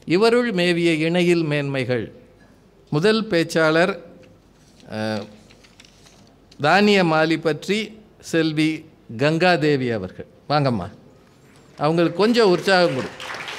இவருள் மேவிய இணையில் மேன்மைகள் முதல் பேச்சாளர் அஹ், தானிய மாலி பற்றி செல்வி கங்காதேவி அவர்கள் வாங்கம்மா அவங்களுக்கு கொஞ்சம் உற்சாகம் கொடு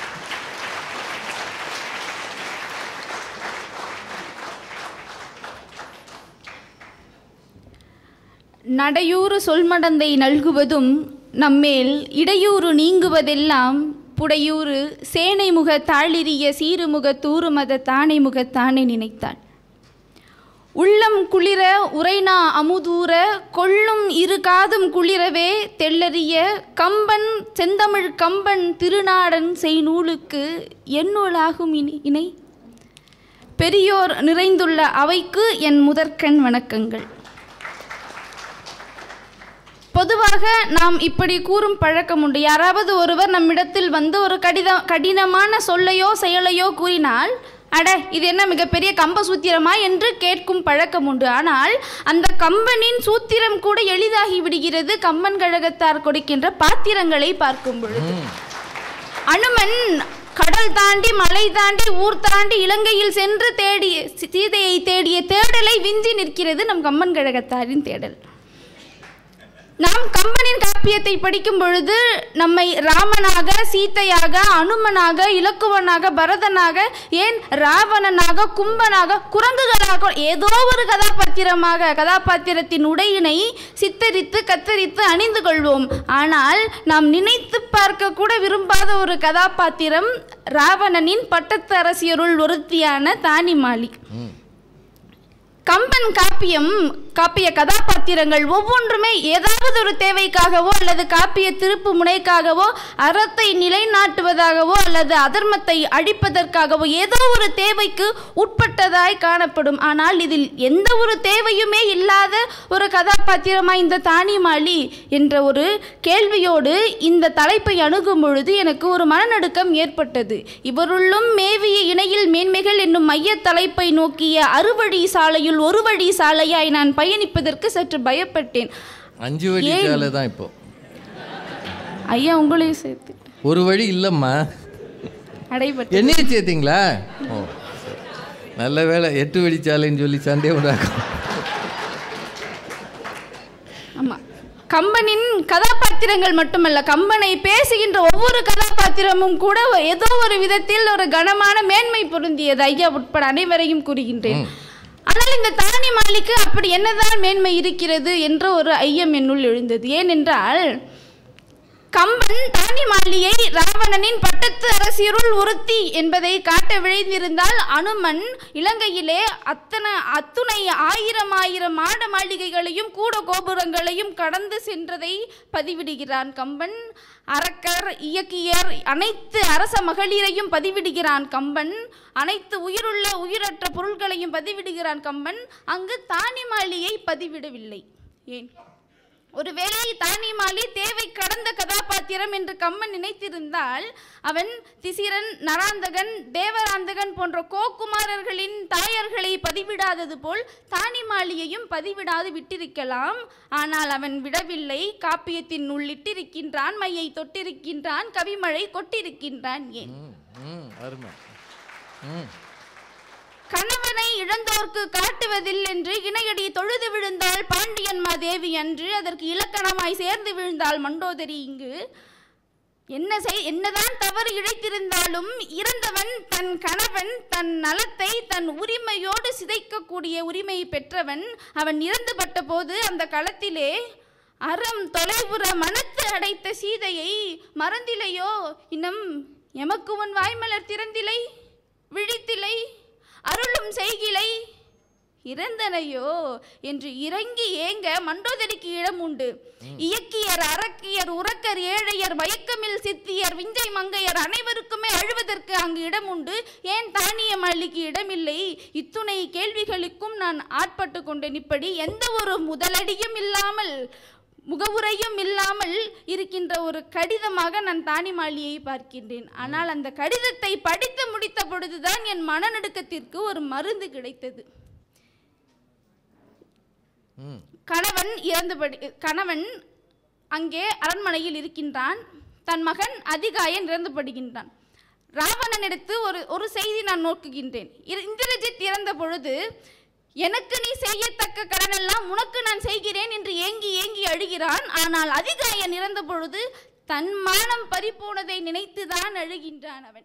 நடையூறு சொல்மடந்தை நல்குவதும் நம்மேல் இடையூறு நீங்குவதெல்லாம் புடையூறு சேனைமுக தாளிரிய சீருமுக தூறுமத தானைமுக தானே நினைத்தாள் உள்ளம் குளிர உரைனா அமுதூர கொள்ளும் இரு காதும் குளிரவே தெள்ளறிய கம்பன் செந்தமிழ் கம்பன் திருநாடன் செய்நூலுக்கு எந்நூலாகும் இனி இணை பெரியோர் நிறைந்துள்ள அவைக்கு என் முதற்கண் வணக்கங்கள் பொதுவாக நாம் இப்படி கூறும் பழக்கம் உண்டு யாராவது ஒருவர் நம்மிடத்தில் வந்து ஒரு கடித கடினமான சொல்லையோ செயலையோ கூறினால் அட இது என்ன மிகப்பெரிய கம்ப சூத்திரமா என்று கேட்கும் பழக்கம் உண்டு ஆனால் அந்த கம்பனின் சூத்திரம் கூட எளிதாகி விடுகிறது கம்பன் கழகத்தார் கொடுக்கின்ற பாத்திரங்களை பார்க்கும் பொழுது அனுமன் கடல் தாண்டி மலை தாண்டி ஊர் தாண்டி இலங்கையில் சென்று தேடிய சீதையை தேடிய தேடலை விஞ்சி நிற்கிறது நம் கம்பன் கழகத்தாரின் தேடல் நாம் கம்பனின் காப்பியத்தை படிக்கும் பொழுது நம்மை ராமனாக சீதையாக அனுமனாக இலக்குவனாக பரதனாக ஏன் ராவணனாக கும்பனாக குரங்குகளாக ஏதோ ஒரு கதாபாத்திரமாக கதாபாத்திரத்தின் உடையினை சித்தரித்து கத்தரித்து அணிந்து கொள்வோம் ஆனால் நாம் நினைத்து பார்க்க கூட விரும்பாத ஒரு கதாபாத்திரம் ராவணனின் பட்டத்து அரசியருள் ஒருத்தியான தானிமாலி கம்பன் காப்பியம் காப்பிய கதாபாத்திரங்கள் ஒவ்வொன்றுமே ஏதாவது ஒரு தேவைக்காகவோ அல்லது காப்பிய திருப்பு முனைக்காகவோ அறத்தை நிலைநாட்டுவதாகவோ அல்லது அதர்மத்தை அழிப்பதற்காகவோ ஏதோ ஒரு தேவைக்கு உட்பட்டதாய் காணப்படும் ஆனால் இதில் எந்த ஒரு தேவையுமே இல்லாத ஒரு கதாபாத்திரமாய் இந்த தானிமாலி என்ற ஒரு கேள்வியோடு இந்த தலைப்பை அணுகும் பொழுது எனக்கு ஒரு மனநடுக்கம் ஏற்பட்டது இவருள்ளும் மேவிய இணையில் மேன்மைகள் என்னும் மைய தலைப்பை நோக்கிய அறுவழி சாலையில் ஒரு வழி சாலையாய் நான் பயணிப்பதற்கு சற்று பயப்பட்டேன் அஞ்சு வழி சாலை தான் இப்போ ஐயா உங்களையும் சேர்த்து ஒரு வழி இல்லைம்மா அடைபட்டு என்னையும் சேர்த்தீங்களா ஓ சரி. நல்ல வேலை எட்டு வழிச்சாலைன்னு சொல்லி சண்டே உண்டாக்கும் ஆமா கம்பனின் கதாபாத்திரங்கள் மட்டுமல்ல கம்பனை பேசுகின்ற ஒவ்வொரு கதாபாத்திரமும் கூட ஏதோ ஒரு விதத்தில் ஒரு கனமான மேன்மை பொருந்தியது ஐயா உட்பட அனைவரையும் கூறுகின்றேன் ஆனால் இந்த தானி மாலிக்கு அப்படி என்னதான் மேன்மை இருக்கிறது என்ற ஒரு ஐயம் என்னுள் எழுந்தது ஏனென்றால் கம்பன் தானிமாலியை ராவணனின் பட்டத்து அரசியருள் ஒருத்தி என்பதை காட்ட விழைந்திருந்தால் அனுமன் இலங்கையிலே அத்தனை அத்துணை ஆயிரம் ஆயிரம் மாட மாளிகைகளையும் கூட கோபுரங்களையும் கடந்து சென்றதை பதிவிடுகிறான் கம்பன் அரக்கர் இயக்கியர் அனைத்து அரச மகளிரையும் பதிவிடுகிறான் கம்பன் அனைத்து உயிருள்ள உயிரற்ற பொருள்களையும் பதிவிடுகிறான் கம்பன் அங்கு தானிமாலியை பதிவிடவில்லை ஏன் ஒருவேளை தானிமாலி தேவை கடந்த கதாபாத்திரம் என்று கம்மன் நினைத்திருந்தால் அவன் திசிரன் நராந்தகன் தேவராந்தகன் போன்ற கோக்குமாரர்களின் தாயர்களை பதிவிடாதது போல் தானிமாலியையும் பதிவிடாது விட்டிருக்கலாம் ஆனால் அவன் விடவில்லை காப்பியத்தின் உள்ளிட்டிருக்கின்றான் மையை தொட்டிருக்கின்றான் கவிமழை கொட்டிருக்கின்றான் ஏன் ம், ம் அருமை ம் கணவனை இழந்தோர்க்கு காட்டுவதில் என்று இணையடி தொழுது விழுந்தாள் பாண்டியன் மாதேவி அன்று அதற்கு இலக்கணமாய் சேர்ந்து விழுந்தாள் மண்டோதரி இங்கு என்ன செய் என்னதான் தவறு இழைத்திருந்தாலும் இறந்தவன் தன் கணவன் தன் நலத்தை தன் உரிமையோடு சிதைக்கக்கூடிய உரிமையை பெற்றவன் அவன் இறந்துபட்ட போது அந்த களத்திலே அறம் தொலைவுற மனத்து அடைத்த சீதையை மறந்திலையோ இன்னும் எமக்கு உன் வாய்மலர் திறந்திலை விழித்திலை அருளும் செய்கிலை இறந்தனையோ என்று இறங்கி ஏங்க மண்டோதரிக்கு இடம் உண்டு இயக்கியர் அரக்கியர் உறக்கர் ஏழையர் மயக்கமில் சித்தியர் விஞ்சை மங்கையர் அனைவருக்குமே அழுவதற்கு அங்கு இடம் உண்டு ஏன் தானிய மல்லிக்கு இடமில்லை இத்துணை கேள்விகளுக்கும் நான் ஆட்பட்டு கொண்டேன் இப்படி எந்த ஒரு முதலடியும் இல்லாமல் முகவுரையும் இல்லாமல் இருக்கின்ற ஒரு கடிதமாக நான் தானிமாலியை பார்க்கின்றேன் ஆனால் அந்த கடிதத்தை படித்து முடித்த பொழுதுதான் என் மனநடுக்கத்திற்கு ஒரு மருந்து கிடைத்தது ம் கணவன் இறந்துபடி கணவன் அங்கே அரண்மனையில் இருக்கின்றான் தன் மகன் அதிகாயன் இறந்துபடுகின்றான் ராவணனிடத்து ஒரு ஒரு செய்தி நான் நோக்குகின்றேன் இ- இந்திரஜித் இறந்த பொழுது எனக்கு நீ செய்யத்தக்க கடனெல்லாம் உனக்கு நான் செய்கிறேன் என்று ஏங்கி ஏங்கி அழுகிறான் ஆனால் அதிகாயன் இறந்த பொழுது தன் மானம் பறிபோனதை நினைத்துதான் அழுகின்றான் அவன்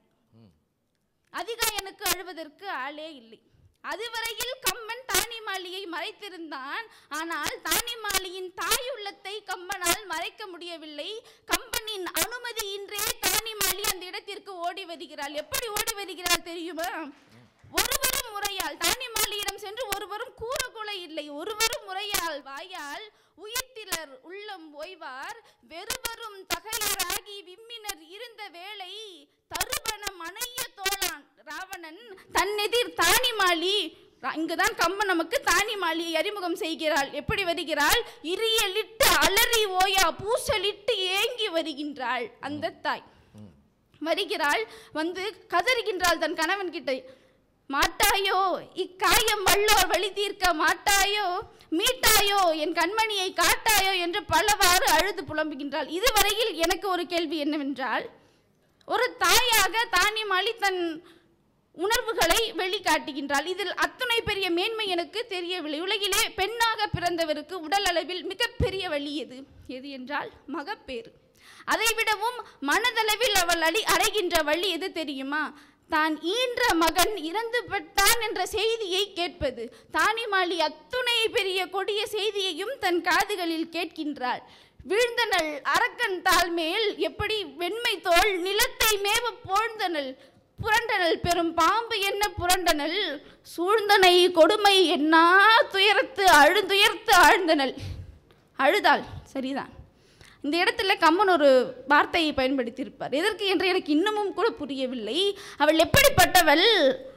அதிகாயனுக்கு அழுவதற்கு ஆளே இல்லை அதுவரையில் கம்பன் தானிமாலியை மறைத்திருந்தான் ஆனால் தானிமாலியின் தாயுள்ளத்தை கம்பனால் மறைக்க முடியவில்லை கம்பனின் அனுமதியின்றே தானிமாலி அந்த இடத்திற்கு ஓடி வருகிறாள் எப்படி ஓடி வருகிறாள் தெரியுமா ஒருவரும் முறையால் தானிமாலியிடம் சென்று ஒருவரும் கூறக்கூட இல்லை ஒருவரும் முறையால் வாயால் உயிர்த்திலர் உள்ளம் ஓய்வார் வெறுவரும் தகையராகி விம்மினர் இருந்த வேளை தருவனம் அணைய தோளான் ராவணன் தன்னெதிர் தானிமாலி ரா- இங்குதான் கம்பன் நமக்கு தானிமாலியை அறிமுகம் செய்கிறாள் எப்படி வருகிறாள் இரியலிட்டு அலறி ஓயா பூசலிட்டு ஏங்கி வருகின்றாள் அந்த தாய் வருகிறாள் வந்து கதறுகின்றாள் தன் கணவன் கிட்ட மாட்டாயோ இக்காயம் வல்லோர் வழி தீர்க்க மாட்டாயோ மீட்டாயோ என் கண்மணியை காட்டாயோ என்று பலவாறு அழுது புலம்புகின்றாள் இதுவரையில் எனக்கு ஒரு கேள்வி என்னவென்றால் ஒரு தாயாக தானிமாலி தன் உணர்வுகளை வெளிக்காட்டுகின்றாள் இதில் அத்துணை பெரிய மேன்மை எனக்கு தெரியவில்லை உலகிலே பெண்ணாக பிறந்தவருக்கு உடல் அளவில் மிகப்பெரிய வழி எது எது என்றால் மகப்பேறு அதைவிடவும் மனதளவில் அவள் அடி அடைகின்ற வழி எது தெரியுமா தான் ஈன்ற மகன் இறந்து விட்டான் என்ற செய்தியை கேட்பது தானிமாலி அத்துணை பெரிய கொடிய செய்தியையும் தன் காதுகளில் கேட்கின்றாள் வீழ்ந்தனள் அரக்கன் தாள் மேல் எப்படி வெண்மை தோல் நிலத்தை மேவ போழ்ந்தனள் புரண்டனள் பெரும் பாம்பு என்ன புரண்டனள் சூழ்ந்தனை கொடுமை என்ன துயரத்து அழுந்துயர்த்து ஆழ்ந்தனள் அழுதாள் சரிதான் இந்த இடத்துல கம்மன் ஒரு வார்த்தையை பயன்படுத்தியிருப்பார் எதற்கு என்று எனக்கு இன்னமும் கூட புரியவில்லை அவள் எப்படிப்பட்டவள்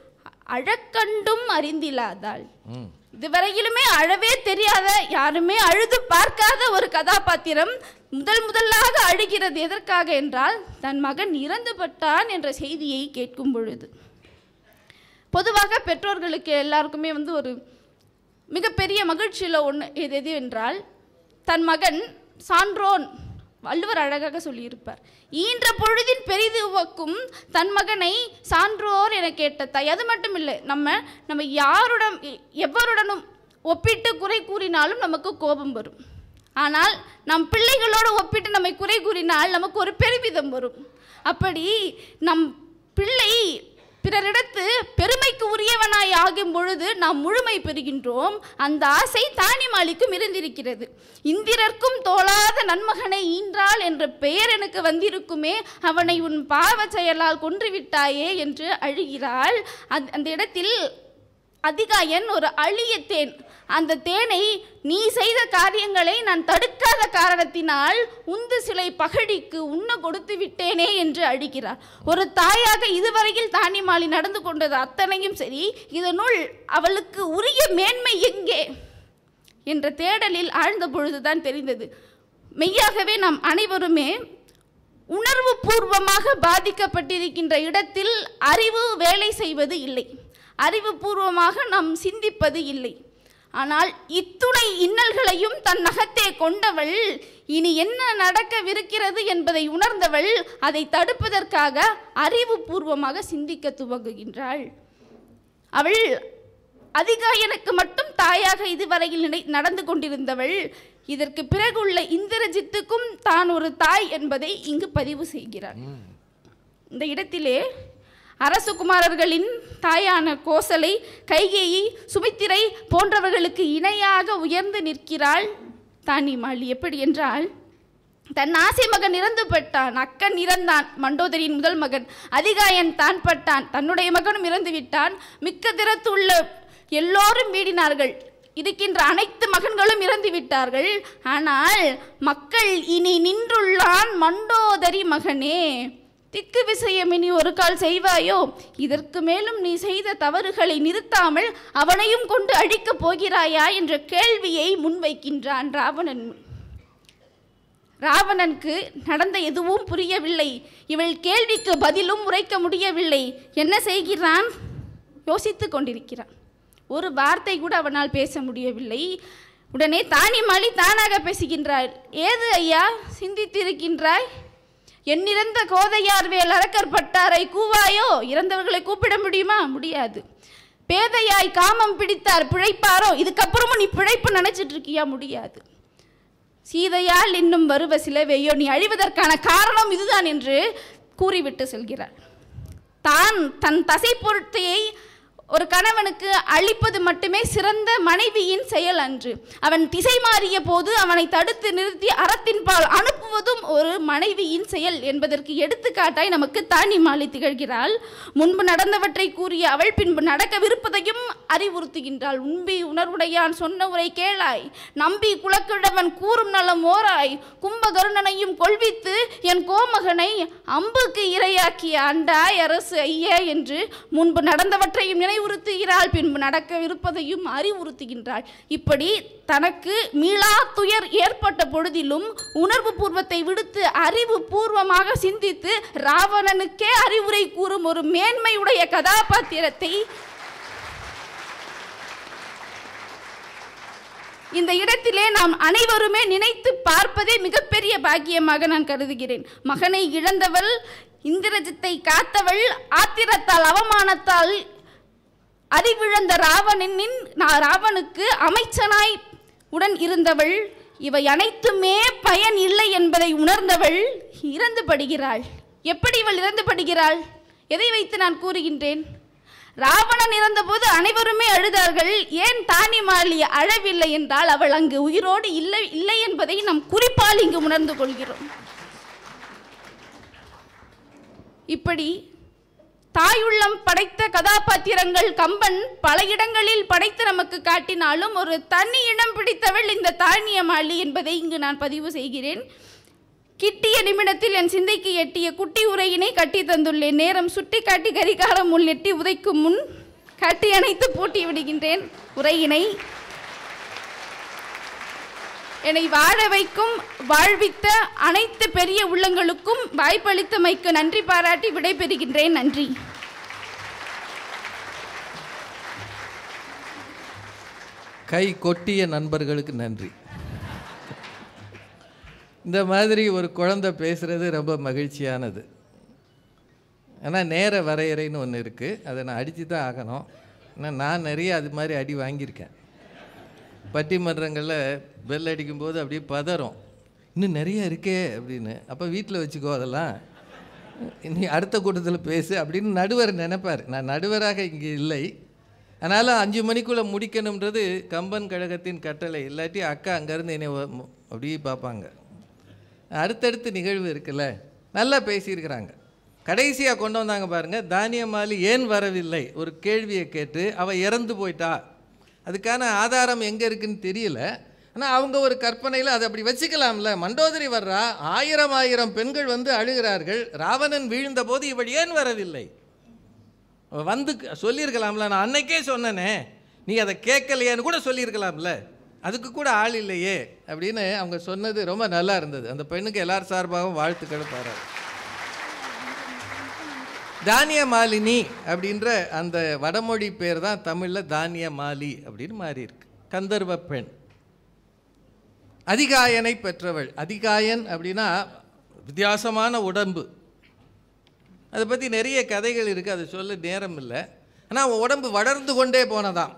அழக்கண்டும் அறிந்திலாதாள் ம் இதுவரையிலுமே அழவே தெரியாத யாருமே அழுது பார்க்காத ஒரு கதாபாத்திரம் முதல் முதலாக அழுகிறது எதற்காக என்றால் தன் மகன் இறந்து பட்டான் என்ற செய்தியை கேட்கும் பொழுது பொதுவாக பெற்றோர்களுக்கு எல்லாருக்குமே வந்து ஒரு மிகப்பெரிய மகிழ்ச்சியில் ஒன்று எது எது என்றால் தன் மகன் சான்றோன் வள்ளுவர் அழகாக சொல்லியிருப்பார் ஈன்ற பொழுதின் பெரிது உவக்கும் தன் மகனை சான்றோர் என கேட்ட தாய் அது மட்டும் இல்லை நம்ம நம்ம யாருடன் எ- எவருடனும் ஒப்பிட்டு குறை கூறினாலும் நமக்கு கோபம் வரும் ஆனால் நம் பிள்ளைகளோடு ஒப்பிட்டு நம்மை குறை கூறினால் நமக்கு ஒரு பெருமிதம் வரும் அப்படி நம் பிள்ளை பிறரிடத்து பெருமைக்கு உரியவனாய் ஆகும் பொழுது நாம் முழுமை பெறுகின்றோம் அந்த ஆசை தானிமாலிக்கும் இருந்திருக்கிறது இந்திரர்க்கும் தோளாத நன்மகனை ஈன்றாள் என்ற பெயர் எனக்கு வந்திருக்குமே அவனை உன் பாவ செயலால் கொன்றுவிட்டாயே என்று அழுகிறாள் அந்த அந்த இடத்தில் அதிகாயன் ஒரு அழிய தேன் அந்த தேனை நீ செய்த காரியங்களை நான் தடுக்காத காரணத்தினால் உந்து சிலை பகடிக்கு உண்ண கொடுத்து விட்டேனே என்று அழுகிறார் ஒரு தாயாக இதுவரையில் தானிமாலி நடந்து கொண்டது அத்தனையும் சரி இதனுள் அவளுக்கு உரிய மேன்மை எங்கே என்ற தேடலில் ஆழ்ந்த பொழுதுதான் தெரிந்தது மெய்யாகவே நாம் அனைவருமே உணர்வு பூர்வமாக பாதிக்கப்பட்டிருக்கின்ற இடத்தில் அறிவு வேலை செய்வது இல்லை அறிவுபூர்வமாக நாம் சிந்திப்பது இல்லை ஆனால் இத்துணை இன்னல்களையும் தன் நகத்தே கொண்டவள் இனி என்ன நடக்கவிருக்கிறது என்பதை உணர்ந்தவள் அதை தடுப்பதற்காக அறிவுபூர்வமாக சிந்திக்க துவங்குகின்றாள் அவள் அதிகாயனுக்கு மட்டும் தாயாக இதுவரையில் நினை நடந்து கொண்டிருந்தவள் இதற்கு பிறகுள்ள இந்திரஜித்துக்கும் தான் ஒரு தாய் என்பதை இங்கு பதிவு செய்கிறார் இந்த இடத்திலே அரசகுமாரர்களின் தாயான கோசலை கைகேயி சுமித்திரை போன்றவர்களுக்கு இணையாக உயர்ந்து நிற்கிறாள் தானிமாளி எப்படி என்றால் தன் ஆசை மகன் இறந்து பட்டான் அக்கன் இறந்தான் மண்டோதரியின் முதல் மகன் அதிகாயன் தான் பட்டான் தன்னுடைய மகனும் இறந்து விட்டான் மிக்க திறத்து உள்ள எல்லோரும் வீடினார்கள் இருக்கின்ற அனைத்து மகன்களும் இறந்து விட்டார்கள் ஆனால் மக்கள் இனி நின்றுள்ளான் மண்டோதரி மகனே திக்கு விஷயம் இனி ஒரு கால் செய்வாயோ இதற்கு மேலும் நீ செய்த தவறுகளை நிறுத்தாமல் அவனையும் கொண்டு அழிக்கப் போகிறாயா என்ற கேள்வியை முன்வைக்கின்றான் ராவணன் முன். ராவணனுக்கு நடந்த எதுவும் புரியவில்லை இவள் கேள்விக்கு பதிலும் உரைக்க முடியவில்லை என்ன செய்கிறான் யோசித்துக் கொண்டிருக்கிறான் ஒரு வார்த்தை கூட அவனால் பேச முடியவில்லை உடனே தானிமாளி தானாக பேசுகின்றாள் ஏது ஐயா சிந்தித்திருக்கின்றாய் எண்ணிறந்த கோதையார் வேல் அரக்கர் பட்டாரை கூவாயோ இறந்தவர்களை கூப்பிட முடியுமா முடியாது பேதையாய் காமம் பிடித்தார் பிழைப்பாரோ இதுக்கப்புறமும் நீ பிழைப்பு நினைச்சிட்டு இருக்கியா முடியாது சீதையால் இன்னும் வருவ சிலவையோ நீ அழிவதற்கான காரணம் இதுதான் என்று கூறிவிட்டு செல்கிறார் தான் தன் தசை பொருட்டையை ஒரு கணவனுக்கு அளிப்பது மட்டுமே சிறந்த மனைவியின் செயல் அன்று அவன் திசை மாறிய போது அவனை தடுத்து நிறுத்தி அறத்தின் பால் அனுப்புவதும் ஒரு மனைவியின் செயல் என்பதற்கு எடுத்துக்காட்டாய் நமக்கு தானி மாலி திகழ்கிறாள் முன்பு நடந்தவற்றை கூறிய அவள் பின்பு நடக்கவிருப்பதையும் அறிவுறுத்துகின்றாள் உண்பி உணர்வுடையான் சொன்ன உரை கேளாய் நம்பி குலக்கிழவன் கூறும் நலம் ஓராய் கும்பகருணனையும் கொள்வித்து என் கோமகனை அம்புக்கு இரையாக்கிய அண்டாய் அரசு ஐய என்று முன்பு நடந்தவற்றையும் நினைவுறுத்துகிறாள் பின்பு நடக்கவிருப்பதையும் அறிவுறுத்துகின்றாள் இப்படி தனக்கு மீளா துயர் ஏற்பட்ட பொழுதிலும் உணர்வு பூர்வத்தை விடுத்து அறிவு பூர்வமாக சிந்தித்து ராவணனுக்கே அறிவுரை கூறும் ஒரு மேன்மையுடைய கதாபாத்திரத்தை இந்த இடத்திலே நாம் அனைவருமே நினைத்து பார்ப்பதே மிகப்பெரிய பாக்கியமாக நான் கருதுகிறேன் மகனை இழந்தவள் இந்திரஜித்தை காத்தவள் ஆத்திரத்தால் அவமானத்தால் அறிவிழந்த ராவணனின் நான் ராவனுக்கு அமைச்சனாய் உடன் இருந்தவள் இவை அனைத்துமே பயன் இல்லை என்பதை உணர்ந்தவள் இறந்து படுகிறாள் எப்படி இவள் இறந்து படுகிறாள் எதை வைத்து நான் கூறுகின்றேன் ராவணன் இறந்தபோது அனைவருமே அழுதார்கள் ஏன் தானிமாலி அழவில்லை என்றால் அவள் அங்கு உயிரோடு இல்லை இல்லை என்பதை நாம் குறிப்பால் இங்கு உணர்ந்து கொள்கிறோம் இப்படி தாயுள்ளம் படைத்த கதாபாத்திரங்கள் கம்பன் பல இடங்களில் படைத்து நமக்கு காட்டினாலும் ஒரு தனி இடம் பிடித்தவள் இந்த தானியமாளி என்பதை இங்கு நான் பதிவு செய்கிறேன் கிட்டிய நிமிடத்தில் என் சிந்தைக்கு எட்டிய குட்டி உரையினை கட்டி தந்துள்ளேன் நேரம் சுட்டி காட்டி கரிகாரம் முன் எட்டி உதைக்கும் முன் கட்டி அணைத்து பூட்டி விடுகின்றேன் உரையினை என்னை வாழ வைக்கும் வாழ்வித்த அனைத்து பெரிய உள்ளங்களுக்கும் வாய்ப்பளித்தமைக்கு நன்றி பாராட்டி விடைபெறுகின்றேன் நன்றி கை கொட்டிய நண்பர்களுக்கு நன்றி இந்த மாதிரி ஒரு குழந்தை பேசுகிறது ரொம்ப மகிழ்ச்சியானது ஆனால் நேர வரையறைன்னு ஒன்று இருக்குது அதை நான் அடித்து தான் ஆகணும் ஆனால் நான் நிறைய அது மாதிரி அடி வாங்கியிருக்கேன் பட்டிமன்றங்களில் பெல் அடிக்கும்போது அப்படியே பதறும் இன்னும் நிறைய இருக்கே அப்படின்னு அப்போ வீட்டில் வச்சுக்கோ அதெல்லாம் நீ அடுத்த கூட்டத்தில் பேசு அப்படின்னு நடுவர் நினைப்பார் நான் நடுவராக இங்கே இல்லை அதனால் அஞ்சு மணிக்குள்ளே முடிக்கணுன்றது கம்பன் கழகத்தின் கட்டளை இல்லாட்டி அக்கா அங்கேருந்து என்னை வ- மு- அப்படியே பார்ப்பாங்க அடுத்தடுத்து நிகழ்வு இருக்குல்ல நல்லா பேசியிருக்கிறாங்க கடைசியாக கொண்டு வந்தாங்க பாருங்கள் தானியமாலி ஏன் வரவில்லை ஒரு கேள்வியை கேட்டு அவள் இறந்து போயிட்டா அதுக்கான ஆதாரம் எங்கே இருக்குன்னு தெரியல ஆனால் அவங்க ஒரு கற்பனையில் அதை அப்படி வச்சுக்கலாம்ல மண்டோதரி வர்றா ஆயிரம் ஆயிரம் பெண்கள் வந்து அழுகிறார்கள் ராவணன் வீழ்ந்த போது இவள் ஏன் வரவில்லை அவ வந்து க- சொல்லியிருக்கலாம்ல நான் அன்னைக்கே சொன்னனே நீ அதை கேட்கலையேன்னு கூட சொல்லியிருக்கலாம்ல அதுக்கு கூட ஆள் இல்லையே அப்படின்னு அவங்க சொன்னது ரொம்ப நல்லா இருந்தது அந்த பெண்ணுக்கு எல்லார் சார்பாகவும் வாழ்த்துக்கள் பாராட்டு தானிய மாலினி அப்படின்ற அந்த வடமொழி பேர் தான் தமிழில் தானிய மாலி அப்படின்னு மாறி இருக்கு கந்தர்வ பெண் அதிகாயனை பெற்றவள் அதிகாயன் அப்படின்னா வித்தியாசமான உடம்பு அதை பற்றி நிறைய கதைகள் இருக்குது அதை சொல்ல நேரம் இல்லை ஆனால் அவன் உடம்பு வளர்ந்து கொண்டே போனதாம்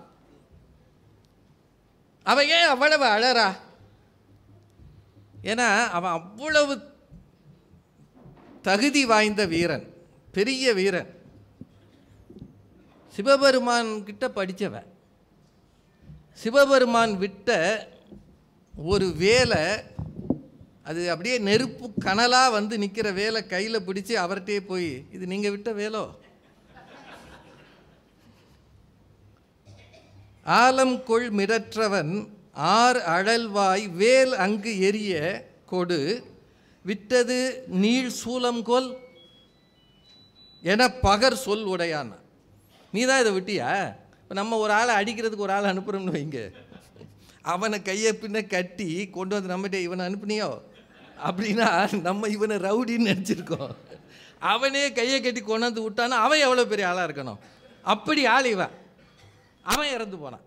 அவன் ஏன் அவ்வளவு அழறா ஏன்னா அவன் அவ்வளவு தகுதி வாய்ந்த வீரன் பெரிய வீரன் சிவபெருமான் கிட்ட படித்தவன் சிவபெருமான் விட்ட ஒரு வேலை அது அப்படியே நெருப்பு கனலாக வந்து நிற்கிற வேலை கையில் பிடிச்சி அவர்கிட்டயே போய் இது நீங்கள் விட்ட வேலோ ஆலம் கொள் மிடற்றவன் ஆர் அழல்வாய் வேல் அங்கு எரிய கொடு விட்டது நீள் சூலம் கொல் என பகர் சொல் உடையான் நீ தான் இதை விட்டியா இப்போ நம்ம ஒரு ஆளை அடிக்கிறதுக்கு ஒரு ஆளை அனுப்புகிறோம்னு வைங்க அவனை கையை பின்ன கட்டி கொண்டு வந்து நம்மகிட்ட இவனை அனுப்புனியோ அப்படின்னா நம்ம இவனை ரவுடின்னு நினச்சிருக்கோம் அவனே கையை கட்டி கொண்டாந்து விட்டானா அவன் எவ்வளோ பெரிய ஆளாக இருக்கணும் அப்படி ஆள் இவன் அவன் இறந்து போனான்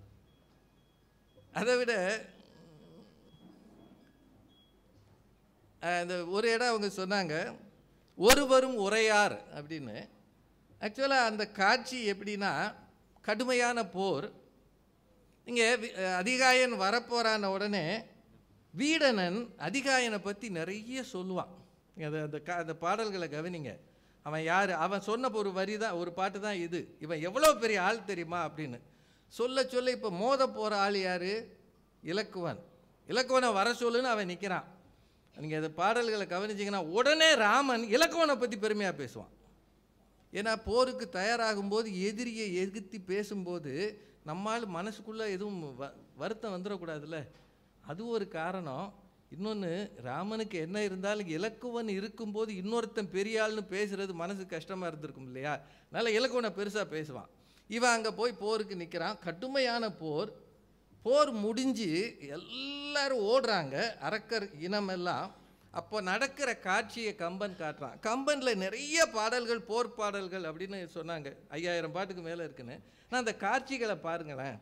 அதை விட அஹ், இந்த ஒரு இடம் அவங்க சொன்னாங்க ஒருவரும் உரையார் அப்படின்னு ஆக்சுவலாக அந்த காட்சி எப்படின்னா கடுமையான போர் இங்கே அதிகாயன் வரப்போறான உடனே வீடனன் அதிகாயனை பற்றி நிறைய சொல்லுவான் நீங்க அது அந்த கா அந்த பாடல்களை கவனிங்க அவன் யார் அவன் சொன்ன ஒரு வரி தான் ஒரு பாட்டு தான் இது இவன் எவ்வளோ பெரிய ஆள் தெரியுமா அப்படின்னு சொல்ல சொல்ல இப்போ மோத போகிற ஆள் யார் இலக்குவன் இலக்குவனை வர சொல்லுன்னு அவன் நிற்கிறான் நீங்கள் அந்த பாடல்களை கவனிச்சிங்கன்னா உடனே ராமன் இலக்குவனை பற்றி பெருமையாக பேசுவான் ஏன்னா போருக்கு தயாராகும்போது எதிரியை எதிர்த்து பேசும்போது நம்மால் மனசுக்குள்ளே எதுவும் வ வருத்தம் வந்துடக்கூடாதுல்ல அது ஒரு காரணம் இன்னொன்று ராமனுக்கு என்ன இருந்தாலும் இலக்குவன் இருக்கும்போது இன்னொருத்தன் பெரிய ஆள்னு பேசுறது மனசுக்கு கஷ்டமாக இருந்திருக்கும் இல்லையா அதனால் இலக்குவனை பெருசாக பேசுவான் இவன் அங்கே போய் போருக்கு நிற்கிறான் கடுமையான போர் போர் முடிஞ்சு எல்லாரும் ஓடுறாங்க அரக்கர் இனமெல்லாம் அப்போ நடக்கிற காட்சியை கம்பன் காட்டுறான் கம்பனில் நிறைய பாடல்கள் போர் பாடல்கள் அப்படின்னு சொன்னாங்க ஐயாயிரம் பாட்டுக்கு மேலே இருக்குன்னு நான் அந்த காட்சிகளை பாருங்களேன்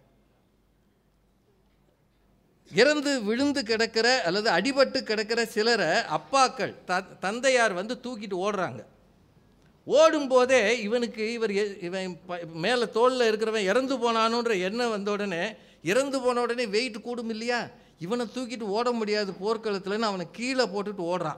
இறந்து விழுந்து கிடக்கிற அல்லது அடிபட்டு கிடக்கிற சிலரை அப்பாக்கள் த தந்தையார் வந்து தூக்கிட்டு ஓடுறாங்க ஓடும்போதே இவனுக்கு இவர் எ- இவன் ப- மேலே தோளில் இருக்கிறவன் இறந்து போனானுன்ற எண்ணம் வந்த உடனே இறந்து போன உடனே வெயிட் கூடும் இல்லையா இவனை தூக்கிட்டு ஓட முடியாது போர்க்களத்துலன்னு அவனை கீழே போட்டுட்டு ஓடுறான்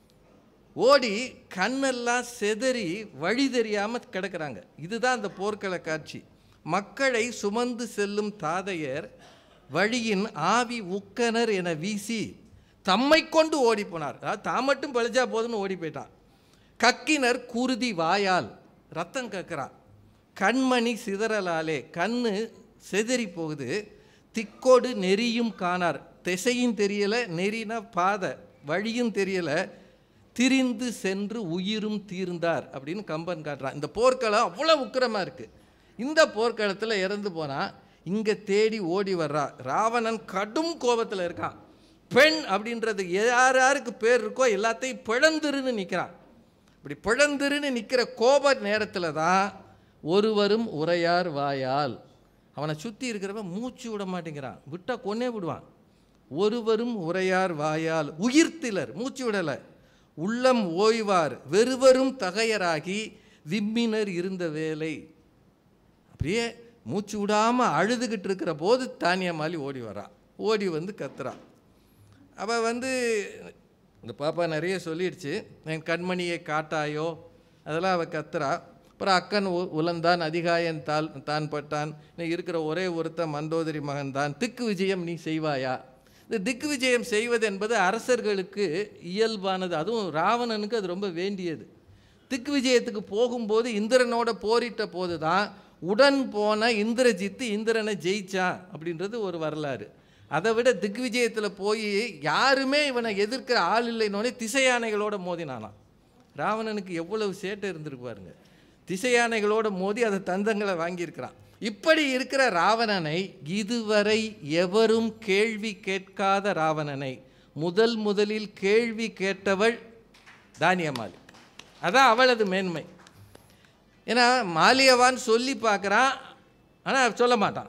ஓடி கண்ணெல்லாம் செதறி வழி தெரியாமல் கிடக்குறாங்க இதுதான் அந்த போர்க்கள காட்சி மக்களை சுமந்து செல்லும் தாதையர் வழியின் ஆவி உக்கனர் என வீசி தம்மை கொண்டு ஓடி போனார் அதாவது தான் மட்டும் பழிச்சா போதும்னு ஓடி போயிட்டான் கக்கினர் குருதி வாயால் ரத்தம் கக்குறான் கண்மணி சிதறலாலே கண்ணு செதறி போகுது திக்கோடு நெறியும் காணார் திசையும் தெரியல நெறினா பாதை வழியும் தெரியல திரிந்து சென்று உயிரும் தீர்ந்தார் அப்படின்னு கம்பன் காட்டுறான் இந்த போர்க்களம் அவ்வளோ உக்கிரமாக இருக்குது இந்த போர்க்களத்தில் இறந்து போனால் இங்கே தேடி ஓடி வர்றா ராவணன் கடும் கோபத்தில் இருக்கான் பெண் அப்படின்றது யார் யாருக்கு பேர் இருக்கோ எல்லாத்தையும் பிழந்துருன்னு நிற்கிறான் இப்படி பிழந்துருன்னு நிற்கிற கோப நேரத்தில் தான் ஒருவரும் உரையார் வாயால் அவனை சுற்றி இருக்கிறவன் மூச்சு விட மாட்டேங்கிறான் விட்டால் கொன்னே விடுவான் ஒருவரும் உரையார் வாயால் உயிர்த்திலர் மூச்சு விடலை உள்ளம் ஓய்வார் வெறுவரும் தகையராகி விம்மினர் இருந்த வேலை அப்படியே மூச்சு விடாமல் அழுதுகிட்டு இருக்கிற போது தானியமாலி ஓடி வரா ஓடி வந்து கத்துறா அவள் வந்து இந்த பாப்பா நிறைய சொல்லிடுச்சு என் கண்மணியை காட்டாயோ அதெல்லாம் அவள் கத்துறா அப்புறம் அக்கன் உ- உலந்தான் அதிகாயன் தால் தான் பட்டான் நீ இருக்கிற ஒரே ஒருத்தன் மந்தோதரி மகன்தான் திக்கு விஜயம் நீ செய்வாயா இந்த திக்கு விஜயம் செய்வது என்பது அரசர்களுக்கு இயல்பானது அதுவும் ராவணனுக்கு அது ரொம்ப வேண்டியது திக்கு விஜயத்துக்கு போகும்போது இந்திரனோட போரிட்ட போது தான் உடன் போன இந்திரஜித்து இந்திரனை ஜெயிச்சான் அப்படின்றது ஒரு வரலாறு அதை விட திக்விஜயத்தில் போய் யாருமே இவனை எதிர்க்கிற ஆள் இல்லைன்னொடனே திசையானைகளோட மோதினானாம் ராவணனுக்கு எவ்வளவு சேட்டை இருந்திருக்கு பாருங்க திசையானைகளோட மோதி அதை தந்தங்களை வாங்கியிருக்கிறான் இப்படி இருக்கிற ராவணனை இதுவரை எவரும் கேள்வி கேட்காத ராவணனை முதல் முதலில் கேள்வி கேட்டவள் தானியமாலி அதான் அவளது மேன்மை ஏன்னா மாலியவான் சொல்லி பார்க்குறான் ஆனால் சொல்ல மாட்டான்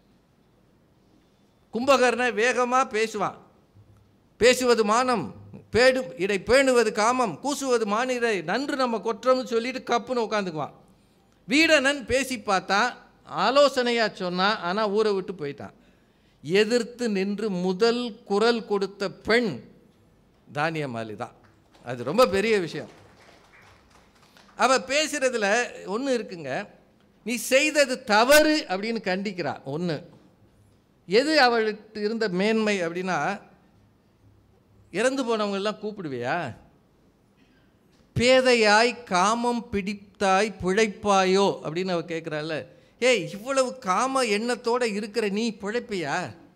கும்பகர்ண வேகமாக பேசுவான் பேசுவது மானம் பேடு இடை பேணுவது காமம் கூசுவது மானிடை நன்று நம்ம கொற்றோம்னு சொல்லிட்டு கப்புன்னு உட்காந்துக்குவான் வீடனன் பேசி பார்த்தா ஆலோசனையாக சொன்னான் ஆனால் ஊரை விட்டு போயிட்டான் எதிர்த்து நின்று முதல் குரல் கொடுத்த பெண் தானியமாலி தான் அது ரொம்ப பெரிய விஷயம் அவ பேசுறதுல ஒன்று இருக்குங்க நீ செய்தது தவறு அப்படின்னு கண்டிக்கிறா ஒன்று எது அவளுக்கு இருந்த மேன்மை அப்படின்னா இறந்து போனவங்கெல்லாம் கூப்பிடுவியா பேதையாய் காமம் பிடித்தாய் பிழைப்பாயோ அப்படின்னு அவ கேட்குறாள் ஏய் இவ்வளவு காம எண்ணத்தோட இருக்கிற நீ பிழைப்பியா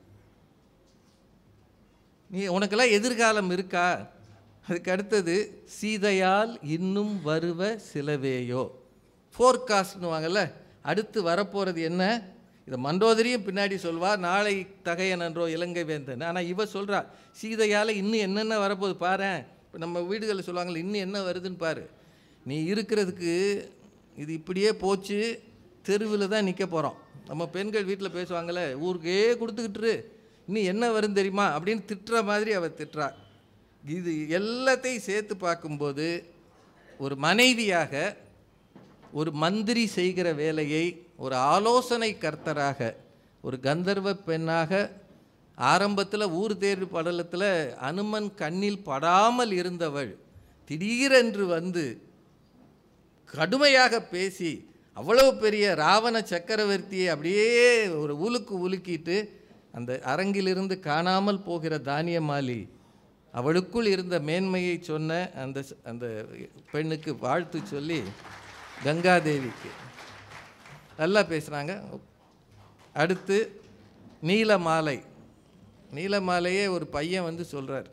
நீ உனக்கெல்லாம் எதிர்காலம் இருக்கா அதுக்கு அடுத்தது சீதையால் இன்னும் வருவ சிலவேயோ ஃபோர்காஸ்ட்னுவாங்கல்ல அடுத்து வரப்போகிறது என்ன இதை மண்டோதரியும் பின்னாடி சொல்வா நாளை தகையனன்றோ இலங்கை வேந்தன் ஆனால் இவ சொல்கிறா சீதையால் இன்னும் என்னென்ன வரப்போகுது பாரேன் இப்போ நம்ம வீடுகளில் சொல்லுவாங்கல்ல இன்னும் என்ன வருதுன்னு பாரு நீ இருக்கிறதுக்கு இது இப்படியே போச்சு தெருவில் தான் நிற்க போகிறோம் நம்ம பெண்கள் வீட்டில் பேசுவாங்கள்ல ஊருக்கே கொடுத்துக்கிட்டுரு இன்னும் என்ன வரும் தெரியுமா அப்படின்னு திட்டுற மாதிரி அவள் திட்டுறா இது எல்லாத்தையும் சேர்த்து பார்க்கும்போது ஒரு மனைவியாக ஒரு மந்திரி செய்கிற வேலையை ஒரு ஆலோசனை கர்த்தராக ஒரு கந்தர்வ பெண்ணாக ஆரம்பத்தில் ஊர் தேர்வு படலத்தில் அனுமன் கண்ணில் படாமல் இருந்தவள் திடீரென்று வந்து கடுமையாக பேசி அவ்வளவு பெரிய ராவண சக்கரவர்த்தியை அப்படியே ஒரு உலுக்கு உலுக்கிட்டு அந்த அரங்கிலிருந்து காணாமல் போகிற தானியமாலி அவளுக்குள் இருந்த மேன்மையை சொன்ன அந்த ஸ்- அந்த பெண்ணுக்கு வாழ்த்து சொல்லி கங்காதேவிக்கு நல்லா பேசுகிறாங்க அடுத்து நீலமாலை நீலமாலையே ஒரு பையன் வந்து சொல்கிறார்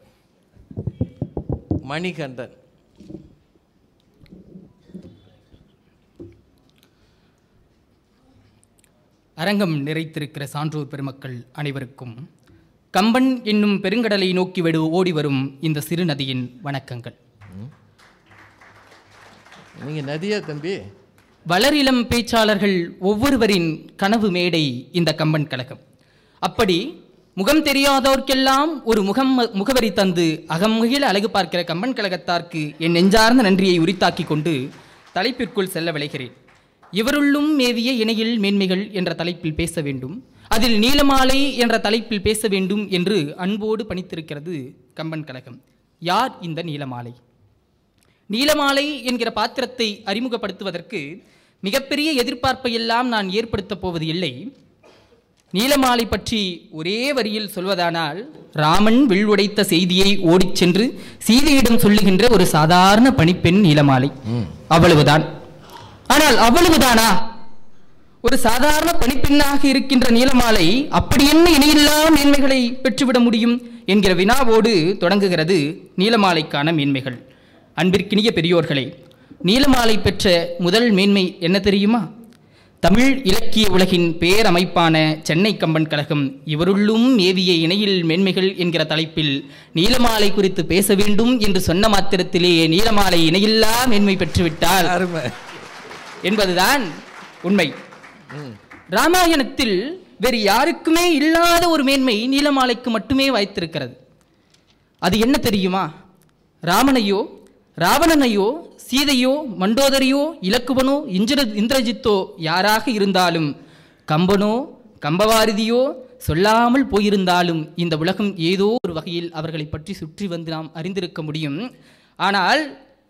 மணிகண்டன் அரங்கம் நிறைத்திருக்கிற சான்றோர் பெருமக்கள் அனைவருக்கும் கம்பன் என்னும் பெருங்கடலை நோக்கி விடு ஓடி வரும் இந்த சிறு நதியின் வணக்கங்கள் நீங்கள் நதியா தம்பி வளரிளம் பேச்சாளர்கள் ஒவ்வொருவரின் கனவு மேடை இந்த கம்பன் கழகம் அப்படி முகம் தெரியாதோர்க்கெல்லாம் ஒரு முகம் முகவரி தந்து அகம்முகில அழகு பார்க்கிற கம்பன் கழகத்தார்க்கு என் நெஞ்சார்ந்த நன்றியை உரித்தாக்கிக் கொண்டு தலைப்பிற்குள் செல்ல விளைகிறேன் இவருள்ளும் மேவிய இணையில் மேன்மைகள் என்ற தலைப்பில் பேச வேண்டும் அதில் நீலமாலை என்ற தலைப்பில் பேச வேண்டும் என்று அன்போடு பணித்திருக்கிறது கம்பன் கழகம் யார் இந்த நீலமாலை நீலமாலை என்கிற பாத்திரத்தை அறிமுகப்படுத்துவதற்கு மிகப்பெரிய எதிர்பார்ப்பை எல்லாம் நான் ஏற்படுத்தப் போவது இல்லை நீலமாலை பற்றி ஒரே வரியில் சொல்வதானால் ராமன் வில் உடைத்த செய்தியை ஓடிச் சென்று சீதையிடம் சொல்லுகின்ற ஒரு சாதாரண பணிப்பெண் நீலமாலை அவ்வளவுதான் ஆனால் அவ்வளவுதானா ஒரு சாதாரண பணிப்பெண்ணாக இருக்கின்ற நீலமாலை அப்படி என்ன இணையில்லா மேன்மைகளை பெற்றுவிட முடியும் என்கிற வினாவோடு தொடங்குகிறது நீலமாலைக்கான மேன்மைகள் அன்பிற்கினிய பெரியோர்களே நீலமாலை பெற்ற முதல் மேன்மை என்ன தெரியுமா தமிழ் இலக்கிய உலகின் பேரமைப்பான சென்னை கம்பன் கழகம் இவருள்ளும் ஏவிய இணையில் மேன்மைகள் என்கிற தலைப்பில் நீலமாலை குறித்து பேச வேண்டும் என்று சொன்ன மாத்திரத்திலேயே நீலமாலை இணையில்லா மேன்மை பெற்றுவிட்டால் அருமை என்பதுதான் உண்மை ராமாயணத்தில் வேறு யாருக்குமே இல்லாத ஒரு மேன்மை நீலமாலைக்கு மட்டுமே வாய்த்திருக்கிறது அது என்ன தெரியுமா ராமனையோ ராவணனையோ சீதையோ மண்டோதரியோ இலக்குவனோ இந்திர இந்திரஜித்தோ யாராக இருந்தாலும் கம்பனோ கம்பவாரதியோ சொல்லாமல் போயிருந்தாலும் இந்த உலகம் ஏதோ ஒரு வகையில் அவர்களை பற்றி சுற்றி வந்து நாம் அறிந்திருக்க முடியும் ஆனால்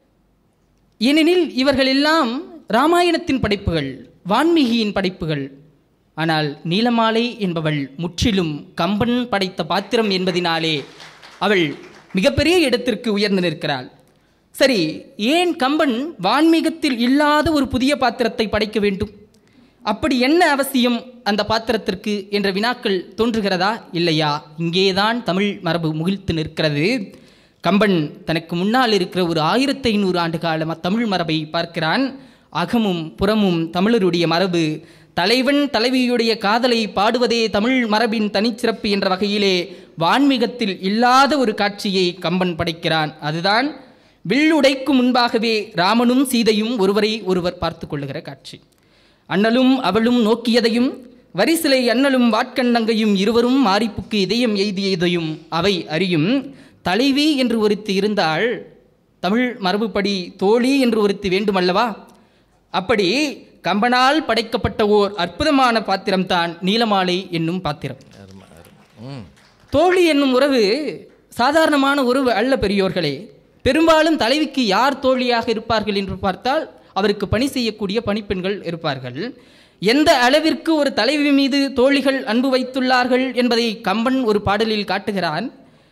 ஏனெனில் இவர்கள் எல்லாம் ராமாயணத்தின் படைப்புகள் வான்மீகியின் படைப்புகள் ஆனால் நீலமாலை என்பவள் முற்றிலும் கம்பன் படைத்த பாத்திரம் என்பதினாலே அவள் மிகப்பெரிய இடத்திற்கு உயர்ந்து நிற்கிறாள் சரி ஏன் கம்பன் வான்மீகத்தில் இல்லாத ஒரு புதிய பாத்திரத்தை படைக்க வேண்டும் அப்படி என்ன அவசியம் அந்த பாத்திரத்திற்கு என்ற வினாக்கள் தோன்றுகிறதா இல்லையா இங்கேதான் தமிழ் மரபு முகிழ்த்து நிற்கிறது கம்பன் தனக்கு முன்னால் இருக்கிற ஒரு ஆயிரத்தி ஐநூறு ஆண்டு கால தமிழ் மரபை பார்க்கிறான் அகமும் புறமும் தமிழருடைய மரபு தலைவன் தலைவியுடைய காதலை பாடுவதே தமிழ் மரபின் தனிச்சிறப்பு என்ற வகையிலே வான்மீகத்தில் இல்லாத ஒரு காட்சியை கம்பன் படைக்கிறான் அதுதான் வில்லுடைக்கும் முன்பாகவே ராமனும் சீதையும் ஒருவரை ஒருவர் பார்த்து கொள்ளுகிற காட்சி அண்ணலும் அவளும் நோக்கியதையும் வரிசிலை அண்ணலும் வாட்கண்ணங்கையும் இருவரும் மாரிப்புக்கு இதயம் எய்தியதையும் அவை அறியும் தலைவி என்று ஒருத்தி இருந்தால் தமிழ் மரபுப்படி தோழி என்று ஒருத்தி வேண்டுமல்லவா அப்படி கம்பனால் படைக்கப்பட்ட ஓர் அற்புதமான பாத்திரம்தான் நீலமாலை என்னும் பாத்திரம் அருமை அருமை ம் தோழி என்னும் உறவு சாதாரணமான உறவு அல்ல பெரியோர்களே பெரும்பாலும் தலைவிக்கு யார் தோழியாக இருப்பார்கள் என்று பார்த்தால் அவருக்கு பணி செய்யக்கூடிய பணிப்பெண்கள் இருப்பார்கள் எந்த அளவிற்கு ஒரு தலைவி மீது தோழிகள் அன்பு வைத்துள்ளார்கள் என்பதை கம்பன் ஒரு பாடலில் காட்டுகிறான்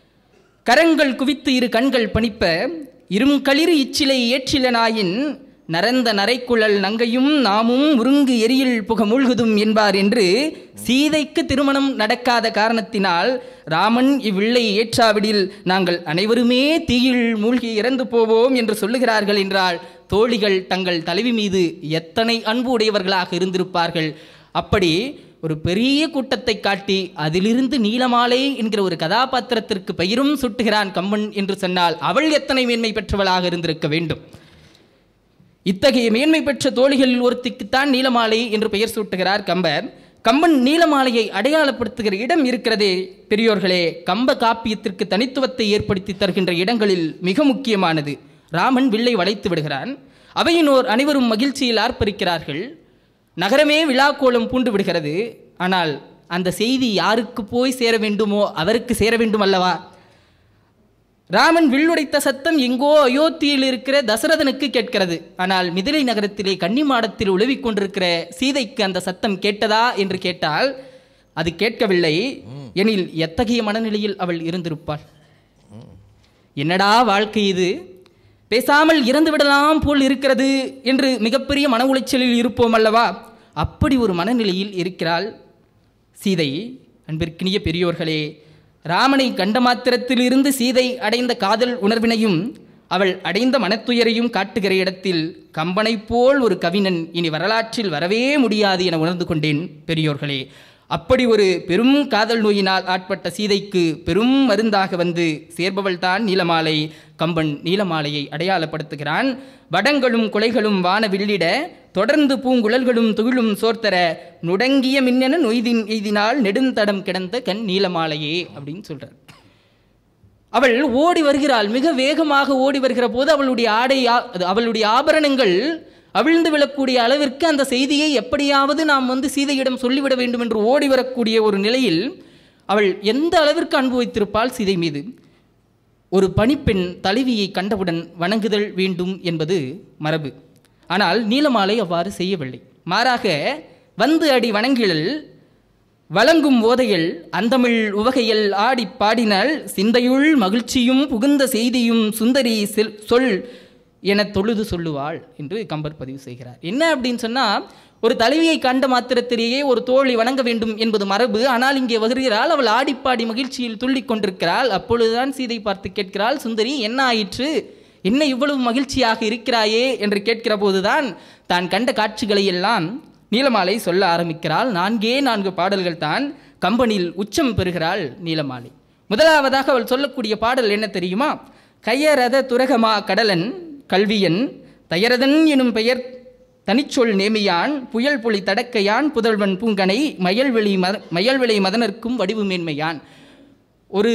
கரங்கள் குவித்து இரு கண்கள் பணிப்ப இரும்களிறு இச்சிலை ஏற்றிலனாயின் நரந்த நரைக்குழல் நங்கையும் நாமும் உருங்கு எரியில் புக மூழ்குதும் என்பார் என்று சீதைக்கு திருமணம் நடக்காத காரணத்தினால் ராமன் இவ்வில்லை ஏற்றாவிடில் நாங்கள் அனைவருமே தீயில் மூழ்கி இறந்து போவோம் என்று சொல்லுகிறார்கள் என்றால் தோழிகள் தங்கள் தலைவி மீது எத்தனை அன்பு உடையவர்களாக இருந்திருப்பார்கள் அப்படி ஒரு பெரிய கூட்டத்தை காட்டி அதிலிருந்து நீலமாலை என்கிற ஒரு கதாபாத்திரத்திற்கு பெயரும் சுட்டுகிறான் கம்பன் என்று சொன்னால் அவள் எத்தனை மேன்மை பெற்றவளாக இருந்திருக்க வேண்டும் இத்தகைய மேன்மை பெற்ற தோழிகளில் ஒருத்திக்குத்தான் நீலமாலை என்று பெயர் சூட்டுகிறார் கம்பர் கம்பன் நீலமாலையை அடையாளப்படுத்துகிற இடம் இருக்கிறதே பெரியோர்களே கம்ப காப்பியத்திற்கு தனித்துவத்தை ஏற்படுத்தி தருகின்ற இடங்களில் மிக முக்கியமானது ராமன் வில்லை வளைத்து விடுகிறான் அவையினோர் அனைவரும் மகிழ்ச்சியில் ஆர்ப்பரிக்கிறார்கள் நகரமே விழாக்கோலம் பூண்டு விடுகிறது ஆனால் அந்த செய்தி யாருக்கு போய் சேர வேண்டுமோ அவருக்கு சேர வேண்டும் அல்லவா ராமன் வில்லுடைத்த சத்தம் எங்கோ அயோத்தியில் இருக்கிற தசரதனுக்கு கேட்கிறது ஆனால் மிதிலை நகரத்திலே கன்னிமாடத்தில் உழவிக் கொண்டிருக்கிற சீதைக்கு அந்த சத்தம் கேட்டதா என்று கேட்டால் அது கேட்கவில்லை எனில் எத்தகைய மனநிலையில் அவள் இருந்திருப்பாள் என்னடா வாழ்க்கை இது பேசாமல் இறந்து விடலாம் போல் இருக்கிறது என்று மிகப்பெரிய மன உளைச்சலில் இருப்போம் அல்லவா அப்படி ஒரு மனநிலையில் இருக்கிறாள் சீதை அன்பிற்கினிய பெரியோர்களே ராமனை கண்ட மாத்திரத்திலிருந்து சீதை அடைந்த காதல் உணர்வினையும் அவள் அடைந்த மனத்துயரையும் காட்டுகிற இடத்தில் கம்பனைப் போல் ஒரு கவிஞன் இனி வரலாற்றில் வரவே முடியாது என உணர்ந்து கொண்டேன் பெரியோர்களே அப்படி ஒரு பெரும் காதல் நோயினால் ஆட்பட்ட சீதைக்கு பெரும் மருந்தாக வந்து சேர்பவள்தான் நீலமாலை கம்பன் நீலமாலையை அடையாளப்படுத்துகிறான் வடங்களும் கொலைகளும் வான வில்லிட தொடர்ந்து பூங்குழல்களும் துகிலும் சோர்த்தர நுடங்கிய மின்னென நொய்தின் எய்தினால் நெடுந்தடம் கிடந்த கண் நீலமாலையே அப்படின்னு சொல்றார் அவள் ஓடி வருகிறாள் மிக வேகமாக ஓடி வருகிற போது அவளுடைய ஆடை ஆ- அது அவளுடைய ஆபரணங்கள் அவிழ்ந்து விழக்கூடிய அளவிற்கு அந்த செய்தியை எப்படியாவது நாம் வந்து சீதையிடம் சொல்லிவிட வேண்டும் என்று ஓடி வரக்கூடிய ஒரு நிலையில் அவள் எந்த அளவிற்கு அன்பு வைத்திருப்பாள் சீதை மீது ஒரு பணிப்பெண் தலைவியை கண்டவுடன் வணங்குதல் வேண்டும் என்பது மரபு ஆனால் நீலமாலை அவ்வாறு செய்யவில்லை மாறாக வந்து அடி வணங்கிழல் வழங்கும் ஓதையில் அந்தமிழ் உவகையில் ஆடிப் பாடினால் சிந்தையுள் மகிழ்ச்சியும் புகுந்த செய்தியும் சுந்தரி செல் சொல் என தொழுது சொல்லுவாள் என்று கம்பர் பதிவு செய்கிறார் என்ன அப்படின்னு சொன்னால் ஒரு தலைவியை கண்ட மாத்திரத்திலேயே ஒரு தோழி வணங்க வேண்டும் என்பது மரபு ஆனால் இங்கே வருகிறாள் அவள் ஆடிப்பாடி மகிழ்ச்சியில் துள்ளிக் கொண்டிருக்கிறாள் அப்பொழுதுதான் சீதை பார்த்து கேட்கிறாள் சுந்தரி என்ன ஆயிற்று என்ன இவ்வளவு மகிழ்ச்சியாக இருக்கிறாயே என்று கேட்கிற போதுதான் தான் கண்ட காட்சிகளை எல்லாம் நீலமாலை சொல்ல ஆரம்பிக்கிறாள் நான்கே நான்கு பாடல்கள் தான் கம்பனில் உச்சம் பெறுகிறாள் நீலமாலை முதலாவதாக அவள் சொல்லக்கூடிய பாடல் என்ன தெரியுமா கையரத துரகமா கடலன் கல்வியன் தயரதன் எனும் பெயர் தனிச்சொல் நேமியான் புயல் புலி தடக்கையான் புதல்வன் பூங்கனை மயல்வெளி மத மயல்விளை மதனர்க்கும் வடிவு மேன்மையான் ஒரு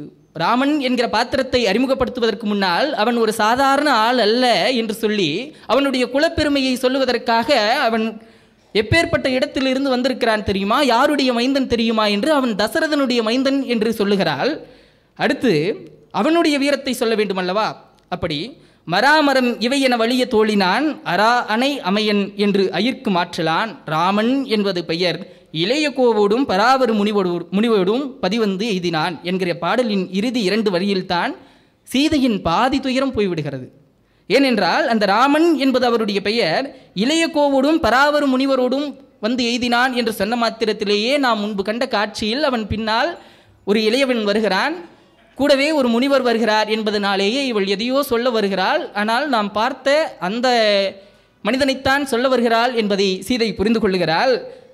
ராமன் என்கிற பாத்திரத்தை அறிமுகப்படுத்துவதற்கு முன்னால் அவன் ஒரு சாதாரண ஆள் அல்ல என்று சொல்லி அவனுடைய குலப்பெருமையை சொல்லுவதற்காக அவன் எப்பேற்பட்ட இடத்திலிருந்து வந்திருக்கிறான் தெரியுமா யாருடைய மைந்தன் தெரியுமா என்று அவன் தசரதனுடைய மைந்தன் என்று சொல்லுகிறாள் அடுத்து அவனுடைய வீரத்தை சொல்ல வேண்டுமல்லவா அப்படி மராமரம் இவை என வலிய தோழினான் அரா அணை அமையன் என்று அயிர்க்கு மாற்றலான் ராமன் என்பது பெயர் இளைய கோவோடும் பராவரு முனிவோடு முனிவோடும் பதிவந்து எய்தினான் என்கிற பாடலின் இறுதி இரண்டு வரியில்தான் சீதையின் பாதி துயரம் போய்விடுகிறது ஏனென்றால் அந்த ராமன் என்பது அவருடைய பெயர் இளைய கோவோடும் பராவரு முனிவரோடும் வந்து எய்தினான் என்று சொன்ன மாத்திரத்திலேயே நாம் முன்பு கண்ட காட்சியில் அவன் பின்னால் ஒரு இளையவன் வருகிறான் கூடவே ஒரு முனிவர் வருகிறார் என்பதனாலேயே இவள் எதையோ சொல்ல வருகிறாள் ஆனால் நாம் பார்த்த அந்த மனிதனைத்தான் சொல்ல வருகிறாள் என்பதை சீதை புரிந்து கொள்ளுகிறாள்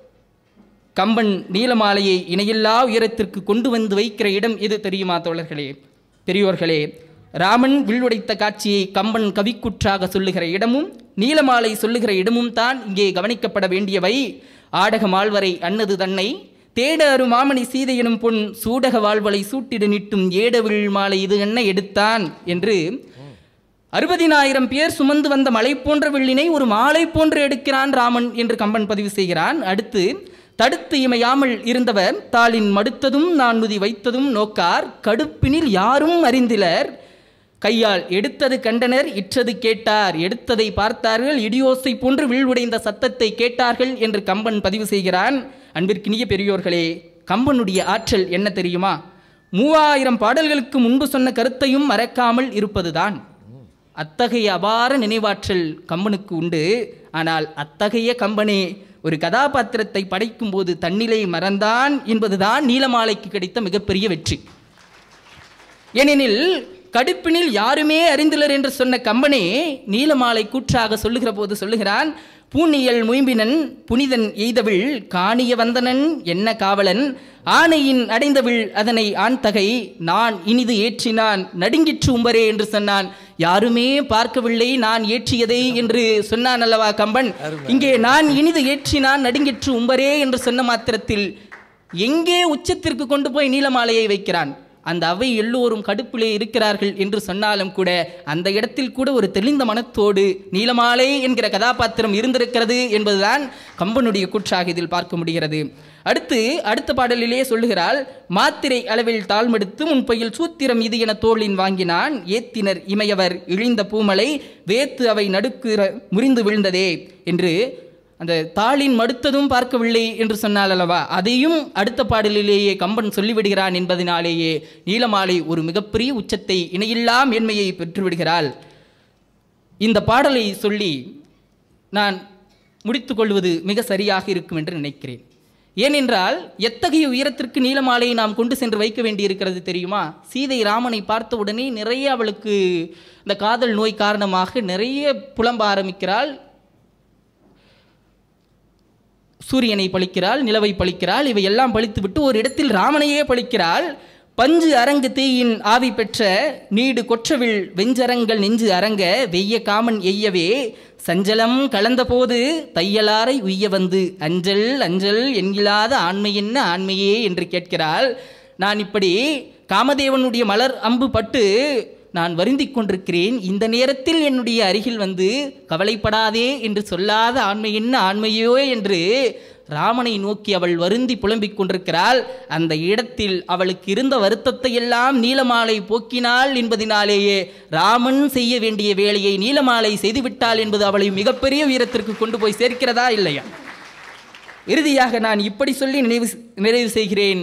கம்பன் நீலமாலையை இணையில்லா உயரத்திற்கு கொண்டு வந்து வைக்கிற இடம் எது தெரியுமா தோழர்களே பெரியோர்களே ராமன் வில்லுடைத்த காட்சியை கம்பன் கவிக்குற்றாக சொல்லுகிற இடமும் நீலமாலை சொல்லுகிற இடமும் தான் இங்கே கவனிக்கப்பட வேண்டியவை ஆடக மால்வரை அன்னது தன்னை தேட அரு மாமணி சீதை எனும் பொன் சூடக வாழ்வலை சூட்டிட நிட்டும் ஏடவிழ் மாலை இது என்ன எடுத்தான் என்று அறுபதினாயிரம் பேர் சுமந்து வந்த மலை போன்ற வெள்ளினை ஒரு மாலை போன்று எடுக்கிறான் ராமன் என்று கம்பன் பதிவு செய்கிறான் அடுத்து தடுத்து இமையாமல் இருந்தவர் தாளின் மடுத்ததும் நான் நுதி வைத்ததும் நோக்கார் கடுப்பினில் யாரும் அறிந்திலர் கையால் எடுத்தது கண்டனர் இற்றது கேட்டார் எடுத்ததை பார்த்தார்கள் இடியோசை போன்று விழ்வுடைந்த சத்தத்தை கேட்டார்கள் என்று கம்பன் பதிவு செய்கிறான் அன்பிற்கினிய பெரியோர்களே கம்பனுடைய ஆற்றல் என்ன தெரியுமா மூவாயிரம் பாடல்களுக்கு முன்பு சொன்ன கருத்தையும் மறக்காமல் இருப்பதுதான் அத்தகைய அபார நினைவாற்றல் கம்பனுக்கு உண்டு ஆனால் அத்தகைய கம்பனே ஒரு கதாபாத்திரத்தை படைக்கும் போது தன்னிலை மறந்தான் என்பதுதான் நீலமாலைக்கு கிடைத்த மிகப்பெரிய வெற்றி ஏனெனில் கடுப்பினில் யாருமே அறிந்திலர் என்று சொன்ன கம்பனே நீலமாலை கூற்றாக சொல்லுகிற போது சொல்லுகிறான் பூனியல் முயம்பினன் புனிதன் எய்தவிள் காணிய வந்தனன் என்ன காவலன் ஆணையின் அடைந்தவிள் அதனை ஆண் தகை நான் இனிது ஏற்றினான் நடுங்கிற்று உம்பரே என்று சொன்னான் யாருமே பார்க்கவில்லை நான் ஏற்றியதை என்று சொன்னான் அல்லவா கம்பன் இங்கே நான் இனிது ஏற்றினான் நடுங்கிற்று உம்பரே என்று சொன்ன மாத்திரத்தில் எங்கே உச்சத்திற்கு கொண்டு போய் நீலமாலையை வைக்கிறான் அந்த அவை எல்லோரும் கடுப்பிலே இருக்கிறார்கள் என்று சொன்னாலும் கூட அந்த இடத்தில் கூட ஒரு தெளிந்த மனத்தோடு நீலமாலை என்கிற கதாபாத்திரம் இருந்திருக்கிறது என்பதுதான் கம்பனுடைய கூற்றாக இதில் பார்க்க முடிகிறது அடுத்து அடுத்த பாடலிலே சொல்லுகிறாள் மாத்திரை அளவில் தாழ்மெடுத்து முன்பையில் சூத்திரம் இது என தோளின் வாங்கினான் ஏத்தினர் இமையவர் இழிந்த பூமலை வேத்து அவை நடுக்குற முறிந்து விழுந்ததே என்று அந்த தாளின் மடுத்ததும் பார்க்கவில்லை என்று சொன்னால் அல்லவா அதையும் அடுத்த பாடலிலேயே கம்பன் சொல்லிவிடுகிறான் என்பதனாலேயே நீலமாலை ஒரு மிகப்பெரிய உச்சத்தை இணையில்லா மேன்மையை பெற்றுவிடுகிறாள் இந்த பாடலை சொல்லி நான் முடித்துக் கொள்வது மிக சரியாக இருக்கும் என்று நினைக்கிறேன் ஏனென்றால் எத்தகைய உயரத்திற்கு நீலமாலையை நாம் கொண்டு சென்று வைக்க வேண்டியிருக்கிறது தெரியுமா சீதை ராமனை பார்த்த உடனே நிறைய அவளுக்கு இந்த காதல் நோய் காரணமாக நிறைய புலம்ப ஆரம்பிக்கிறாள் சூரியனை பழிக்கிறாள் நிலவை பழிக்கிறாள் இவை எல்லாம் பழித்துவிட்டு ஒரு இடத்தில் ராமனையே பழிக்கிறாள் பஞ்சு அரங்கு தீயின் ஆவி பெற்ற நீடு கொற்றவில் வெஞ்சரங்கள் நெஞ்சு அரங்க வெய்ய காமன் எய்யவே சஞ்சலம் கலந்தபோது தையலாரை உய்ய வந்து அஞ்சல் அஞ்சல் என்கிலாத ஆண்மை என்ன ஆண்மையே என்று கேட்கிறாள் நான் இப்படி காமதேவனுடைய மலர் அம்பு பட்டு நான் வருந்திக் கொண்டிருக்கிறேன் இந்த நேரத்தில் என்னுடைய அருகில் வந்து கவலைப்படாதே என்று சொல்லாத ஆண்மை என்ன ஆண்மையோ என்று ராமனை நோக்கி அவள் வருந்தி புலம்பிக் கொண்டிருக்கிறாள் அந்த இடத்தில் அவளுக்கு இருந்த வருத்தத்தை எல்லாம் நீலமாலை போக்கினாள் என்பதினாலேயே ராமன் செய்ய வேண்டிய வேலையை நீலமாலை செய்துவிட்டாள் என்பது அவளை மிகப்பெரிய உயரத்திற்கு கொண்டு போய் சேர்க்கிறதா இல்லையா இறுதியாக நான் இப்படி சொல்லி நினைவு நிறைவு செய்கிறேன்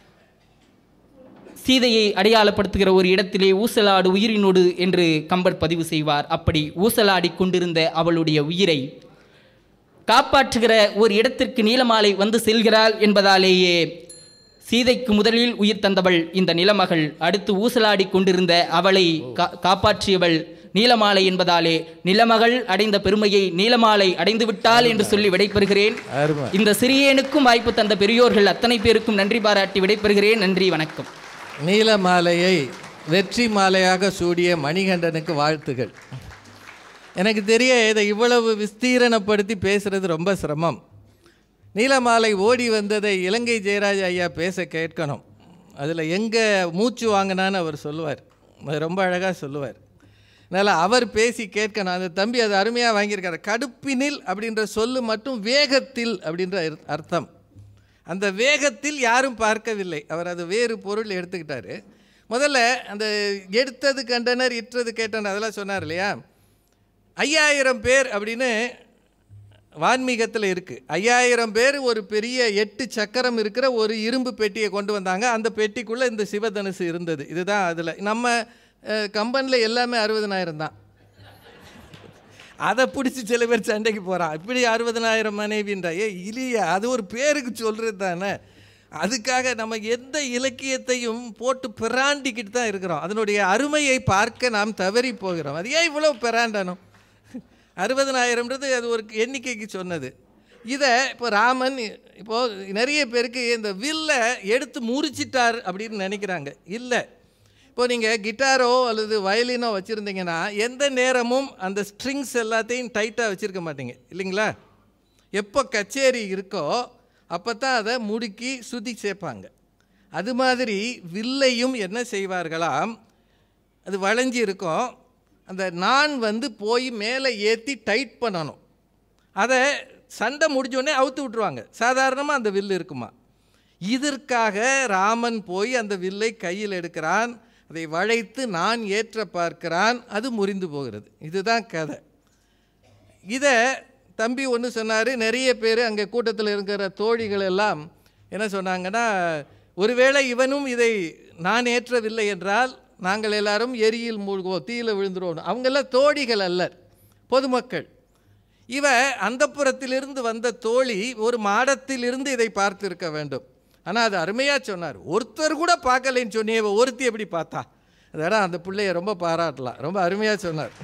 சீதையை அடையாளப்படுத்துகிற ஒரு இடத்திலே ஊசலாடு உயிரினோடு என்று கம்பர் பதிவு செய்வார் அப்படி ஊசலாடி கொண்டிருந்த அவளுடைய உயிரை காப்பாற்றுகிற ஒரு இடத்திற்கு நீலமாலை வந்து செல்கிறாள் என்பதாலேயே சீதைக்கு முதலில் உயிர் தந்தவள் இந்த நிலமகள் அடுத்து ஊசலாடி கொண்டிருந்த அவளை கா காப்பாற்றியவள் நீலமாலை என்பதாலே நிலமகள் அடைந்த பெருமையை நீலமாலை அடைந்து விட்டாள் என்று சொல்லி விடைபெறுகிறேன் அருமை இந்த சிறியனுக்கும் வாய்ப்பு தந்த பெரியோர்கள் அத்தனை பேருக்கும் நன்றி பாராட்டி விடைபெறுகிறேன் நன்றி வணக்கம் நீல மாலையை வெற்றி மாலையாக சூடிய மணிகண்டனுக்கு வாழ்த்துகள் எனக்கு தெரிய இதை இவ்வளவு விஸ்தீரணப்படுத்தி பேசுறது ரொம்ப சிரமம் நீலமாலை ஓடி வந்ததை இலங்கை ஜெயராஜ் ஐயா பேச கேட்கணும் அதில் எங்கே மூச்சு வாங்கினான்னு அவர் சொல்லுவார் அது ரொம்ப அழகாக சொல்லுவார் அதனால் அவர் பேசி கேட்கணும் அந்த தம்பி அது அருமையாக வாங்கியிருக்காரு கடுப்பினில் அப்படின்ற சொல்லு மட்டும் வேகத்தில் அப்படின்ற அர்த்த- அர்த்தம் அந்த வேகத்தில் யாரும் பார்க்கவில்லை அவர் அது வேறு பொருள் எடுத்துக்கிட்டாரு முதல்ல அந்த எடுத்தது கண்டனர் இற்றது கேட்டனர் அதெல்லாம் சொன்னார் இல்லையா ஐயாயிரம் பேர் அப்படின்னு வான்மீகத்தில் இருக்குது ஐயாயிரம் பேர் ஒரு பெரிய எட்டு சக்கரம் இருக்கிற ஒரு இரும்பு பெட்டியை கொண்டு வந்தாங்க அந்த பெட்டிக்குள்ளே இந்த சிவதனுசு இருந்தது இதுதான் அதில் நம்ம கம்பெனியில் எல்லாமே அறுபதனாயிரம் தான் அதை பிடிச்சி சில பேர் சண்டைக்கு போகிறான் இப்படி அறுபதனாயிரம் மனைவின்றா ஏ இல்லையா அது ஒரு பேருக்கு சொல்கிறது தானே அதுக்காக நம்ம எந்த இலக்கியத்தையும் போட்டு பிராண்டிக்கிட்டு தான் இருக்கிறோம் அதனுடைய அருமையை பார்க்க நாம் தவறி போகிறோம் அது ஏன் இவ்வளோ பிராண்டணும் அறுபதனாயிரம்ன்றது அது ஒரு எண்ணிக்கைக்கு சொன்னது இதை இப்போ ராமன் இப்போது நிறைய பேருக்கு இந்த வில்லை எடுத்து முறிச்சிட்டார் அப்படின்னு நினைக்கிறாங்க இல்லை இப்போ நீங்கள் கிட்டாரோ அல்லது வயலினோ வச்சுருந்தீங்கன்னா எந்த நேரமும் அந்த ஸ்ட்ரிங்ஸ் எல்லாத்தையும் டைட்டாக வச்சுருக்க மாட்டீங்க இல்லைங்களா எப்போ கச்சேரி இருக்கோ அப்போ தான் அதை முடுக்கி சுதி சேர்ப்பாங்க அது மாதிரி வில்லையும் என்ன செய்வார்களாம் அது வளைஞ்சி இருக்கும் அந்த நான் வந்து போய் மேலே ஏற்றி டைட் பண்ணணும் அதை சண்டை முடிஞ்ச உடனே அவுத்து விட்ருவாங்க சாதாரணமாக அந்த வில்லு இருக்குமா இதற்காக ராமன் போய் அந்த வில்லை கையில் எடுக்கிறான் அதை வளைத்து நான் ஏற்ற பார்க்கிறான் அது முறிந்து போகிறது இதுதான் கதை இதை தம்பி ஒன்று சொன்னார் நிறைய பேர் அங்கே கூட்டத்தில் இருக்கிற தோழிகள் எல்லாம் என்ன சொன்னாங்கன்னா ஒருவேளை இவனும் இதை நான் ஏற்றவில்லை என்றால் நாங்கள் எல்லாரும் எரியில் மூழ்குவோம் தீயில விழுந்துருவோம் அவங்கெல்லாம் தோழிகள் அல்ல பொதுமக்கள் இவ அந்தப்புறத்திலிருந்து வந்த தோழி ஒரு மாடத்திலிருந்து இதை பார்த்திருக்க வேண்டும் ஆனால் அது அருமையாக சொன்னார் ஒருத்தர் கூட பார்க்கலைன்னு சொன்னியே இவ ஒருத்தி எப்படி பார்த்தா அதோட அந்த பிள்ளைய ரொம்ப பாராட்டலாம் ரொம்ப அருமையாக சொன்னார்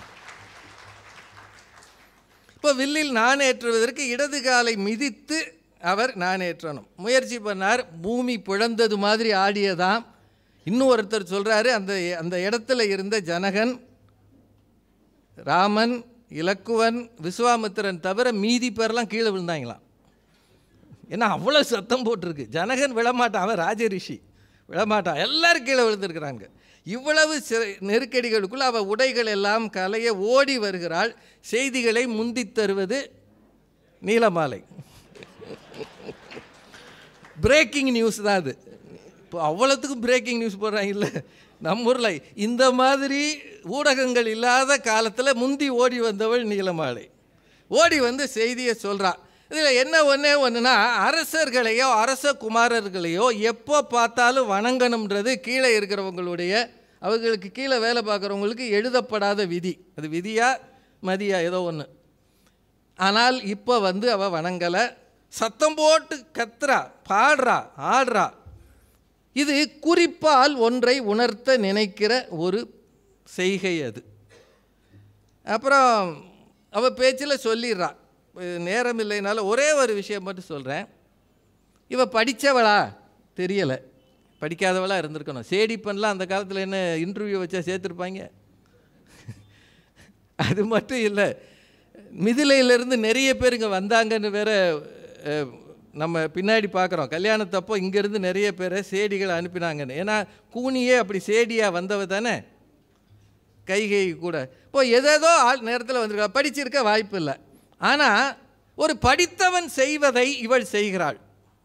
இப்போ வில்லில் நாணேற்றுவதற்கு இடது காலை மிதித்து அவர் நாணேற்றணும் முயற்சி பண்ணார் பூமி பிழந்தது மாதிரி ஆடியதாம் இன்னும் ஒருத்தர் சொல்கிறாரு அந்த அந்த இடத்துல இருந்த ஜனகன் ராமன் இலக்குவன் விஸ்வாமித்திரன் தவிர மீதி பேர்லாம் கீழே விழுந்தாங்களாம் ஏன்னா அவ்வளோ சத்தம் போட்டிருக்கு ஜனகன் விழமாட்டான் அவன் ராஜரிஷி விழமாட்டான் எல்லாரும் கீழே விழுந்திருக்கிறாங்க இவ்வளவு சி- நெருக்கடிகளுக்குள் அவ உடைகள் எல்லாம் கலைய ஓடி வருகிறாள் செய்திகளை முந்தித் தருவது நீலமாலை பிரேக்கிங் நியூஸ் தான் அது இப்போ அவ்வளோத்துக்கும் பிரேக்கிங் நியூஸ் போடுறாங்கல்ல நம்ம ஊரில் இந்த மாதிரி ஊடகங்கள் இல்லாத காலத்தில் முந்தி ஓடி வந்தவள் நீலமாலை ஓடி வந்து செய்தியை சொல்றா இதில் என்ன ஒன்றே ஒன்றுனா அரசர்களையோ அரச குமாரர்களையோ எப்போ பார்த்தாலும் வணங்கணுன்றது கீழே இருக்கிறவங்களுடைய அவர்களுக்கு கீழே வேலை பார்க்குறவங்களுக்கு எழுதப்படாத விதி அது விதியா மதியா ஏதோ ஒன்று ஆனால் இப்போ வந்து அவள் வணங்கலை சத்தம் போட்டு கத்துறா பாடுறா ஆடுறா இது குறிப்பால் ஒன்றை உணர்த்த நினைக்கிற ஒரு செய்கை அது அப்புறம் அவள் பேச்சில் சொல்லிடுறா அஹ் நேரம் இல்லைனால ஒரே ஒரு விஷயம் மட்டும் சொல்கிறேன் இவ படித்தவளா தெரியலை படிக்காதவளா இருந்திருக்கணும் சேடிப்பன்லாம் அந்த காலத்தில் என்ன இன்டர்வியூ வச்சா சேர்த்துருப்பாங்க அது மட்டும் இல்லை மிதிலையிலேருந்து நிறைய பேர் இங்கே வந்தாங்கன்னு வேற அஹ், நம்ம பின்னாடி பார்க்குறோம் கல்யாணத்தப்போ இங்கேருந்து நிறைய பேரை சேடிகளை அனுப்பினாங்கன்னு ஏன்னா கூனியே அப்படி சேடியாக வந்தவ தானே கைகை கூட இப்போ எதேதோ ஆள் நேரத்தில் வந்திருக்கா படிச்சிருக்க வாய்ப்பு இல்லை ஆனால் ஒரு படித்தவன் செய்வதை இவள் செய்கிறாள்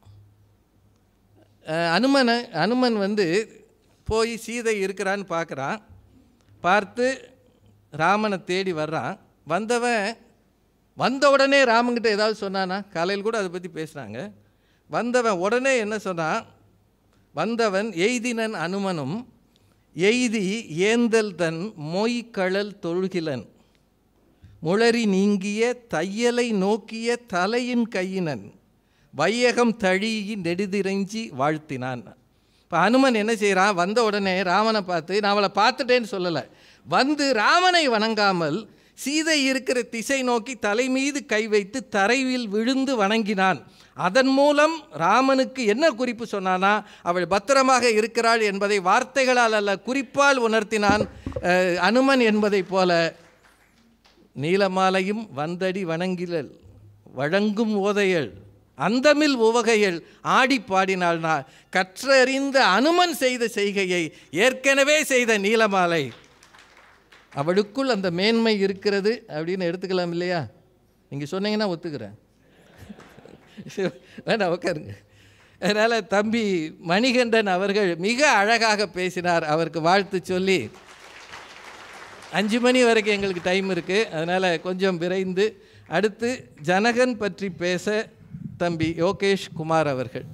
அஹ், அனுமனை அனுமன் வந்து போய் சீதை இருக்கிறான்னு பார்க்குறான் பார்த்து ராமனை தேடி வர்றான் வந்தவன் வந்த உடனே ராமன்கிட்ட ஏதாவது சொன்னானா காலையில் கூட அதை பற்றி பேசுனாங்க வந்தவன் உடனே என்ன சொன்னான் வந்தவன் எய்தினன் அனுமனும் எய்தி ஏந்தல் தன் மொய்கழல் தொழுகிலன் முளரி நீங்கிய தையலை நோக்கிய தலையின் கையினன் வையகம் தழியி நெடுதிரைஞ்சி வாழ்த்தினான் இப்போ அனுமன் என்ன செய்கிறான் வந்த உடனே ராமனை பார்த்து நான் அவளை பார்த்துட்டேன்னு சொல்லலை வந்து ராமனை வணங்காமல் சீதை இருக்கிற திசை நோக்கி தலை மீது கை வைத்து தரையில் விழுந்து வணங்கினான் அதன் மூலம் ராமனுக்கு என்ன குறிப்பு சொன்னானா அவள் பத்திரமாக இருக்கிறாள் என்பதை வார்த்தைகளால் அல்ல குறிப்பால் உணர்த்தினான் அஹ், அனுமன் என்பதைப் போல நீலமாலையும் வந்தடி வணங்கிலல் வழங்கும் ஓதையள் அந்தமில் உவகையள் ஆடி பாடினாள்னா கற்றறிந்த அனுமன் செய்த செய்கையை ஏற்கனவே செய்த நீலமாலை அவளுக்குள் அந்த மேன்மை இருக்கிறது அப்படின்னு எடுத்துக்கலாம் இல்லையா நீங்கள் சொன்னீங்கன்னா ஒத்துக்கிறேன் வேண்டாம் உட்காருங்க அதனால் தம்பி மணிகண்டன் அவர்கள் மிக அழகாக பேசினார் அவருக்கு வாழ்த்து சொல்லி அஞ்சு மணி வரைக்கும் எங்களுக்கு டைம் இருக்குது அதனால் கொஞ்சம் விரைந்து அடுத்து ஜனகன் பற்றி பேச தம்பி யோகேஷ் குமார் அவர்கள்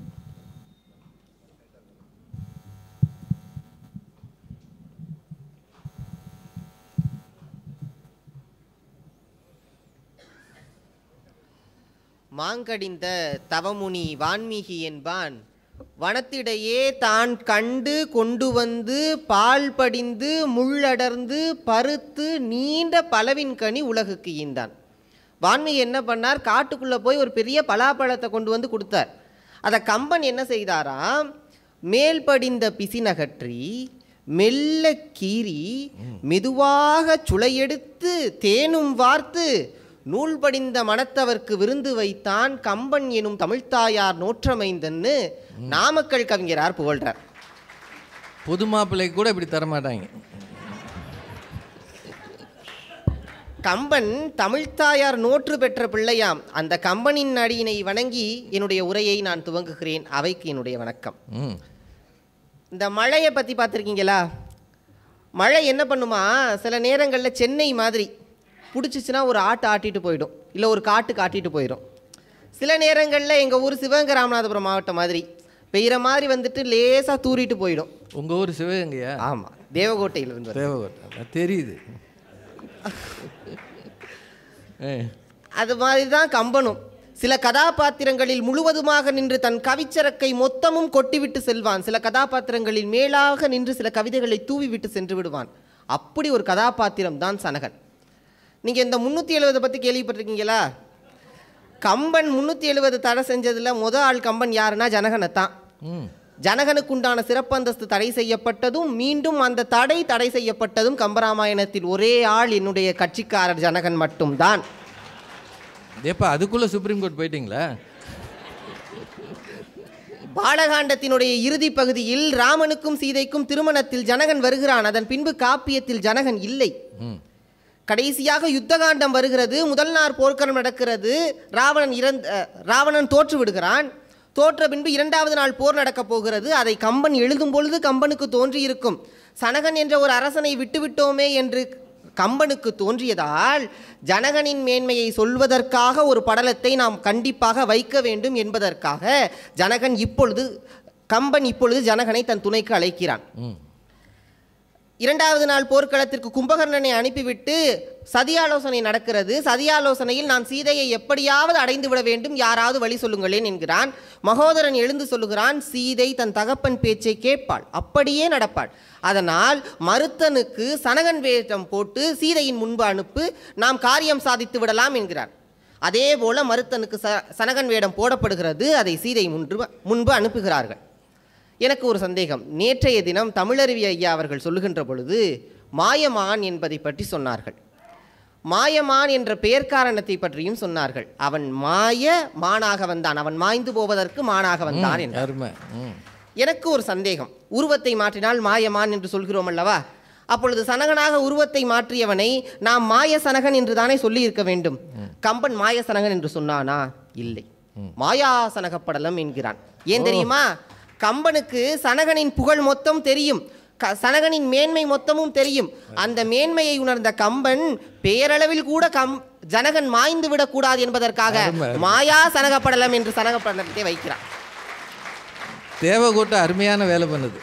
மாங்கடிந்த தவமுனி வான்மீகி என்பான் வனத்திடையே தான் கண்டு கொண்டு வந்து பால் படிந்து முள்ளடர்ந்து பருத்து நீண்ட பலவின் கனி உலகுக்கு ஈந்தான் வான்மீகி என்ன பண்ணார் காட்டுக்குள்ளே போய் ஒரு பெரிய பலாப்பழத்தை கொண்டு வந்து கொடுத்தார் அதை கம்பன் என்ன செய்தாராம் மேல் படிந்த பிசினகற்றி மெல்ல கீறி மெதுவாக சுளையெடுத்து தேனும் வார்த்து நூல் படிந்த மனத்தவர்க்கு விருந்து வைத்தான் கம்பன் எனும் தமிழ்த்தாயார் நோற்றமைந்தன்னு நாமக்கல் கவிஞரார் புகழ்றார் பொது மாப்பிள்ளைக்கு கூட இப்படி தரமாட்டாங்க கம்பன் தமிழ்த்தாயார் நோற்று பெற்ற பிள்ளையாம் அந்த கம்பனின் அடியினை வணங்கி என்னுடைய உரையை நான் துவங்குகிறேன் அவைக்கு என்னுடைய வணக்கம் ம் இந்த மழையை பற்றி பார்த்துருக்கீங்களா மழை என்ன பண்ணுமா சில நேரங்களில் சென்னை மாதிரி பிடிச்சிச்சின்னா ஒரு ஆட்டு ஆட்டிட்டு போயிடும் இல்லை ஒரு காட்டு காட்டிட்டு போயிடும் சில நேரங்களில் எங்கள் ஊர் சிவகங்கை ராமநாதபுரம் மாவட்டம் மாதிரி பெய்கிற மாதிரி வந்துட்டு லேசாக தூறிட்டு போயிடும் உங்கள் ஊர் சிவகங்கையா ஆமாம் தேவகோட்டையில் இருந்து வரேன். தேவகோட்டை தெரியுது ஏ அது மாதிரி தான் கம்பனும் சில கதாபாத்திரங்களில் முழுவதுமாக நின்று தன் கவிச்சரக்கை மொத்தமும் கொட்டிவிட்டு செல்வான் சில கதாபாத்திரங்களில் மேலாக நின்று சில கவிதைகளை தூவிவிட்டு சென்று விடுவான் அப்படி ஒரு கதாபாத்திரம் தான் சனகன் நீங்கள் இந்த முந்நூற்றி எழுபதை பற்றி கேள்விப்பட்டிருக்கீங்களா கம்பன் முந்நூற்றி எழுபது தடை செஞ்சதில் முத ஆள் கம்பன் யாருன்னா ஜனகனைத்தான் ம் ஜனகனுக்குண்டான சிறப்பந்தஸ்து தடை செய்யப்பட்டதும் மீண்டும் அந்த தடை தடை செய்யப்பட்டதும் கம்பராமாயணத்தில் ஒரே ஆள் என்னுடைய கட்சிக்காரர் ஜனகன் மட்டும்தான் ஏப்பா அதுக்குள்ளே சுப்ரீம் கோர்ட் போயிட்டீங்களா பாலகாண்டத்தினுடைய இறுதி பகுதியில் ராமனுக்கும் சீதைக்கும் திருமணத்தில் ஜனகன் வருகிறான் அதன் பின்பு காப்பியத்தில் ஜனகன் இல்லை ம் கடைசியாக யுத்தகாண்டம் வருகிறது முதல் நாள் போர்க்களம் நடக்கிறது ராவணன் இறந்த அஹ், ராவணன் தோற்று விடுகிறான் தோற்ற பின்பு இரண்டாவது நாள் போர் நடக்கப் போகிறது அதை கம்பன் எழுதும் பொழுது கம்பனுக்கு தோன்றியிருக்கும் சனகன் என்ற ஒரு அரசனை விட்டுவிட்டோமே என்று கம்பனுக்கு தோன்றியதால் ஜனகனின் மேன்மையை சொல்வதற்காக ஒரு படலத்தை நாம் கண்டிப்பாக வைக்க வேண்டும் என்பதற்காக ஜனகன் இப்பொழுது கம்பன் இப்பொழுது ஜனகனை தன் துணைக்கு அழைக்கிறான் ம் இரண்டாவது நாள் போர்க்களத்திற்கு கும்பகர்ணனை அனுப்பிவிட்டு சதியாலோசனை நடக்கிறது சதியாலோசனையில் நான் சீதையை எப்படியாவது அடைந்து விட வேண்டும் யாராவது வழி சொல்லுங்களேன் என்கிறான் மகோதரன் எழுந்து சொல்லுகிறான் சீதை தன் தகப்பன் பேச்சை கேட்பாள் அப்படியே நடப்பாள் அதனால் மருத்தனுக்கு சனகன் வேஷம் போட்டு சீதையின் முன்பு அனுப்பு நாம் காரியம் சாதித்து விடலாம் என்கிறார் அதே போல மருத்தனுக்கு ச சனகன் வேடம் போடப்படுகிறது அதை சீதை முன்பு முன்பு அனுப்புகிறார்கள் எனக்கு ஒரு சந்தேகம் நேற்றைய தினம் தமிழருவி ஐயா அவர்கள் சொல்லுகின்ற பொழுது மாயமான் என்பதை பற்றி சொன்னார்கள் மாயமான் என்ற பெயர் காரணத்தை பற்றியும் சொன்னார்கள் அவன் மாய மானாக வந்தான் அவன் மாய்ந்து போவதற்கு மானாக வந்தான் என்றார் அருமை ம் எனக்கு ஒரு சந்தேகம் உருவத்தை மாற்றினால் மாயமான் என்று சொல்கிறோம் அல்லவா அப்பொழுது சனகனாக உருவத்தை மாற்றியவனை நாம் மாய சனகன் என்று தானே சொல்லி இருக்க வேண்டும் கம்பன் மாய சனகன் என்று சொன்னானா இல்லை மாயா சனகப்படலம் என்கிறான் ஏன் தெரியுமா கம்பனுக்கு சனகனின் புகழ் மொத்தம் தெரியும் க- சனகனின் மேன்மை மொத்தமும் தெரியும் அந்த மேன்மையை உணர்ந்த கம்பன் பேரளவில் கூட கம் ஜனகன் மாய்ந்து விடக்கூடாது என்பதற்காக அருமை. மாயா சனகப்படலம் என்று சனகப்படலத்தை வைக்கிறான் தேவகோட்டை அருமையான வேலை பண்ணுது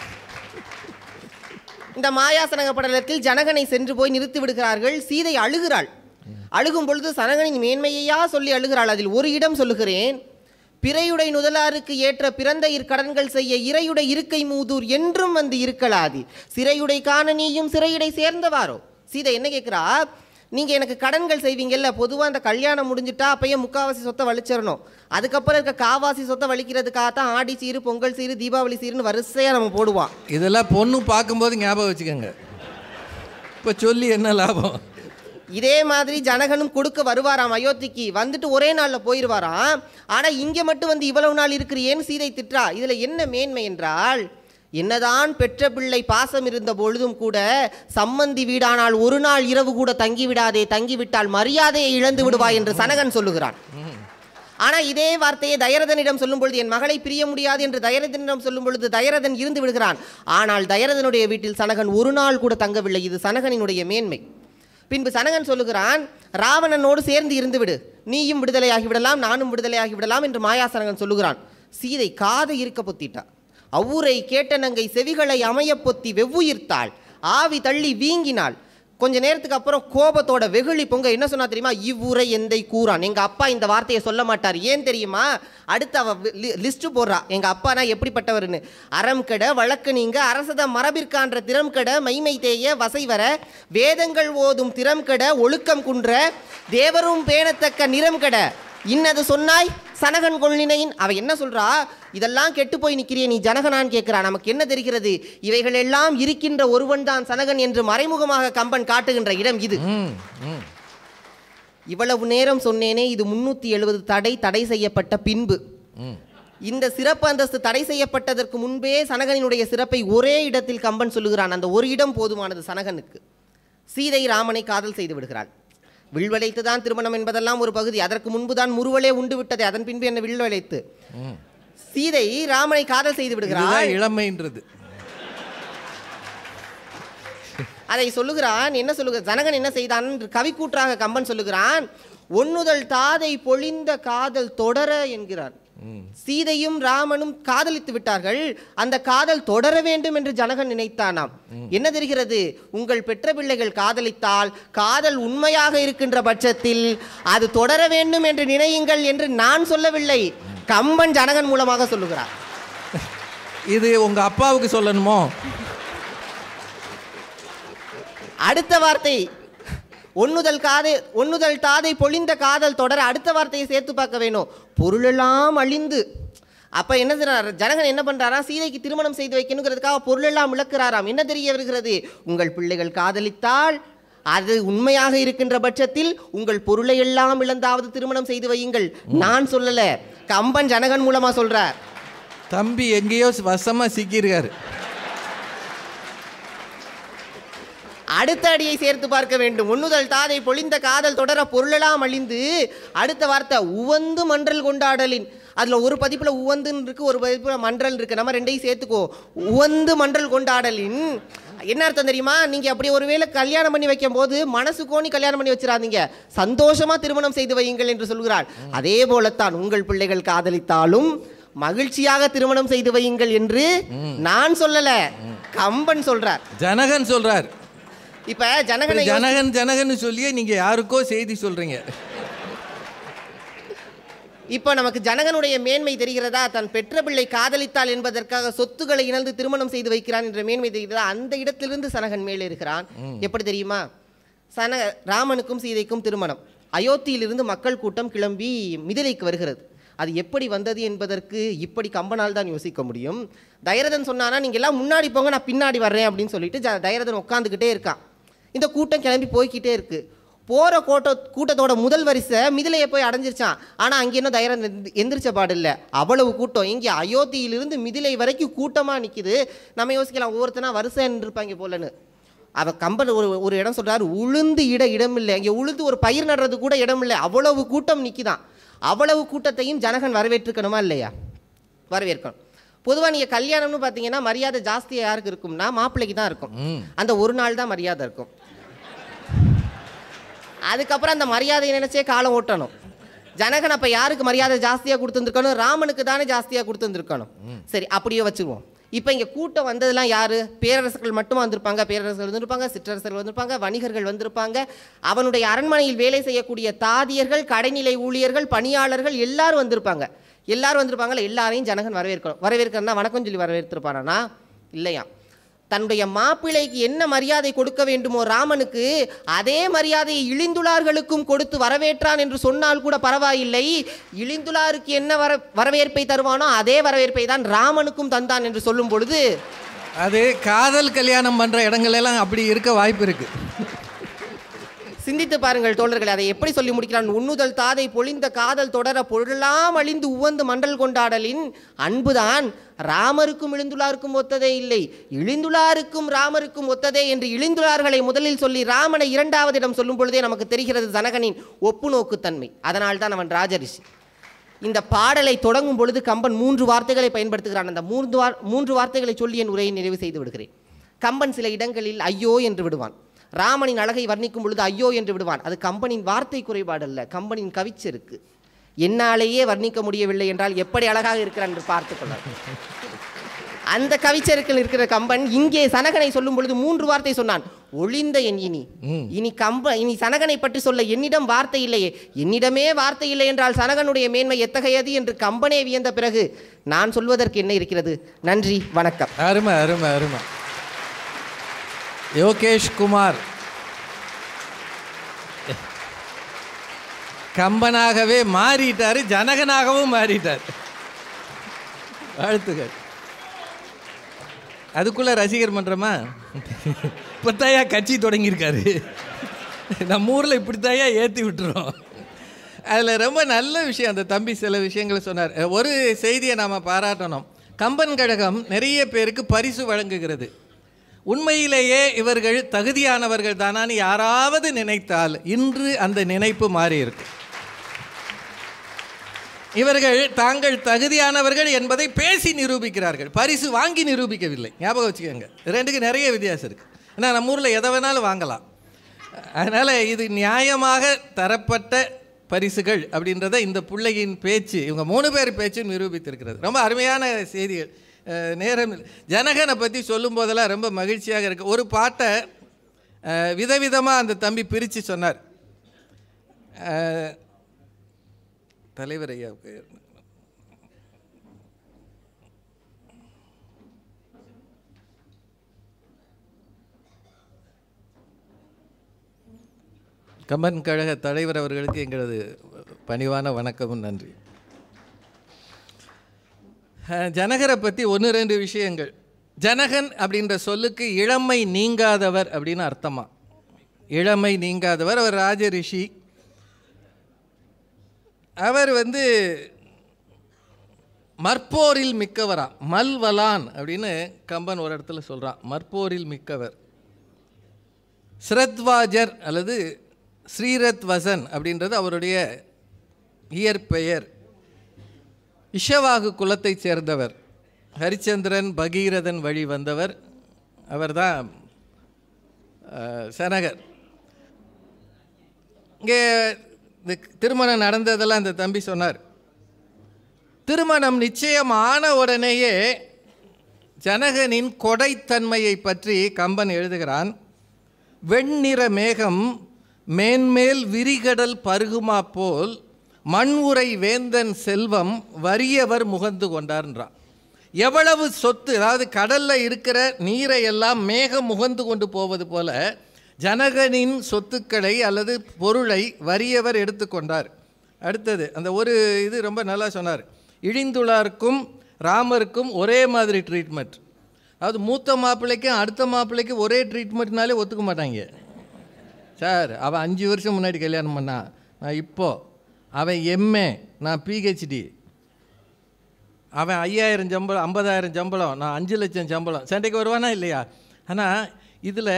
இந்த மாயாசனக படலத்தில் ஜனகனை சென்று போய் நிறுத்தி விடுகிறார்கள் சீதை அழுகிறாள் அழுகும் பொழுது சனகனின் மேன்மையையா சொல்லி அழுகிறாள் அதில் ஒரு இடம் சொல்லுகிறேன் பிறையுடை நுதலாருக்கு ஏற்ற பிறந்த கடன்கள் செய்ய இறையுடை இருக்கை மூதூர் என்றும் வந்து இருக்கலாதி சிறையுடை காண நீயும் சிறையுடை சேர்ந்தவாரோ சீதை என்ன கேட்குறா நீங்க எனக்கு கடன்கள் செய்வீங்கல்ல பொதுவாக அந்த கல்யாணம் முடிஞ்சிட்டா அப்பயே முக்காவாசி சொத்தை வலிச்சிடணும் அதுக்கப்புறம் இருக்க காவாசி சொத்தை வலிக்கிறதுக்காக தான் ஆடி சீரு பொங்கல் சீரு தீபாவளி சீருன்னு வரிசையா நம்ம போடுவோம் இதெல்லாம் பொண்ணு பார்க்கும்போது ஞாபகம் வச்சுக்கோங்க இப்போ சொல்லி என்ன லாபம் இதே மாதிரி ஜனகனும் கொடுக்க வருவாராம் அயோத்திக்கு வந்துட்டு ஒரே நாளில் போயிடுவாராம் ஆனால் இங்கே மட்டும் வந்து இவ்வளவு நாள் இருக்கிறியேன்னு சீதை திட்டுறா இதில் என்ன மேன்மை என்றால் என்னதான் பெற்ற பிள்ளை பாசம் இருந்த பொழுதும் கூட சம்மந்தி வீடானால் ஒரு நாள் இரவு கூட தங்கி விடாதே தங்கிவிட்டால் மரியாதையை இழந்து விடுவாய் என்று சனகன் சொல்லுகிறான் ஆனா இதே வார்த்தையை தயரதனிடம் சொல்லும் பொழுது என் மகளை பிரிய முடியாது என்று தயரதனிடம் சொல்லும் பொழுது தயரதன் இருந்து விடுகிறான் ஆனால் தயரதனுடைய வீட்டில் சனகன் ஒரு நாள் கூட தங்கவில்லை இது சனகனினுடைய மேன்மை பின்பு சனகன் சொல்லுகிறான் ராவணனோடு சேர்ந்து இருந்து விடு நீயும் விடுதலையாகி விடலாம் நானும் விடுதலையாகி விடலாம் என்று மாயாசனகன் சொல்லுகிறான் சீதை காதை இருக்க பொத்திட்டா அவ்வூரை கேட்ட நங்கை செவிகளை அமையப் பொத்தி வெவ்வுயிர்த்தாள் ஆவி தள்ளி வீங்கினாள் கொஞ்ச நேரத்துக்கு அப்புறம் கோபத்தோட வெகுளி பொங்க என்ன சொன்னா தெரியுமா இவ்வுரை எந்தை கூறான் எங்க அப்பா இந்த வார்த்தையை சொல்ல மாட்டார் ஏன் தெரியுமா அடுத்து அவ லிஸ்ட் போடுறா எங்க அப்பானா எப்படிப்பட்டவர்னு அறம் கெட வழக்கு நீங்க அரசத மரபிற்கான்ற திறம் கெட மைமை தேய வசை வர வேதங்கள் ஓதும் திறம் கெட ஒழுக்கம் குன்ற தேவரும் பேணத்தக்க நிறம் கெட இன்னது சொன்னாய் சனகன் கொள்ளினையின் அவ என்ன சொல்றா இதெல்லாம் கெட்டு போய் நிற்கிறிய நீ ஜனகனான் கேட்கிறா நமக்கு என்ன தெரிகிறது இவைகள் எல்லாம் இருக்கின்ற ஒருவன் தான் சனகன் என்று மறைமுகமாக கம்பன் காட்டுகின்ற இடம் இது ம் ம் இவ்வளவு நேரம் சொன்னேனே இது முன்னூத்தி எழுபது தடை தடை செய்யப்பட்ட பின்பு ம் இந்த சிறப்பு அந்தஸ்து தடை செய்யப்பட்டதற்கு முன்பே சனகனினுடைய சிறப்பை ஒரே இடத்தில் கம்பன் சொல்லுகிறான் அந்த ஒரு இடம் போதுமானது சனகனுக்கு சீதை ராமனை காதல் செய்து விடுகிறாள் வில்வளைத்து தான் திருமணம் என்பதெல்லாம் ஒரு பகுதி அதற்கு முன்பு தான் முருவலே உண்டு விட்டது அதன் பின்பு என்ன வில்வளைத்து ம் சீதை ராமனை காதல் செய்து விடுகிறாள் இதுதான் இளமைன்றது அதை சொல்லுகிறான் என்ன சொல்லுகிற ஜனகன் என்ன செய்தான் என்று கவிக்கூற்றாக கம்பன் சொல்லுகிறான் ஒன்னுதல் தாதை பொழிந்த காதல் தொடர என்கிறான் சீதையும் ராமனும் காதலித்து விட்டார்கள் அந்த காதல் தொடர வேண்டும் என்று ஜனகன் நினைத்தானாம் என்ன தெரிகிறது உங்கள் பெற்ற பிள்ளைகள் காதலித்தால் காதல் உண்மையாக இருக்கின்ற பட்சத்தில் அது தொடர வேண்டும் என்று நினையுங்கள் என்று நான் சொல்லவில்லை கம்பன் ஜனகன் மூலமாக சொல்லுகிறார் இது உங்க அப்பாவுக்கு சொல்லணுமோ அடுத்த வார்த்தை ஒண்ணுதல் காதை ஒண்ணுதல் தாதை பொழிந்த காதல் தொடர அடுத்த வார்த்தையை சேர்த்து பார்க்க வேணும் பொருளெல்லாம் அழிந்து அப்ப என்ன செய்றார் ஜனகன் என்ன பண்றாரா சீதைக்கு திருமணம் செய்து வைக்கணுங்கிறதுக்காக பொருளெல்லாம் விளக்குறாராம் என்ன தெரிய வருகிறது உங்கள் பிள்ளைகள் காதலித்தால் அது உண்மையாக இருக்கின்ற பட்சத்தில் உங்கள் பொருளை எல்லாம் இழந்தாவது திருமணம் செய்து வையுங்கள் நான் சொல்லல கம்பன் ஜனகன் மூலமா சொல்றார் தம்பி எங்கேயோ வசமா சிக்கியிருக்காரு அடுத்த அடியை சேர்த்து பார்க்க வேண்டும் உண்ணுதல் தாதை பொழிந்த காதல் தொடர பொருளெல்லாம் அழிந்து அடுத்த வார்த்தை உவந்து மன்றல் கொண்டாடலின் அதில் ஒரு பதிப்பில் உவந்துன்னு இருக்கு ஒரு பதிப்பில் மன்றல் இருக்கு நம்ம ரெண்டையும் சேர்த்துக்கோ உவந்து மன்றல் கொண்டாடலின் என்ன அர்த்தம் தெரியுமா நீங்க அப்படி ஒருவேளை கல்யாணம் பண்ணி வைக்கும் போது மனசு கோணி கல்யாணம் பண்ணி வச்சிடாதீங்க சந்தோஷமா திருமணம் செய்து வையுங்கள் என்று சொல்கிறார் அதே போலத்தான் உங்கள் பிள்ளைகள் காதலித்தாலும் மகிழ்ச்சியாக திருமணம் செய்து வையுங்கள் என்று நான் சொல்லல கம்பன் சொல்றார் ஜனகன் சொல்றார் இப்ப ஜனகனை யோசி- ஜனகன் ஜனகன் சொல்லியே நீங்க யாருக்கோ செய்தி சொல்றீங்க இப்போ நமக்கு ஜனகனுடைய மேன்மை தெரிகிறதா தன் பெற்ற பிள்ளை காதலித்தாள் என்பதற்காக சொத்துக்களை இழந்து திருமணம் செய்து வைக்கிறான் என்ற மேன்மை தெரிகிறதா அந்த இடத்திலிருந்து சனகன் மேலே இருக்கிறான் எப்படி தெரியுமா சன ராமனுக்கும் சீதைக்கும் திருமணம் அயோத்தியிலிருந்து மக்கள் கூட்டம் கிளம்பி மிதிலைக்கு வருகிறது அது எப்படி வந்தது என்பதற்கு இப்படி கம்பனால் தான் யோசிக்க முடியும் தைரதன் சொன்னானா நீங்க எல்லாம் முன்னாடி போங்க நான் பின்னாடி வர்றேன் அப்படின்னு சொல்லிட்டு ஜ- தைரதன் உட்காந்துக்கிட்டே இருக்கான் இந்த கூட்டம் கிளம்பி போய்க்கிட்டே இருக்கு போகிற கூட்ட கூட்டத்தோட முதல் வரிசை மிதிலையை போய் அடைஞ்சிருச்சான் ஆனால் அங்கே இன்னும் தைரம் எந்தி- எந்திரிச்ச பாடில்லை அவ்வளவு கூட்டம் இங்கே அயோத்தியிலிருந்து மிதிலை வரைக்கும் கூட்டமாக நிற்கிது நம்ம யோசிக்கலாம் ஒவ்வொருத்தனா வரிசை இருப்பாங்க போலன்னு அவ கம்பன் ஒரு ஒரு இடம் சொல்றாரு உளுந்து இட இடம் இல்லை இங்கே உளுந்து ஒரு பயிர் நடுறது கூட இடம் இல்லை அவ்வளவு கூட்டம் நிற்கிதான் அவ்வளவு கூட்டத்தையும் ஜனகன் வரவேற்றுக்கணுமா இல்லையா வரவேற்கணும் பொதுவாக நீங்கள் கல்யாணம்னு பார்த்தீங்கன்னா மரியாதை ஜாஸ்தியாக யாருக்கு இருக்கும்னா மாப்பிள்ளைக்கு தான் இருக்கும் அந்த ஒரு நாள் தான் மரியாதை இருக்கும் அதுக்கப்புறம் அந்த மரியாதையை நினைச்சே காலம் ஓட்டணும் ஜனகன் அப்ப யாருக்கு மரியாதை ஜாஸ்தியா கொடுத்துருக்கணும் ராமனுக்கு தானே ஜாஸ்தியா கொடுத்துருக்கணும் சரி அப்படியே வச்சிருவோம் இப்போ இங்க கூட்டம் வந்ததெல்லாம் யாரு பேரரசர்கள் மட்டுமா வந்திருப்பாங்க பேரரசர்கள் வந்திருப்பாங்க சிற்றரசர்கள் வந்திருப்பாங்க வணிகர்கள் வந்திருப்பாங்க அவனுடைய அரண்மனையில் வேலை செய்யக்கூடிய தாதியர்கள் கடைநிலை ஊழியர்கள் பணியாளர்கள் எல்லாரும் வந்திருப்பாங்க எல்லாரும் வந்திருப்பாங்கல்ல எல்லாரையும் ஜனகன் வரவேற்கணும் வரவேற்கணும்னா வணக்கம் சொல்லி வரவேற்றிருப்பானா இல்லையா தன்னுடைய மாப்பிள்ளைக்கு என்ன மரியாதை கொடுக்க வேண்டுமோ ராமனுக்கு அதே மரியாதையை இழிந்துளார்களுக்கும் கொடுத்து வரவேற்றான் என்று சொன்னால் கூட பரவாயில்லை இழிந்துளாருக்கு என்ன வர வரவேற்பை தருவானோ அதே வரவேற்பை தான் ராமனுக்கும் தந்தான் என்று சொல்லும் பொழுது அது காதல் கல்யாணம் பண்ற இடங்கள் எல்லாம் அப்படி இருக்க வாய்ப்பு இருக்கு சிந்தித்து பாருங்கள் தோழர்களே அதை எப்படி சொல்லி முடிக்கிறான் உண்ணுதல் தாதை பொழிந்த காதல் தொடர பொருளெல்லாம் அழிந்து உவந்து மண்டல் கொண்டாடலின் அன்புதான் ராமருக்கும் இழிந்துளாருக்கும் ஒத்ததே இல்லை இழிந்துளாருக்கும் ராமருக்கும் ஒத்ததே என்று இழிந்துளார்களை முதலில் சொல்லி ராமனை இரண்டாவது இடம் சொல்லும் பொழுதே நமக்கு தெரிகிறது ஜனகனின் ஒப்புநோக்குத்தன்மை அதனால் தான் அவன் ராஜரிஷி இந்த பாடலை தொடங்கும் பொழுது கம்பன் மூன்று வார்த்தைகளை பயன்படுத்துகிறான் அந்த மூன்று வார் மூன்று வார்த்தைகளை சொல்லி என் உரையை நிறைவு செய்து விடுகிறேன் கம்பன் சில இடங்களில் ஐயோ என்று விடுவான் ராமனின் அழகை வர்ணிக்கும் பொழுது ஐயோ என்று விடுவான் அது கம்பனின் வார்த்தை குறைபாடு அல்ல கம்பனின் கவிச்செருக்கு என்னாலேயே வர்ணிக்க முடியவில்லை என்றால் எப்படி அழகாக இருக்கிறான் என்று பார்த்துக் கொள்ள அந்த கவிச்செருக்கில் இருக்கிற கம்பன் இங்கே சனகனை சொல்லும் பொழுது மூன்று வார்த்தை சொன்னான் ஒளிந்த என் இனி இனி கம்ப இனி சனகனை பற்றி சொல்ல என்னிடம் வார்த்தை இல்லையே என்னிடமே வார்த்தை இல்லை என்றால் சனகனுடைய மேன்மை எத்தகையது என்று கம்பனே வியந்த பிறகு நான் சொல்வதற்கு என்ன இருக்கிறது நன்றி வணக்கம் அருமை அருமை அருமை யோகேஷ் குமார் கம்பனாகவே மாறிட்டாரு ஜனகனாகவும் மாறிட்டார் வாழ்த்துக்கள் அதுக்குள்ள ரசிகர் மன்றமா இப்பத்தாயா கட்சி தொடங்கியிருக்காரு நம்ம ஊரில் இப்படித்தாயா ஏற்றி விட்டுறோம் அதில் ரொம்ப நல்ல விஷயம் அந்த தம்பி சில விஷயங்களை சொன்னார் ஒரு செய்தியை நாம் பாராட்டணும் கம்பன் கழகம் நிறைய பேருக்கு பரிசு வழங்குகிறது உண்மையிலேயே இவர்கள் தகுதியானவர்கள் தானான்னு யாராவது நினைத்தால் இன்று அந்த நினைப்பு மாறி இருக்கு இவர்கள் தாங்கள் தகுதியானவர்கள் என்பதை பேசி நிரூபிக்கிறார்கள் பரிசு வாங்கி நிரூபிக்கவில்லை ஞாபகம் வச்சுக்கோங்க ரெண்டுக்கு நிறைய வித்தியாசம் இருக்குது ஏன்னா நம்ம ஊரில் எதை வேணாலும் வாங்கலாம் அதனால் இது நியாயமாக தரப்பட்ட பரிசுகள் அப்படின்றத இந்த பிள்ளையின் பேச்சு இவங்க மூணு பேர் பேச்சு நிரூபித்திருக்கிறது ரொம்ப அருமையான செய்திகள் அஹ், நேரம் இல்ல. ஜனகனை பற்றி சொல்லும் போதெல்லாம் ரொம்ப மகிழ்ச்சியாக இருக்குது ஒரு பாட்டை அஹ், விதவிதமாக அந்த தம்பி பிரித்து சொன்னார் அஹ், தலைவர் ஐயாவுக்கு கம்பன் கழக தலைவர் அவர்களுக்கு எங்களது பணிவான வணக்கமும் நன்றி அஹ், ஜனகரை பற்றி ஒன்று ரெண்டு விஷயங்கள் ஜனகன் அப்படின்ற சொல்லுக்கு இளமை நீங்காதவர் அப்படின்னு அர்த்தமா இளமை நீங்காதவர் அவர் ராஜ ரிஷி அவர் வந்து மற்போரில் மிக்கவரா மல்வலான் அப்படின்னு கம்பன் ஒரு இடத்துல சொல்கிறான் மற்போரில் மிக்கவர் ஸ்ரத்வாஜர் அல்லது ஸ்ரீரத் வசன் அப்படின்றது அவருடைய இயற்பெயர் இஷவாகு குலத்தைச் சேர்ந்தவர் ஹரிச்சந்திரன் பகீரதன் வழி வந்தவர் அவர்தான் அஹ், சனகர் இங்கே இந்த திருமணம் நடந்ததெல்லாம் இந்த தம்பி சொன்னார் திருமணம் நிச்சயம் ஆன உடனேயே ஜனகனின் கொடைத்தன்மையை பற்றி கம்பன் எழுதுகிறான் வெண்ணிற மேகம் மேன்மேல் விரிகடல் பருகுமா போல் மண் உரை வேந்தன் செல்வம் வறியவர் முகந்து கொண்டார்ன்றான் எவ்வளவு சொத்து அதாவது கடல்ல இருக்கிற நீரை எல்லாம் மேகம் முகந்து கொண்டு போவது போல ஜனகனின் சொத்துக்களை அல்லது பொருளை வறியவர் எடுத்துக்கொண்டார் அடுத்தது அந்த ஒரு இது ரொம்ப நல்லா சொன்னார் இழிந்துளார்க்கும் ராமருக்கும் ஒரே மாதிரி ட்ரீட்மெண்ட் அதாவது மூத்த மாப்பிள்ளைக்கும் அடுத்த மாப்பிள்ளைக்கும் ஒரே ட்ரீட்மெண்ட்னாலே ஒத்துக்க மாட்டாங்க சார் அவன் அஞ்சு வருஷம் முன்னாடி கல்யாணம் பண்ணான் நான் இப்போ அவன் எம்ஏ நான் பிஹெச்டி அவன் ஐயாயிரம் சம்பளம் ஐம்பதாயிரம் சம்பளம் நான் அஞ்சு லட்சம் சம்பளம் சண்டைக்கு வருவானா இல்லையா ஆனால் இதில்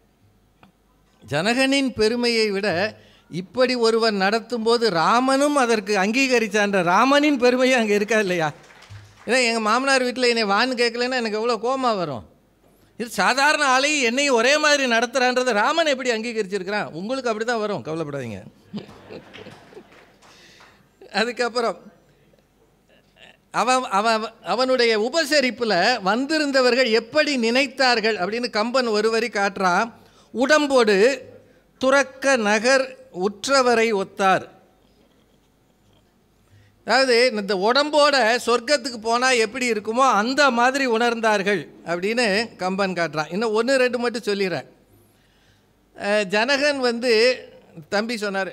ஜனகனின் பெருமையை விட இப்படி ஒருவன் நடத்தும்போது ராமனும் அதற்கு அங்கீகரிச்சான்ற ராமனின் பெருமையும் அங்கே இருக்கா இல்லையா ஏன்னா எங்கள் மாமனார் வீட்டில் என்னை வான்னு கேட்கலன்னா எனக்கு எவ்வளோ கோமா வரும் இது சாதாரண ஆளையும் என்னையும் ஒரே மாதிரி நடத்துகிறான்றதை ராமன் எப்படி அங்கீகரிச்சிருக்கிறான் உங்களுக்கு அப்படி தான் வரும் கவலைப்படாதீங்க அதுக்கப்புறம் அவன் அவன் அவனுடைய உபசரிப்பில் வந்திருந்தவர்கள் எப்படி நினைத்தார்கள் அப்படின்னு கம்பன் ஒரு வரி காட்டுறான் உடம்போடு துறக்க நகர் உற்றவரை ஒத்தார் அதாவது இந்த உடம்போட சொர்க்கத்துக்கு போனால் எப்படி இருக்குமோ அந்த மாதிரி உணர்ந்தார்கள் அப்படின்னு கம்பன் காட்டுறான் இன்னும் ஒன்று ரெண்டு மட்டும் சொல்லிடுறேன் அஹ், ஜனகன் வந்து தம்பி சொன்னார்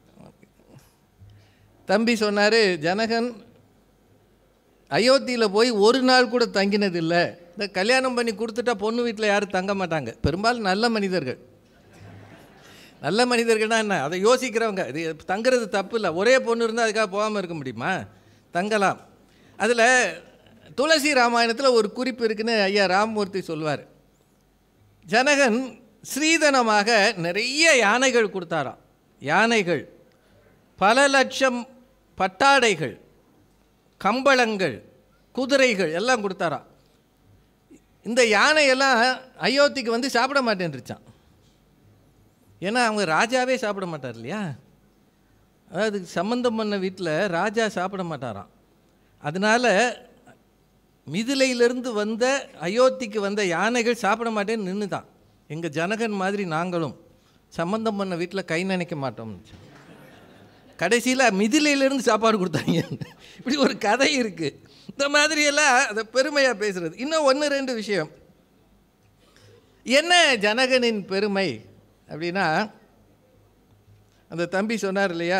தம்பி சொன்னார் ஜனகன் அயோத்தியில் போய் ஒரு நாள் கூட தங்கினதில்லை இந்த கல்யாணம் பண்ணி கொடுத்துட்டா பொண்ணு வீட்டில் யாரும் தங்க மாட்டாங்க பெரும்பாலும் நல்ல மனிதர்கள் நல்ல மனிதர்கள்னா என்ன அதை யோசிக்கிறவங்க இது தங்குறது தப்பு இல்லை ஒரே பொண்ணு இருந்தால் அதுக்காக போகாமல் இருக்க முடியுமா தங்கலாம் அதில் துளசி ராமாயணத்தில் ஒரு குறிப்பு இருக்குன்னு ஐயா ராமமூர்த்தி சொல்வார் ஜனகன் ஸ்ரீதனமாக நிறைய யானைகள் கொடுத்தாராம் யானைகள் பல லட்சம் பட்டாடைகள் கம்பளங்கள் குதிரைகள் எல்லாம் கொடுத்தாராம் இந்த யானையெல்லாம் அயோத்திக்கு வந்து சாப்பிட மாட்டேன்ருச்சான் ஏன்னா அவங்க ராஜாவே சாப்பிட மாட்டார் இல்லையா அதாவது சம்பந்தம் பண்ண வீட்டில் ராஜா சாப்பிட மாட்டாராம் அதனால் மிதிலையிலிருந்து வந்த அயோத்திக்கு வந்த யானைகள் சாப்பிட மாட்டேன்னு நின்று தான் எங்கள் ஜனகன் மாதிரி நாங்களும் சம்பந்தம் பண்ண வீட்டில் கை நினைக்க மாட்டோம்னு கடைசியில் மிதிலையிலேருந்து சாப்பாடு கொடுத்தாங்க இப்படி ஒரு கதை இருக்குது இந்த மாதிரியெல்லாம் அதை பெருமையாக பேசுகிறது இன்னும் ஒன்று ரெண்டு விஷயம் என்ன ஜனகனின் பெருமை அப்படின்னா அந்த தம்பி சொன்னார் இல்லையா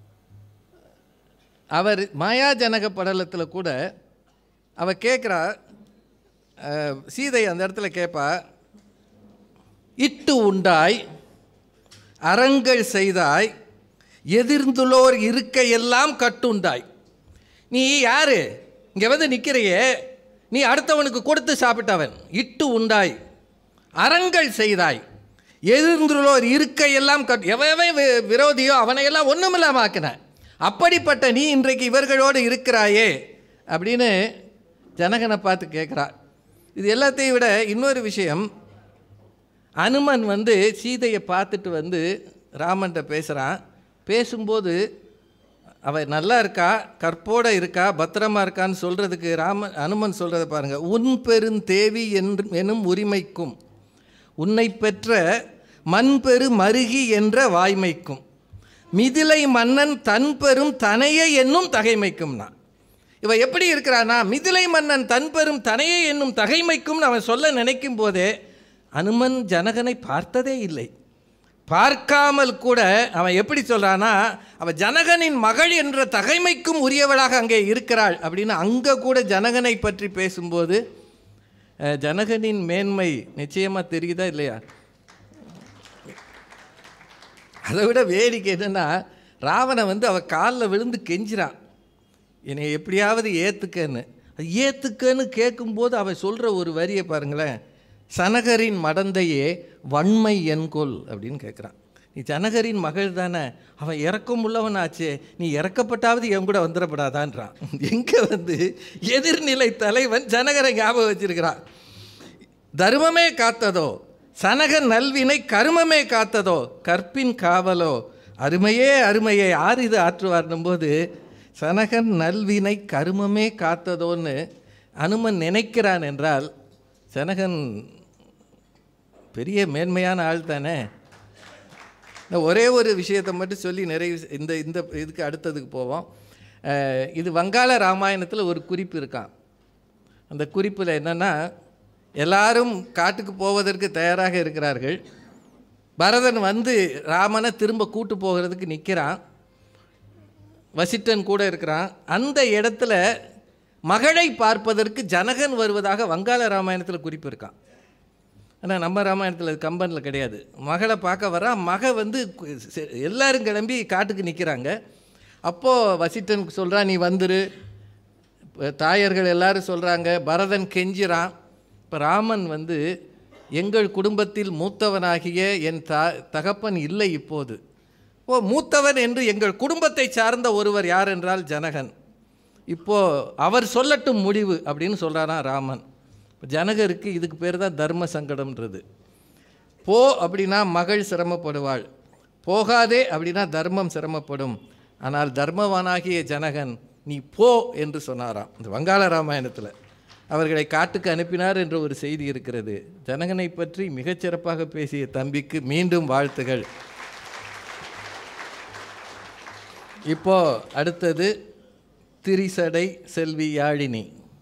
அவர் மாயா ஜனக படலத்தில் கூட அவ கேட்குறா சீதை அந்த இடத்துல கேட்பா இட்டு உண்டாய் அறங்கள் செய்தாய் எதிர்ந்துள்ளோர் இருக்க எல்லாம் கட்டுண்டாய் நீ யாரு இங்கே வந்து நிற்கிறையே நீ அடுத்தவனுக்கு கொடுத்து சாப்பிட்டவன் இட்டு உண்டாய் அறங்கள் செய்தாய் எதிர்ந்துள்ளோர் இருக்க எல்லாம் கட் எவன் வி- விரோதியோ அவனையெல்லாம் ஒன்றுமில்லாம ஆக்கின அப்படிப்பட்ட நீ இன்றைக்கு இவர்களோடு இருக்கிறாயே அப்படின்னு ஜனகனை பார்த்து கேட்குறா இது எல்லாத்தையும் விட இன்னொரு விஷயம் அனுமன் வந்து சீதையை பார்த்துட்டு வந்து ராமன்கிட்ட பேசுகிறான் பேசும்போது அவ நல்லா இருக்கா கற்போட இருக்கா பத்திரமா இருக்கான்னு சொல்கிறதுக்கு ராம அனுமன் சொல்கிறத பாருங்கள் உன் பெருந்தேவி என்று எனும் உரிமைக்கும் உன்னை பெற்ற மண்பெரு மருகி என்ற வாய்மைக்கும் மிதிலை மன்னன் தன் பெரும் தனைய என்னும் தகைமைக்கும்னா இவ எப்படி இருக்கிறானா மிதிலை மன்னன் தன் பெரும் தனைய என்னும் தகைமைக்கும்னு அவன் சொல்ல நினைக்கும் போதே அனுமன் ஜனகனை பார்த்ததே இல்லை பார்க்காமல் கூட அவன் எப்படி சொல்றானா அவன் ஜனகனின் மகள் என்ற தகைமைக்கும் உரியவளாக அங்கே இருக்கிறாள் அப்படின்னு அங்கே கூட ஜனகனை பற்றி பேசும்போது அஹ், ஜனகனின் மேன்மை நிச்சயமாக தெரியுதா இல்லையா அதை விட வேடிக்கை என்னன்னா ராவணன் வந்து அவ காலில் விழுந்து கெஞ்சிறான் என்னை எப்படியாவது ஏற்றுக்கன்னு அது ஏற்றுக்கன்னு கேட்கும்போது அவன் சொல்கிற ஒரு வரியை பாருங்களேன் சனகரின் மடந்தையே வன்மை என்கொல் அப்படின்னு கேட்குறான் நீ ஜனகரின் மகள் தானே அவன் இறக்கம் உள்ளவனாச்சே நீ இறக்கப்பட்டாவது என் கூட வந்துடப்படாதான்றான் எங்கே வந்து எதிர்நிலை தலைவன் ஜனகரை ஞாபகம் வச்சிருக்கிறான் தர்மமே காத்ததோ சனகன் நல்வினை கருமமே காத்ததோ கற்பின் காவலோ அருமையே அருமையை யார் இது ஆற்றுவார்னும் போது சனகன் நல்வினை கருமமே காத்ததோன்னு அனுமன் நினைக்கிறான் என்றால் சனகன் பெரிய மேன்மையான ஆள் தானே நான் ஒரே ஒரு விஷயத்தை மட்டும் சொல்லி நிறைவு செ- இந்த இந்த இதுக்கு அடுத்ததுக்கு போவோம் அஹ், இது வங்காள ராமாயணத்தில் ஒரு குறிப்பு இருக்கான் அந்த குறிப்பில் என்னென்னா எல்லாரும் காட்டுக்கு போவதற்கு தயாராக இருக்கிறார்கள் பரதன் வந்து ராமனை திரும்ப கூட்டு போகிறதுக்கு நிற்கிறான் வசிட்டன் கூட இருக்கிறான் அந்த இடத்துல மகளை பார்ப்பதற்கு ஜனகன் வருவதாக வங்காள ராமாயணத்தில் குறிப்பு இருக்கான் ஆனால் நம்ம ராமாயணத்தில் கம்பனில் கிடையாது மகளை பார்க்க வரா மக வந்து கு- செ- எல்லாரும் கிளம்பி காட்டுக்கு நிற்கிறாங்க அப்போது வசிட்டன் சொல்கிறான் நீ வந்துரு இப்ப தாயர்கள் எல்லாரும் சொல்கிறாங்க பரதன் கெஞ்சிறான் இப்போ ராமன் வந்து எங்கள் குடும்பத்தில் மூத்தவனாகிய என் தா தகப்பன் இல்லை இப்போது ஓ மூத்தவன் என்று எங்கள் குடும்பத்தை சார்ந்த ஒருவர் யார் என்றால் ஜனகன் இப்போ அவர் சொல்லட்டும் முடிவு அப்படின்னு சொல்கிறாராம் ராமன் இப்ப ஜனகருக்கு இதுக்கு பேர் தான் தர்ம சங்கடம்ன்றது போ அப்படின்னா மகள் சிரமப்படுவாள் போகாதே அப்படின்னா தர்மம் சிரமப்படும் ஆனால் தர்மவானாகிய ஜனகன் நீ போ என்று சொன்னாராம் இந்த வங்காள ராமாயணத்தில் அவர்களை காட்டுக்கு அனுப்பினார் என்ற ஒரு செய்தி இருக்கிறது ஜனகனை பற்றி மிகச்சிறப்பாக பேசிய தம்பிக்கு மீண்டும் வாழ்த்துகள் இப்போ அடுத்தது திரிசடை செல்வி யாழினி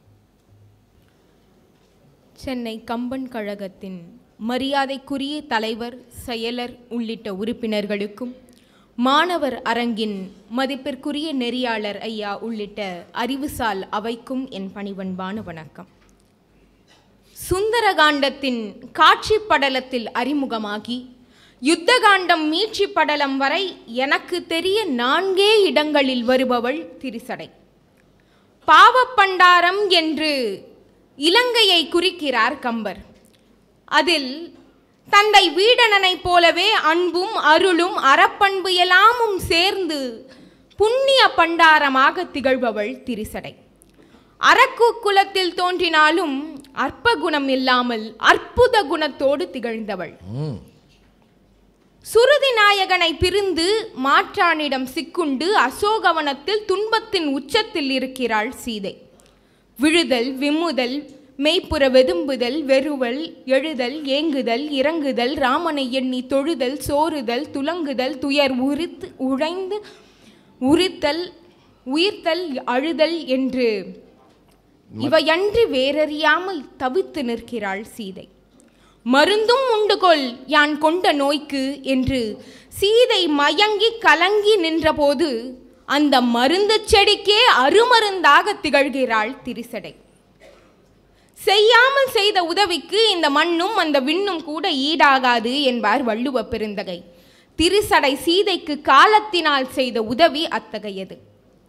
சென்னை கம்பன் கழகத்தின் மரியாதைக்குரிய தலைவர் செயலர் உள்ளிட்ட உறுப்பினர்களுக்கும் மாணவர் அரங்கின் மதிப்பிற்குரிய நெறியாளர் ஐயா உள்ளிட்ட அறிவுசால் அவைக்கும் என் பணிவன்பான வணக்கம் சுந்தரகாண்டத்தின் காட்சி படலத்தில் அறிமுகமாகி யுத்தகாண்டம் மீட்சி படலம் வரை எனக்கு தெரிய நான்கே இடங்களில் வருபவள் திரிசடை பாவப்பண்டாரம் என்று இலங்கையை குறிக்கிறார் கம்பர் அதில் தந்தை வீடணனைப் போலவே அன்பும் அருளும் அறப்பண்பு எல்லாமும் சேர்ந்து புண்ணிய பண்டாரமாக திகழ்பவள் திரிசடை அரக்கு குலத்தில் தோன்றினாலும் அற்ப குணம் இல்லாமல் அற்புத குணத்தோடு திகழ்ந்தவள் ம் சுருதி நாயகனை பிரிந்து மாற்றானிடம் சிக்குண்டு அசோகவனத்தில் துன்பத்தின் உச்சத்தில் இருக்கிறாள் சீதை விழுதல் விம்முதல் மெய்ப்புற வெதும்புதல் வெறுவல் எழுதல் ஏங்குதல் இறங்குதல் ராமனை எண்ணி தொழுதல் சோறுதல் துலங்குதல் துயர் உரித்து உழைந்து உரித்தல் உயிர்த்தல் அழுதல் என்று இவையன்றி வேறறியாமல் தவித்து நிற்கிறாள் சீதை மருந்தும் உண்டுகொள் யான் கொண்ட நோய்க்கு என்று சீதை மயங்கி கலங்கி நின்றபோது அந்த மருந்து செடிக்கே அருமருந்தாக திகழ்கிறாள் திரிசடை செய்யாமல் செய்த உதவிக்கு இந்த மண்ணும் அந்த விண்ணும் கூட ஈடாகாது என்பார் வள்ளுவ பெருந்தகை திரிசடை சீதைக்கு காலத்தினால் செய்த உதவி அத்தகையது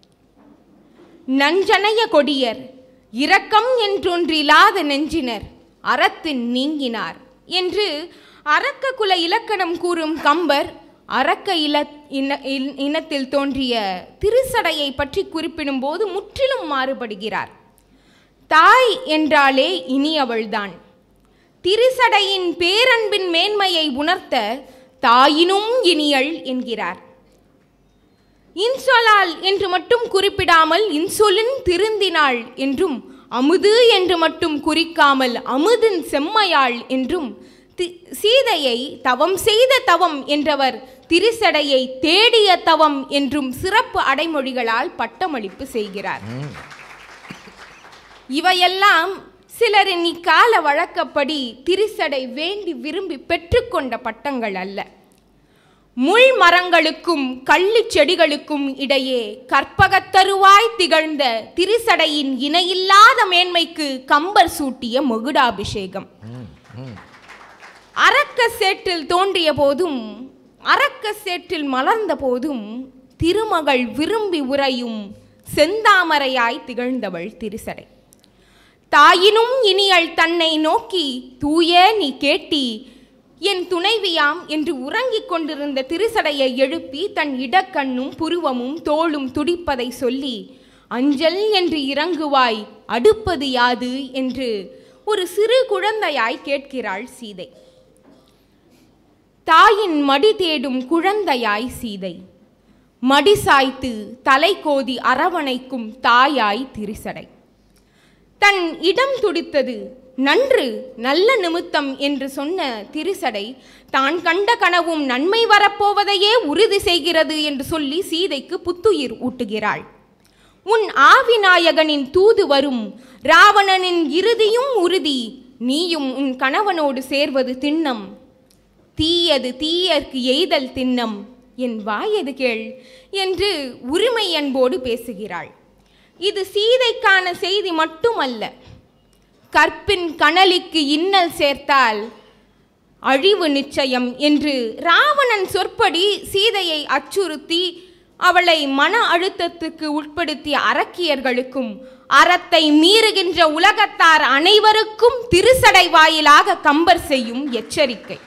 நஞ்சனைய கொடியர் இரக்கம் என்றொன்றில்லாத நெஞ்சினர் அறத்தின் நீங்கினார் என்று அரக்க குல இலக்கணம் கூறும் கம்பர் அரக்க இல இன இன்- இனத்தில் தோன்றிய திருசடையை பற்றி குறிப்பிடும்போது முற்றிலும் மாறுபடுகிறார் தாய் என்றாலே இனியவள்தான் திரிசடையின் பேரன்பின் மேன்மையை உணர்த்த தாயினும் இனியள் என்கிறார் இன்சொலால் என்று மட்டும் குறிப்பிடாமல் இன்சொலின் திருந்தினாள் என்றும் அமுது என்று மட்டும் குறிக்காமல் அமுதின் செம்மையாள் என்றும் தி- சீதையை தவம் செய்த தவம் என்றவர் திரிசடையை தேடிய தவம் என்றும் சிறப்பு அடைமொழிகளால் பட்டமளிப்பு செய்கிறார் இவையெல்லாம் சிலரின் இக்கால வழக்கப்படி திரிசடை வேண்டி விரும்பி பெற்றுக்கொண்ட பட்டங்கள் அல்ல முள் மரங்களுக்கும் கள்ளிச் செடிகளுக்கும் இடையே கற்பகத்தருவாய் திகழ்ந்த திரிசடையின் இணையில்லாத மேன்மைக்கு கம்பர் சூட்டிய மகுடாபிஷேகம் அரக்க சேற்றில் தோன்றிய போதும் அரக்க சேற்றில் மலர்ந்த போதும் திருமகள் விரும்பி உறையும் செந்தாமரையாய் திகழ்ந்தவள் திரிசடை தாயினும் இனியள் தன்னை நோக்கி தூய நீ கேட்டி என் துணைவியாம் என்று உறங்கிக் கொண்டிருந்த திருசடையை எழுப்பி தன் இடக்கண்ணும் புருவமும் தோளும் துடிப்பதை சொல்லி அஞ்சல் என்று இறங்குவாய் அடுப்பது யாது என்று ஒரு சிறு குழந்தையாய் கேட்கிறாள் சீதை தாயின் மடி தேடும் குழந்தையாய் சீதை மடி சாய்த்து தலை கோதி அரவணைக்கும் தாயாய் திரிசடை தன் இடம் துடித்தது நன்று நல்ல நிமித்தம் என்று சொன்ன திரிசடை தான் கண்ட கனவும் நன்மை வரப்போவதையே உறுதி செய்கிறது என்று சொல்லி சீதைக்கு புத்துயிர் ஊட்டுகிறாள் உன் ஆவிநாயகனின் தூது வரும் ராவணனின் இறுதியும் உறுதி நீயும் உன் கணவனோடு சேர்வது திண்ணம் தீயது தீயர்க்கு எய்தல் திண்ணம் என் வாயது கேள் என்று உரிமை அன்போடு பேசுகிறாள் இது சீதைக்கான செய்தி மட்டுமல்ல கற்பின் கனலிக்கு இன்னல் சேர்த்தால் அழிவு நிச்சயம் என்று ராவணன் சொற்படி சீதையை அச்சுறுத்தி அவளை மன அழுத்தத்துக்கு உட்படுத்திய அரக்கியர்களுக்கும் அறத்தை மீறுகின்ற உலகத்தார் அனைவருக்கும் திருசடை வாயிலாக கம்பர் செய்யும் எச்சரிக்கை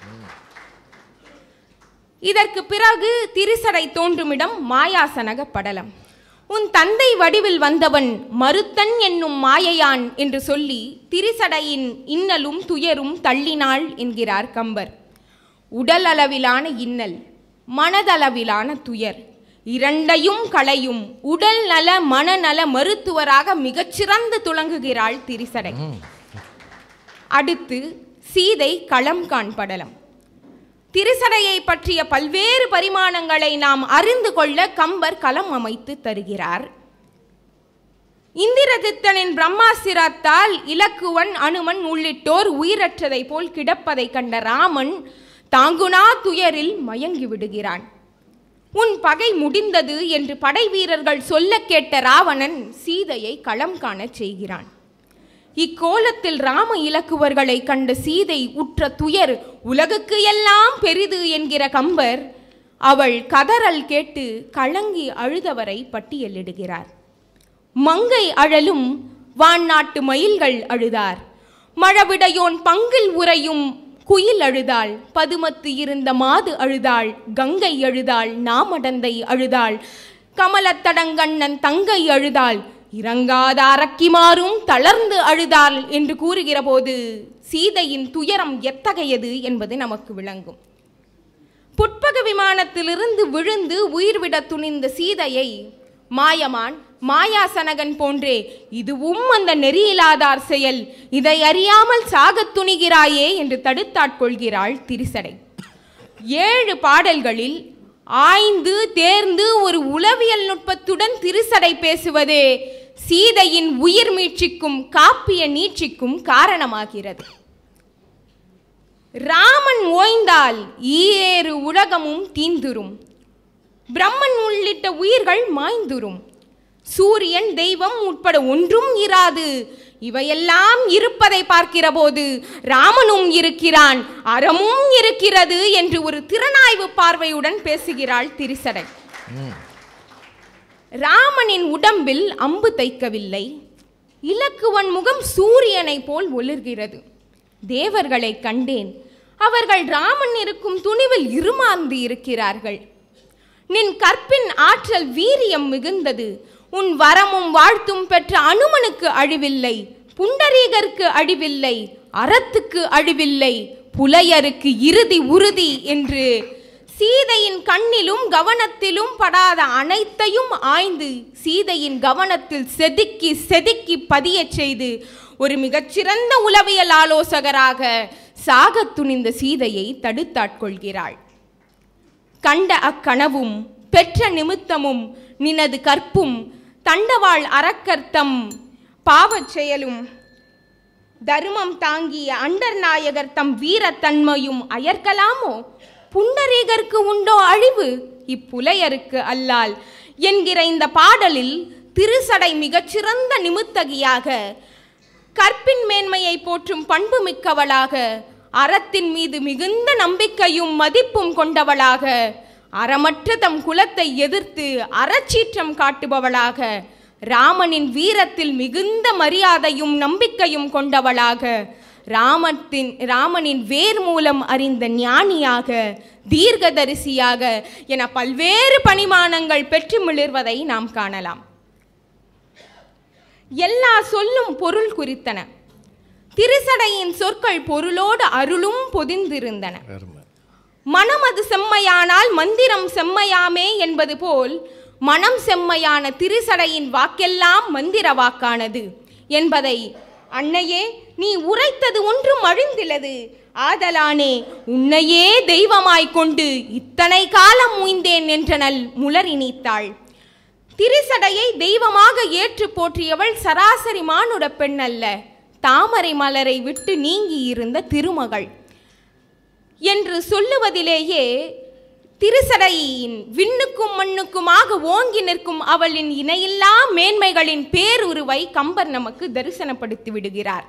இதற்கு பிறகு திரிசடை தோன்றுமிடம் மாயாசனக படலம் உன் தந்தை வடிவில் வந்தவன் மருத்தன் என்னும் மாயையான் என்று சொல்லி திரிசடையின் இன்னலும் துயரும் தள்ளினாள் என்கிறார் கம்பர் உடல் அளவிலான இன்னல் மனதளவிலான துயர் இரண்டையும் களையும் உடல் நல மனநல மருத்துவராக மிகச்சிறந்து துளங்குகிறாள் திரிசடை அடுத்து சீதை களம் காண் படலம் திருசடையை பற்றிய பல்வேறு பரிமாணங்களை நாம் அறிந்து கொள்ள கம்பர் களம் அமைத்து தருகிறார் இந்திரதித்தனின் பிரம்மாசிரத்தால் இலக்குவன் அனுமன் உள்ளிட்டோர் உயிரற்றதை போல் கிடப்பதை கண்ட ராமன் தாங்குனா துயரில் மயங்கி விடுகிறான் உன் பகை முடிந்தது என்று படை வீரர்கள் சொல்ல கேட்ட ராவணன் சீதையை களம் காணச் செய்கிறான் இக்கோலத்தில் ராம இலக்குவர்களை கண்ட சீதை உற்ற துயர் உலகுக்கு எல்லாம் பெரிது என்கிற கம்பர் அவள் கதறல் கேட்டு கலங்கி அழுதவரை பட்டியலிடுகிறார் மங்கை அழலும் வான்நாட்டு மயில்கள் அழுதார் மழவிடையோன் பங்கில் உறையும் குயில் அழுதாள் பதுமத்து இருந்த மாது அழுதாள் கங்கை அழுதாள் நாமடந்தை அழுதாள் கமலத்தடங்கண்ணன் தங்கை அழுதாள் இறங்காத அரக்கிமாரும் தளர்ந்து அழுதாள் என்று கூறுகிற போது சீதையின் துயரம் எத்தகையது என்பது நமக்கு விளங்கும் புட்பக விமானத்திலிருந்து விழுந்து உயிர்விட துணிந்த சீதையை மாயமான் மாயாசனகன் போன்றே இதுவும் அந்த நெறியிலாதார் செயல் இதை அறியாமல் சாகத் துணிகிறாயே என்று தடுத்தாட்கொள்கிறாள் திரிசடை ஏழு பாடல்களில் ஆய்ந்து தேர்ந்து ஒரு உளவியல் நுட்பத்துடன் திரிசடை பேசுவதே சீதையின் உயிர் மீட்சிக்கும் காப்பிய நீட்சிக்கும் காரணமாகிறது ராமன் ஓய்ந்தால் ஈரேறு உலகமும் தீந்துரும் பிரம்மன் உள்ளிட்ட உயிர்கள் மாய்ந்துரும் சூரியன் தெய்வம் உட்பட ஒன்றும் இராது இவையெல்லாம் இருப்பதை பார்க்கிற போது ராமனும் இருக்கிறான் அறமும் இருக்கிறது என்று ஒரு திறனாய்வு பார்வையுடன் பேசுகிறாள் திரிசடை ராமனின் உடம்பில் அம்பு தைக்கவில்லை இலக்குவன் முகம் சூரியனைப் போல் ஒளிர்கிறது தேவர்களை கண்டேன் அவர்கள் ராமன் இருக்கும் துணிவில் இருமாந்து இருக்கிறார்கள் நின் கற்பின் ஆற்றல் வீரியம் மிகுந்தது உன் வரமும் வாழ்த்தும் பெற்ற அனுமனுக்கு அழிவில்லை புண்டரீகருக்கு அழிவில்லை அறத்துக்கு அழிவில்லை புலையருக்கு இறுதி உறுதி என்று சீதையின் கண்ணிலும் கவனத்திலும் படாத அனைத்தையும் ஆய்ந்து சீதையின் கவனத்தில் செதுக்கி செதுக்கி பதியச் செய்து ஒரு மிகச்சிறந்த உளவியல் ஆலோசகராக சாகத் துணிந்த சீதையை தடுத்தாட்கொள்கிறாள் கண்ட அக்கனவும் பெற்ற நிமித்தமும் நினது கற்பும் தண்டவாள் அறக்கர்த்தம் பாவச் செயலும் தர்மம் தாங்கிய அண்டர்நாயகர் தம் வீரத்தன்மையும் அயர்க்கலாமோ புண்டரீகருக்கு உண்டோ அழிவு இப்புலையருக்கு அல்லால் என்கிற இந்த பாடலில் திருசடை மிகச்சிறந்த நிமித்தகியாக கற்பின் மேன்மையை போற்றும் பண்பு மிக்கவளாக அறத்தின் மீது மிகுந்த நம்பிக்கையும் மதிப்பும் கொண்டவளாக அறமற்ற தம் குலத்தை எதிர்த்து அறச்சீற்றம் காட்டுபவளாக ராமனின் வீரத்தில் மிகுந்த மரியாதையும் நம்பிக்கையும் கொண்டவளாக ராமத்தின் ராமனின் வேர் மூலம் அறிந்த ஞானியாக தீர்க்கதரிசியாக என பல்வேறு பணிமானங்கள் பெற்று மிளிர்வதை நாம் காணலாம் எல்லா சொல்லும் பொருள் குறித்தன திருசடையின் சொற்கள் பொருளோடு அருளும் பொதிந்திருந்தன மனம் அது செம்மையானால் மந்திரம் செம்மையாமே என்பது போல் மனம் செம்மையான திருசடையின் வாக்கெல்லாம் மந்திர வாக்கானது என்பதை அன்னையே நீ உரைத்தது ஒன்றும் அழிந்திலது ஆதலானே உன்னையே தெய்வமாய்க் கொண்டு இத்தனை காலம் முய்ந்தேன் என்றனல் முளரி நீத்தாள் திருசடையை தெய்வமாக ஏற்று போற்றியவள் சராசரி மானுட பெண் அல்ல தாமரை மலரை விட்டு நீங்கி இருந்த திருமகள் என்று சொல்லுவதிலேயே திருசடையின் விண்ணுக்கும் மண்ணுக்குமாக ஓங்கி நிற்கும் அவளின் இணையில்லா மேன்மைகளின் பேருருவை கம்பர் நமக்கு தரிசனப்படுத்தி விடுகிறார்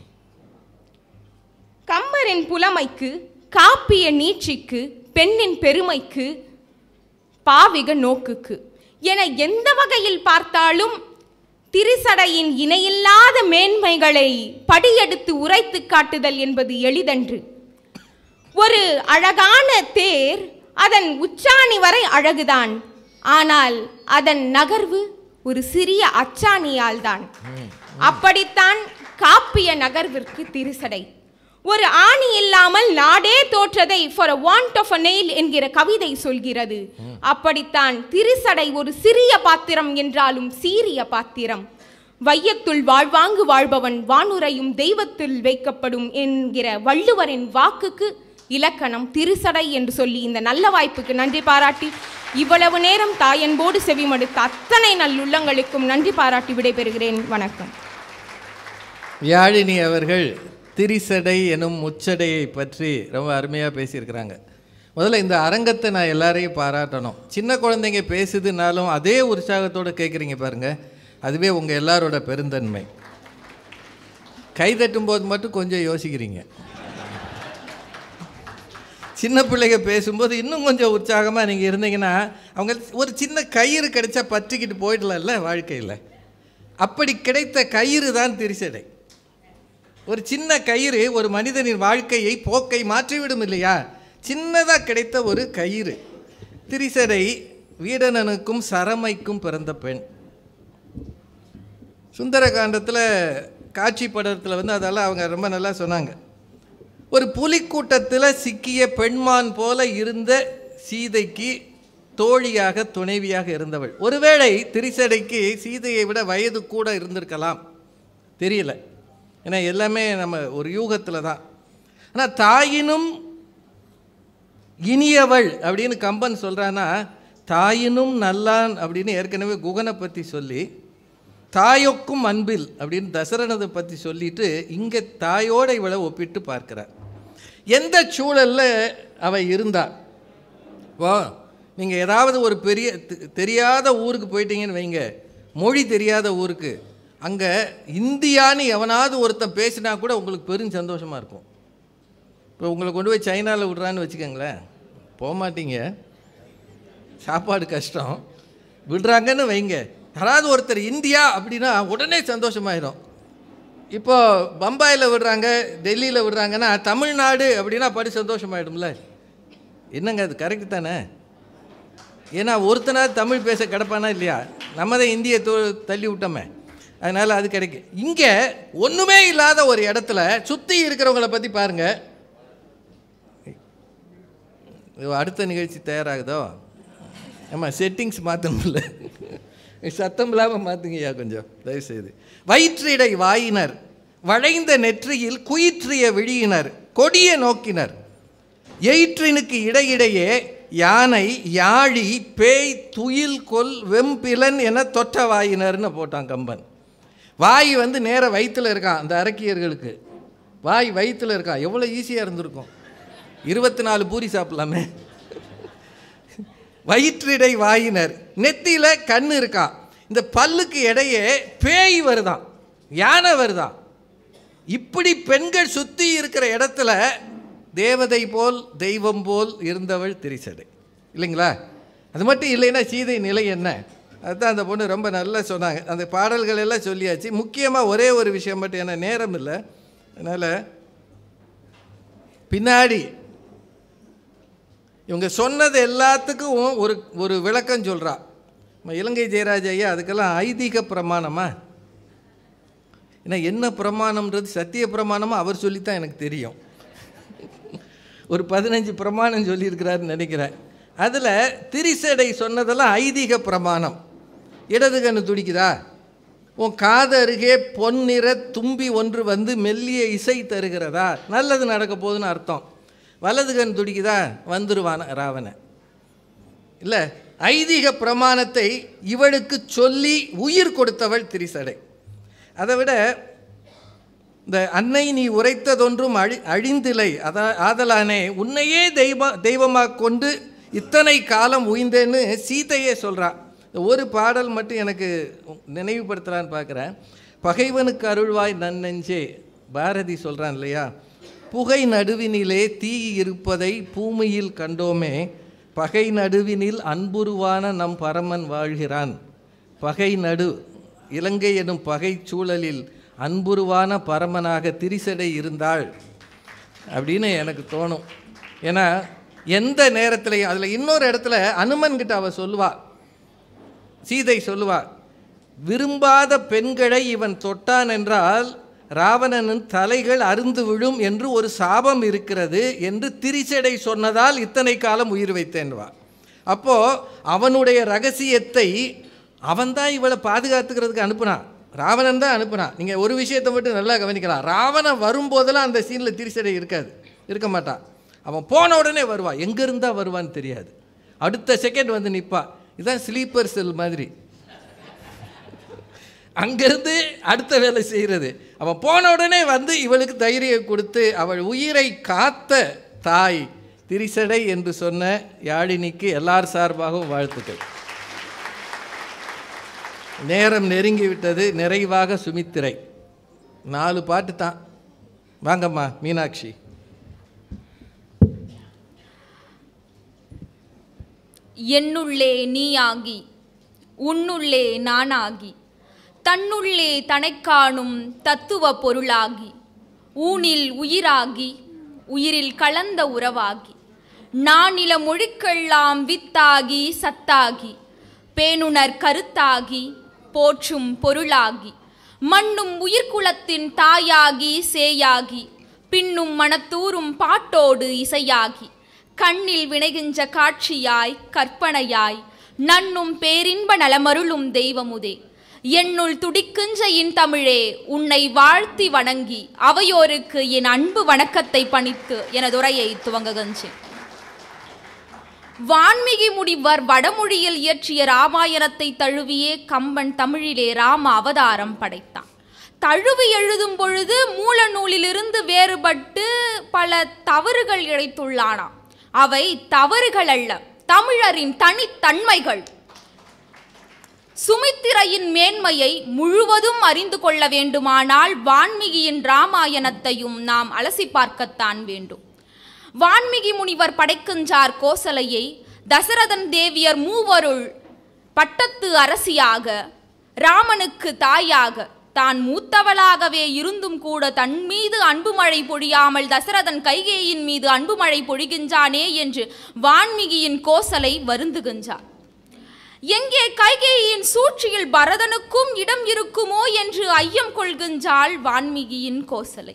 கம்பரின் புலமைக்கு காப்பிய நீட்சிக்கு பெண்ணின் பெருமைக்கு பாவிக நோக்குக்கு என எந்த வகையில் பார்த்தாலும் திருசடையின் இணையில்லாத மேன்மைகளை படியெடுத்து உரைத்து காட்டுதல் என்பது எளிதன்று ஒரு அழகான தேர் அதன் உச்சாணி வரை அழகுதான் ஆனால் அதன் நகர்வு ஒரு சிறிய அச்சாணியால் தான் அப்படித்தான் காப்பிய நகர்விற்கு திருசடை ஒரு ஆணி இல்லாமல் நாடே தோற்றதை for a want of a nail என்கிற கவிதை சொல்கிறது அப்படித்தான் திருசடை ஒரு சிறிய பாத்திரம் என்றாலும் சீரிய பாத்திரம் வையத்துள் வாழ்வாங்கு வாழ்பவன் வானுரையும் தெய்வத்தில் வைக்கப்படும் என்கிற வள்ளுவரின் வாக்குக்கு இலக்கணம் திருசடை என்று சொல்லி இந்த நல்ல வாய்ப்புக்கு நன்றி பாராட்டி இவ்வளவு நேரம் தாயன்போடு செவிமடுத்த அத்தனை நல்லுள்ளங்களுக்கும் நன்றி பாராட்டி விடைபெறுகிறேன் வணக்கம் யாழினி அவர்கள் திரிசடை எனும் முச்சடையை பற்றி ரொம்ப அருமையாக பேசியிருக்கிறாங்க முதல்ல இந்த அரங்கத்தை நான் எல்லாரையும் பாராட்டணும் சின்ன குழந்தைங்க பேசுதுனாலும் அதே உற்சாகத்தோடு கேட்குறீங்க பாருங்க அதுவே உங்கள் எல்லாரோட பெருந்தன்மை கை தட்டும் போது மட்டும் கொஞ்சம் யோசிக்கிறீங்க சின்ன பிள்ளைங்க பேசும்போது இன்னும் கொஞ்சம் உற்சாகமாக நீங்கள் இருந்தீங்கன்னா அவங்க ஒரு சின்ன கயிறு கிடைச்சா பற்றிக்கிட்டு போயிடலாம்ல வாழ்க்கையில் அப்படி கிடைத்த கயிறு தான் திரிசடை ஒரு சின்ன கயிறு ஒரு மனிதனின் வாழ்க்கையை போக்கை மாற்றிவிடும் இல்லையா சின்னதாக கிடைத்த ஒரு கயிறு திரிசடை வீடனனுக்கும் சரமைக்கும் பிறந்த பெண் சுந்தரகாண்டத்தில் காட்சி படத்தில் வந்து அதெல்லாம் அவங்க ரொம்ப நல்லா சொன்னாங்க ஒரு புலிக்கூட்டத்தில் சிக்கிய பெண்மான் போல இருந்த சீதைக்கு தோழியாக துணைவியாக இருந்தவள் ஒருவேளை திரிசடைக்கு சீதையை விட வயது கூட இருந்திருக்கலாம் தெரியல ஏன்னா எல்லாமே நம்ம ஒரு யூகத்தில் தான் ஆனால் தாயினும் இனியவள் அப்படின்னு கம்பன் சொல்கிறான்னா தாயினும் நல்லான் அப்படின்னு ஏற்கனவே குகனை பற்றி சொல்லி தாயொக்கும் அன்பில் அப்படின்னு தசரனதை பற்றி சொல்லிட்டு இங்கே தாயோட இவளை ஒப்பிட்டு பார்க்கிறார் எந்த சூழலில் அவள் இருந்தா வா நீங்கள் ஏதாவது ஒரு பெரிய தெ- தெரியாத ஊருக்கு போயிட்டீங்கன்னு வைங்க மொழி தெரியாத ஊருக்கு அங்கே இந்தியான்னு எவனாவது ஒருத்தன் பேசினா கூட உங்களுக்கு பெரும் சந்தோஷமாக இருக்கும் இப்போ உங்களை கொண்டு போய் சைனாவில் விட்றான்னு வச்சுக்கோங்களேன் போக மாட்டீங்க சாப்பாடு கஷ்டம் விடுறாங்கன்னு வைங்க யாராவது ஒருத்தர் இந்தியா அப்படின்னா உடனே சந்தோஷமாயிரும் இப்போ பம்பாயில் விடுறாங்க டெல்லியில் விடுறாங்கன்னா தமிழ்நாடு அப்படின்னா படி சந்தோஷமாயிடும்ல என்னங்க அது கரெக்டு தானே ஏன்னா ஒருத்தனாவது தமிழ் பேச கிடப்பானா இல்லையா நம்ம தான் இந்தியை தோ தள்ளி விட்டோமே அதனால் அது கிடைக்கும் இங்கே ஒன்றுமே இல்லாத ஒரு இடத்துல சுற்றி இருக்கிறவங்கள பற்றி பாருங்கள் அடுத்த நிகழ்ச்சி தயாராகுதோ ஆமாம் செட்டிங்ஸ் மாற்றணும்ல சத்தம் இல்லாமல் மாற்றுங்கய்யா கொஞ்சம் தயவுசெய்து வயிற்றிடை வாயினர் வளைந்த நெற்றியில் குயிற்றிய விழியினர் கொடிய நோக்கினர் எயிற்றினுக்கு இடையிடையே யானை யாழி பேய் துயில் கொல் வெம்பிலன் என தொற்ற வாயினர்னு போட்டான் கம்பன் வாய் வந்து நேர வயிற்றுல இருக்கான் அந்த அரக்கியர்களுக்கு வாய் வயிற்றுல இருக்கான் எவ்வளோ ஈஸியாக இருந்திருக்கும் இருபத்தி நாலு பூரி சாப்பிடலாமே வயிற்றிடை வாயினர் நெத்தியில கண்ணு இருக்கான் இந்த பல்லுக்கு இடையே பேய் வருதாம் யானை வருதாம் இப்படி பெண்கள் சுற்றி இருக்கிற இடத்துல தேவதை போல் தெய்வம் போல் இருந்தவள் திரிசடை இல்லைங்களா அது மட்டும் இல்லைன்னா சீதை நிலை என்ன அதுதான் அந்த பொண்ணு ரொம்ப நல்லா சொன்னாங்க அந்த பாடல்கள் எல்லாம் சொல்லியாச்சு முக்கியமாக ஒரே ஒரு விஷயம் மட்டும் ஏன்னா நேரம் இல்லை அதனால் பின்னாடி இவங்க சொன்னது எல்லாத்துக்கும் ஒரு ஒரு விளக்கம் சொல்கிறா நம்ம இலங்கை ஜெயராஜ் ஐயா அதுக்கெல்லாம் ஐதீக பிரமாணமா ஏன்னா என்ன பிரமாணம்ன்றது சத்திய பிரமாணமா அவர் சொல்லித்தான் எனக்கு தெரியும் ஒரு பதினஞ்சு பிரமாணம் சொல்லியிருக்கிறாருன்னு நினைக்கிறேன் அதில் திரிசடை சொன்னதெல்லாம் ஐதீக பிரமாணம் இடது கண்ணு துடிக்குதா உன் காது அருகே பொன்னிற தும்பி ஒன்று வந்து மெல்லிய இசை தருகிறதா நல்லது நடக்க போகுதுன்னு அர்த்தம் வலது கண் துடிக்குதா வந்துருவான ராவணன் இல்லை ஐதீக பிரமாணத்தை இவளுக்கு சொல்லி உயிர் கொடுத்தவள் திரிசடை அதை விட இந்த அன்னை நீ உரைத்ததொன்றும் அழி அழிந்திலை அதா ஆதலானே உன்னையே தெய்வ தெய்வமாக கொண்டு இத்தனை காலம் உய்ந்தேன்னு சீதையே சொல்கிறா ஒரு பாடல் மட்டும் எனக்கு நினைவுபடுத்தலான்னு பார்க்குறேன் பகைவனுக்கு அருள்வாய் நன்னெஞ்சே பாரதி சொல்கிறான் இல்லையா புகை நடுவினிலே தீ இருப்பதை பூமியில் கண்டோமே பகை நடுவினில் அன்புருவான நம் பரமன் வாழ்கிறான் பகை நடு இலங்கை எனும் பகை சூழலில் அன்புருவான பரமனாக திரிசடை இருந்தாள் அப்படின்னு எனக்கு தோணும் ஏன்னா எந்த நேரத்திலையும் அதில் இன்னொரு இடத்துல அனுமன் கிட்ட அவ சொல்லுவா சீதை சொல்லுவா விரும்பாத பெண்களை இவன் தொட்டான் என்றால் ராவணனின் தலைகள் அருந்து விழும் என்று ஒரு சாபம் இருக்கிறது என்று திரிசடை சொன்னதால் இத்தனை காலம் உயிர் வைத்தேன்வா அப்போ அவனுடைய ரகசியத்தை அவன்தான் இவளை பாதுகாத்துக்கிறதுக்கு அனுப்புனான் ராவணன் தான் அனுப்புனான் நீங்கள் ஒரு விஷயத்தை மட்டும் நல்லா கவனிக்கலாம் ராவணன் வரும்போதெல்லாம் அந்த சீனில் திரிசடை இருக்காது இருக்க மாட்டான் அவன் போன உடனே வருவான் எங்கே இருந்தால் வருவான்னு தெரியாது அடுத்த செகண்ட் வந்து நிற்பா இதுதான் ஸ்லீப்பர் செல் மாதிரி அங்கேருந்து அடுத்த வேலை செய்கிறது அவன் போன உடனே வந்து இவளுக்கு தைரியம் கொடுத்து அவள் உயிரை காத்த தாய் திரிசடை என்று சொன்ன யாழினிக்கு எல்லார் சார்பாகவும் வாழ்த்துக்கள் நேரம் நெருங்கி விட்டது நிறைவாக சுமித்திரை நாலு பாட்டு தான் வாங்கம்மா மீனாட்சி என்னுள்ளே நீயாகி உன்னுள்ளே நானாகி தன்னுள்ளே தனைக்காணும் தத்துவ பொருளாகி ஊனில் உயிராகி உயிரில் கலந்த உறவாகி நானில மொழிக்கெல்லாம் வித்தாகி சத்தாகி பேணுணர் கருத்தாகி போற்றும் பொருளாகி மண்ணும் உயிர்குலத்தின் தாயாகி சேயாகி பின்னும் மனத்தூரும் பாட்டோடு இசையாகி கண்ணில் வினைகின்ற காட்சியாய் கற்பனையாய் நன்னும் பேரின்ப நலமருளும் தெய்வமுதே என்னுள் துடிக்குஞ்ச இன் தமிழே உன்னை வாழ்த்தி வணங்கி அவையோருக்கு என் அன்பு வணக்கத்தை பணித்து எனதுரையை துவங்குகின்றேன் வான்மிகி முடிவர் வடமொழியில் இயற்றிய ராமாயணத்தை தழுவியே கம்பன் தமிழிலே ராம அவதாரம் படைத்தான் தழுவி எழுதும் பொழுது மூல நூலிலிருந்து வேறுபட்டு பல தவறுகள் இழைத்துள்ளானாம் அவை தவறுகள் அல்ல தமிழரின் தனித்தன்மைகள் சுமித்திரையின் மேன்மையை முழுவதும் அறிந்து கொள்ள வேண்டுமானால் வான்மிகியின் ராமாயணத்தையும் நாம் அலசி பார்க்கத்தான் வேண்டும் வான்மிகி முனிவர் படைக்கின்றார் கோசலையை தசரதன் தேவியர் மூவருள் பட்டத்து அரசியாக ராமனுக்கு தாயாக தான் மூத்தவளாகவே இருந்தும் கூட தன் மீது அன்பு மழை பொழியாமல் தசரதன் கைகேயின் மீது அன்பு மழை பொழிகின்றானே என்று வான்மிகியின் கோசலை வருந்துகின்றார் எங்கே கைகேயின் சூழ்ச்சியில் பரதனுக்கும் இடம் இருக்குமோ என்று ஐயம் கொள்கின்றாள் வான்மிகியின் கோசலை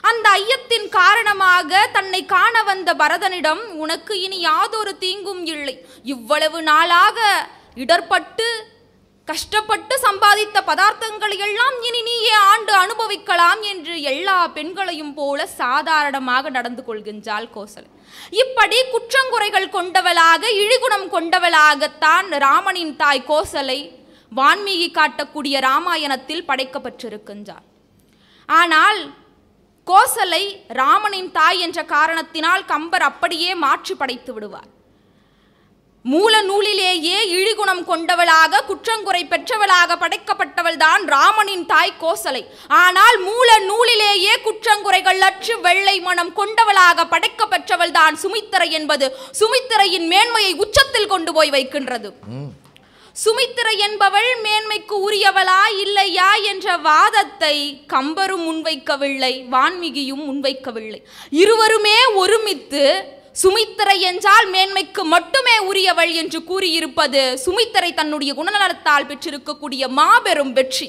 அந்த ஐயத்தின் காரணமாக தன்னை காண வந்த பரதனிடம் உனக்கு இனி யாதொரு தீங்கும் இல்லை இவ்வளவு நாளாக இடர்பட்டு கஷ்டப்பட்டு சம்பாதித்த பதார்த்தங்களை எல்லாம் இனி நீயே ஆண்டு அனுபவிக்கலாம் என்று எல்லா பெண்களையும் போல சாதாரணமாக நடந்து கொள்கின்றாள் கோசலை இப்படி குற்றங்குறைகள் கொண்டவளாக இழிகுணம் கொண்டவளாகத்தான் ராமனின் தாய் கோசலை வான்மீகி காட்டக்கூடிய ராமாயணத்தில் படைக்கப்பட்டிருக்கின்றார் ஆனால் கோசலை ராமனின் தாய் என்ற காரணத்தினால் கம்பர் அப்படியே மாற்றி படைத்து விடுவார் மூல நூலிலேயே இழிகுணம் கொண்டவளாக குற்றங்குறை பெற்றவளாக படைக்கப்பட்டவள்தான் ராமனின் தாய் கோசலை ஆனால் மூல நூலிலேயே குற்றங்குறைகள் அற்று வெள்ளை மனம் கொண்டவளாக படைக்கப்பெற்றவள்தான் சுமித்திரை என்பது சுமித்திரையின் மேன்மையை உச்சத்தில் கொண்டு போய் வைக்கின்றது சுமித்திரை என்பவள் மேன்மைக்கு உரியவளா இல்லையா என்ற வாதத்தை கம்பரும் முன்வைக்கவில்லை வான்மிகியும் முன்வைக்கவில்லை இருவருமே ஒருமித்து சுமித்திரை என்றால் மேன்மைக்கு மட்டுமே உரியவள் என்று கூறியிருப்பது சுமித்திரை தன்னுடைய குணநலத்தால் பெற்றிருக்கக்கூடிய மாபெரும் வெற்றி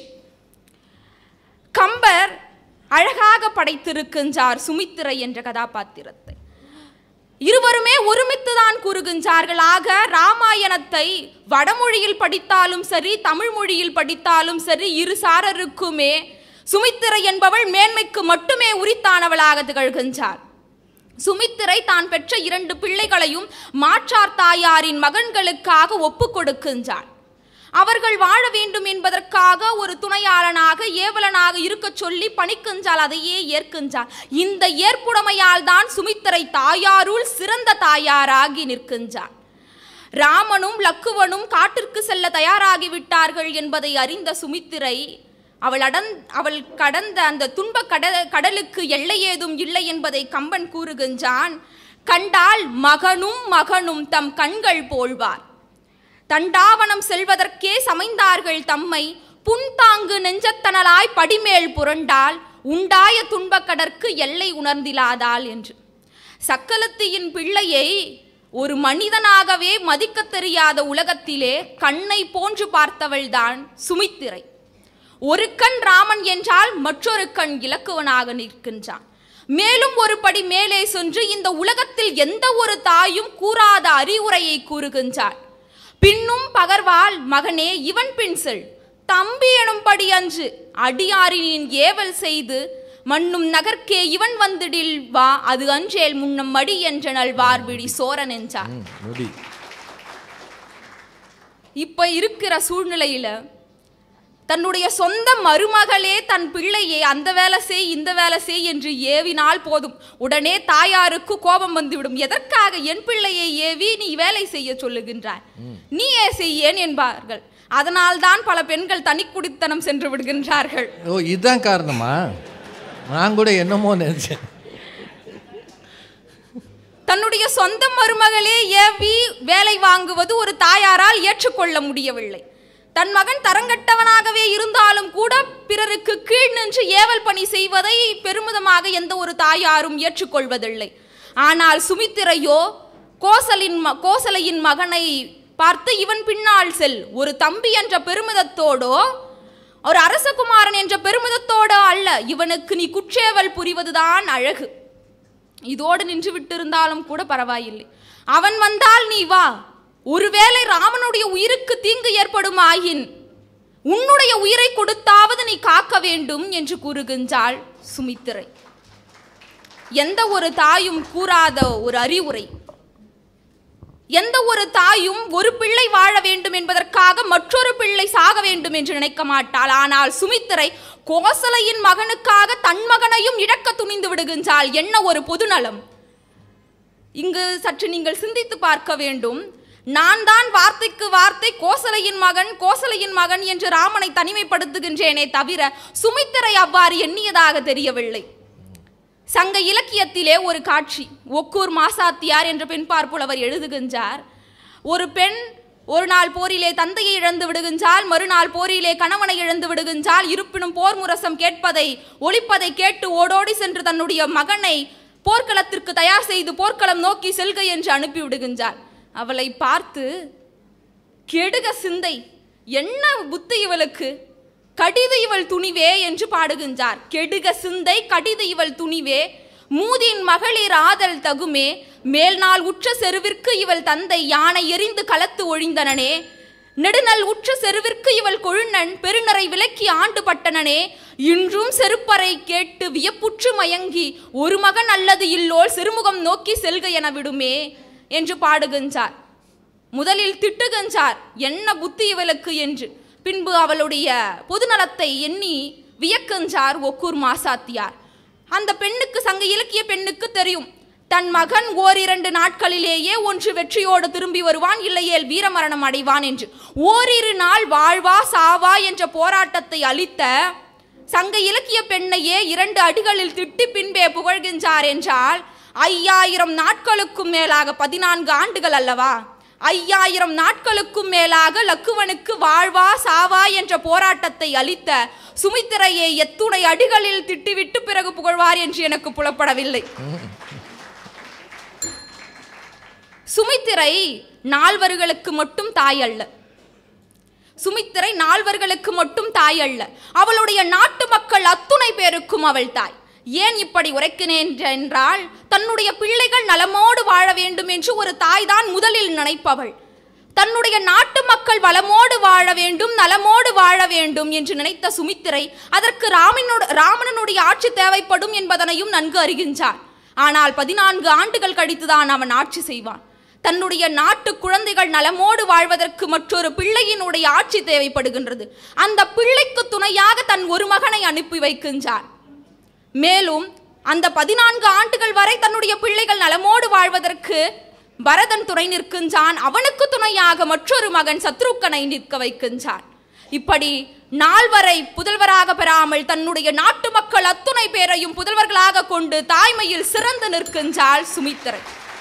கம்பர் அழகாக படைத்திருக்கின்றார் சுமித்திரை என்ற கதாபாத்திரத்தை இருவருமே ஒருமித்துதான் கூறுகின்றார்கள் ஆக ராமாயணத்தை வடமொழியில் படித்தாலும் சரி தமிழ் மொழியில் படித்தாலும் சரி இரு சாரருக்குமே சுமித்திரை என்பவள் மேன்மைக்கு மட்டுமே உரித்தானவளாக திகழ்கின்றார் சுமித்திரை தான் பெற்ற இரண்டு பிள்ளைகளையும் மாற்றார் தாயாரின் மகன்களுக்காக ஒப்புக் கொடுக்கின்றார் அவர்கள் வாழ வேண்டும் என்பதற்காக ஒரு துணையாளனாக ஏவலனாக இருக்கச் சொல்லி பணிக்கின்றாள் அதையே ஏற்கின்றாள் இந்த ஏற்புடைமையால் தான் சுமித்திரை தாயாருள் சிறந்த தாயாராகி நிற்கின்றார் ராமனும் லக்குவனும் காட்டிற்கு செல்ல தயாராகி விட்டார்கள் என்பதை அறிந்த சுமித்திரை அவள் அடன் அவள் கடந்த அந்த துன்ப கட கடலுக்கு எல்லை ஏதும் இல்லை என்பதை கம்பன் கூறுகின்றான் கண்டால் மகனும் மகனும் தம் கண்கள் போழ்வார் தண்டாவனம் செல்வதற்கே சமைந்தார்கள் தம்மை புன்தாங்கு நெஞ்சத்தனலாய் படிமேல் புரண்டால் உண்டாய துன்பக்கடற்கு எல்லை உணர்ந்திலாதாள் என்று சக்கலத்தியின் பிள்ளையை ஒரு மனிதனாகவே மதிக்கத் தெரியாத உலகத்திலே கண்ணை போன்று பார்த்தவள்தான் சுமித்திரை ஒரு கண் ராமன் என்றால் மற்றொரு கண் இலக்குவனாக நிற்கின்றான் மேலும் ஒரு படி மேலே சென்று இந்த உலகத்தில் எந்த ஒரு தாயும் கூறாத அறிவுரையை கூறுகின்றாள் பின்னும் பகர்வால் மகனே இவன் பின் செல் தம்பி எனும்படி அன்று அடியாரினின் ஏவல் செய்து மண்ணும் நகர்க்கே இவன் வந்திடில் வா அது அன்றேல் முன்னம் மடி என்றனல் வார்விழி சோரன் என்றார் முடி இப்ப இருக்கிற சூழ்நிலையில தன்னுடைய சொந்த மருமகளே தன் பிள்ளையை அந்த வேலை செய் இந்த வேலை செய் என்று ஏவினால் போதும் உடனே தாயாருக்கு கோபம் வந்துவிடும் எதற்காக என் பிள்ளையை ஏவி நீ வேலை செய்ய சொல்லுகின்றாய் நீயே செய்யேன் என்பார்கள் அதனால்தான் பல பெண்கள் தனி குடித்தனம் சென்று விடுகின்றார்கள் ஓ இதுதான் காரணமா நான் கூட என்னமோ நினைச்சேன் தன்னுடைய சொந்த மருமகளே ஏவி வேலை வாங்குவது ஒரு தாயாரால் ஏற்றுக்கொள்ள முடியவில்லை தன் மகன் தரங்கட்டவனாகவே இருந்தாலும் கூட பிறருக்கு கீழ் நின்று ஏவல் பணி செய்வதை பெருமிதமாக எந்த ஒரு தாயாரும் ஏற்றுக்கொள்வதில்லை ஆனால் சுமித்திரையோ கோசலின் ம கோசலையின் மகனை பார்த்து இவன் பின்னால் செல் ஒரு தம்பி என்ற பெருமிதத்தோடோ ஒரு அரசகுமாரன் என்ற பெருமிதத்தோடோ அல்ல இவனுக்கு நீ குற்றேவல் புரிவதுதான் அழகு இதோடு நின்று விட்டிருந்தாலும் கூட பரவாயில்லை அவன் வந்தால் நீ வா ஒருவேளை ராமனுடைய உயிருக்கு தீங்கு ஏற்படும் ஆயின் உன்னுடைய உயிரை கொடுத்தாவது நீ காக்க வேண்டும் என்று கூறுகின்றாள் சுமித்திரை எந்த ஒரு தாயும் கூறாத ஒரு அறிவுரை எந்த ஒரு தாயும் ஒரு பிள்ளை வாழ வேண்டும் என்பதற்காக மற்றொரு பிள்ளை சாக வேண்டும் என்று நினைக்க மாட்டாள் ஆனால் சுமித்திரை கோசலையின் மகனுக்காக தன் மகனையும் இழக்க துணிந்து விடுகின்றாள் என்ன ஒரு பொதுநலம் இங்கு சற்று நீங்கள் சிந்தித்து பார்க்க வேண்டும் நான் தான் வார்த்தைக்கு வார்த்தை கோசலையின் மகன் கோசலையின் மகன் என்று ராமனை தனிமைப்படுத்துகின்றேனே தவிர சுமித்திரை அவ்வாறு எண்ணியதாக தெரியவில்லை சங்க இலக்கியத்திலே ஒரு காட்சி ஒக்கூர் மாசாத்தியார் என்ற பெண் பார்ப்புலவர் எழுதுகின்றார் ஒரு பெண் ஒரு நாள் போரிலே தந்தையை இழந்து விடுகின்றாள் மறுநாள் போரிலே கணவனை இழந்து விடுகின்றாள் இருப்பினும் போர் முரசம் கேட்பதை ஒலிப்பதை கேட்டு ஓடோடி சென்று தன்னுடைய மகனை போர்க்களத்திற்கு தயார் செய்து போர்க்களம் நோக்கி செல்க என்று அனுப்பி விடுகின்றார் அவளை பார்த்து கெடுக சிந்தை என்ன புத்தி இவளுக்கு கடிது இவள் துணிவே என்று பாடுகின்றார் கெடுக சிந்தை கடிது இவள் துணிவே மூதின் மகளிர் ஆதல் தகுமே மேல்நாள் உற்ற செருவிற்கு இவள் தந்தை யானை எறிந்து களத்து ஒழிந்தனனே நெடுநல் உற்ற செருவிற்கு இவள் கொழுநன் பெருநரை விலக்கி ஆண்டு பட்டனனே இன்றும் செருப்பறை கேட்டு வியப்புற்று மயங்கி ஒரு மகன் அல்லது இல்லோல் சிறுமுகம் நோக்கி செல்க என விடுமே என்று பாடுகின்றார் முதலில் திட்டுகின்றார் என்ன புத்தி இவளுக்கு என்று பின்பு அவளுடைய பொதுநலத்தை எண்ணி வியக்கின்றார் ஒக்கூர் மாசாத்தியார் அந்த பெண்ணுக்கு சங்க இலக்கிய பெண்ணுக்கு தெரியும் தன் மகன் ஓரிரண்டு நாட்களிலேயே ஒன்று வெற்றியோடு திரும்பி வருவான் இல்லையேல் வீரமரணம் அடைவான் என்று ஓரிரு நாள் வாழ்வா சாவா என்ற போராட்டத்தை அளித்த சங்க இலக்கிய பெண்ணையே இரண்டு அடிகளில் திட்டி பின்பே புகழ்கின்றார் என்றால் ஐயாயிரம் நாட்களுக்கும் மேலாக பதினான்கு ஆண்டுகள் அல்லவா ஐயாயிரம் நாட்களுக்கும் மேலாக லக்குவனுக்கு வாழ்வா சாவா என்ற போராட்டத்தை அளித்த சுமித்திரையை எத்துணை அடிகளில் திட்டிவிட்டு பிறகு புகழ்வார் என்று எனக்கு புலப்படவில்லை சுமித்திரை நால்வர்களுக்கு மட்டும் தாய் அல்ல சுமித்திரை நால்வர்களுக்கு மட்டும் தாய் அல்ல அவளுடைய நாட்டு மக்கள் அத்துணை பேருக்கும் அவள் தாய் ஏன் இப்படி உரைக்கிறேன் என்றால் தன்னுடைய பிள்ளைகள் நலமோடு வாழ வேண்டும் என்று ஒரு தாய் தான் முதலில் நினைப்பவள் தன்னுடைய நாட்டு மக்கள் வளமோடு வாழ வேண்டும் நலமோடு வாழ வேண்டும் என்று நினைத்த சுமித்திரை அதற்கு ராமனோட ராமனனுடைய ஆட்சி தேவைப்படும் என்பதனையும் நன்கு அறிகின்றான் ஆனால் பதினான்கு ஆண்டுகள் கழித்துதான் அவன் ஆட்சி செய்வான் தன்னுடைய நாட்டு குழந்தைகள் நலமோடு வாழ்வதற்கு மற்றொரு பிள்ளையினுடைய ஆட்சி தேவைப்படுகின்றது அந்த பிள்ளைக்கு துணையாக தன் ஒரு மகனை அனுப்பி வைக்கின்றான் மேலும் அந்த பதினான்கு ஆண்டுகள் வரை தன்னுடைய பிள்ளைகள் நலமோடு வாழ்வதற்கு பரதன் துணை நிற்கின்றான் அவனுக்கு துணையாக மற்றொரு மகன் சத்ருக்கனை நிற்க வைக்கின்றான் இப்படி நால்வரை புதல்வராக பெறாமல் தன்னுடைய நாட்டு மக்கள் அத்துணை பேரையும் புதல்வர்களாக கொண்டு தாய்மையில் சிறந்து நிற்கின்றாள் சுமித்திரை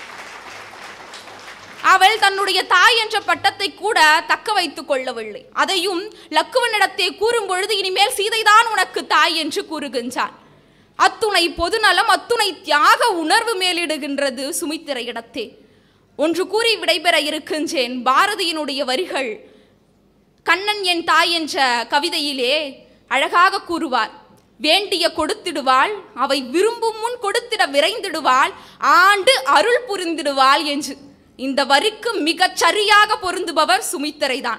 அவள் தன்னுடைய தாய் என்ற பட்டத்தை கூட தக்க வைத்துக் கொள்ளவில்லை அதையும் லக்குவனிடத்தே கூறும் பொழுது இனிமேல் சீதைதான் உனக்கு தாய் என்று கூறுகின்றான் அத்துணை பொதுநலம் அத்துணை தியாக உணர்வு மேலிடுகின்றது சுமித்திரையிடத்தே ஒன்று கூறி விடைபெற இருக்கின்றேன் பாரதியினுடைய வரிகள் கண்ணன் என் தாய் என்ற கவிதையிலே அழகாக கூறுவார் வேண்டிய கொடுத்திடுவாள் அவை விரும்பும் முன் கொடுத்திட விரைந்திடுவாள் ஆண்டு அருள் புரிந்திடுவாள் என்று இந்த வரிக்கு மிகச் சரியாக பொருந்துபவர் சுமித்திரைதான்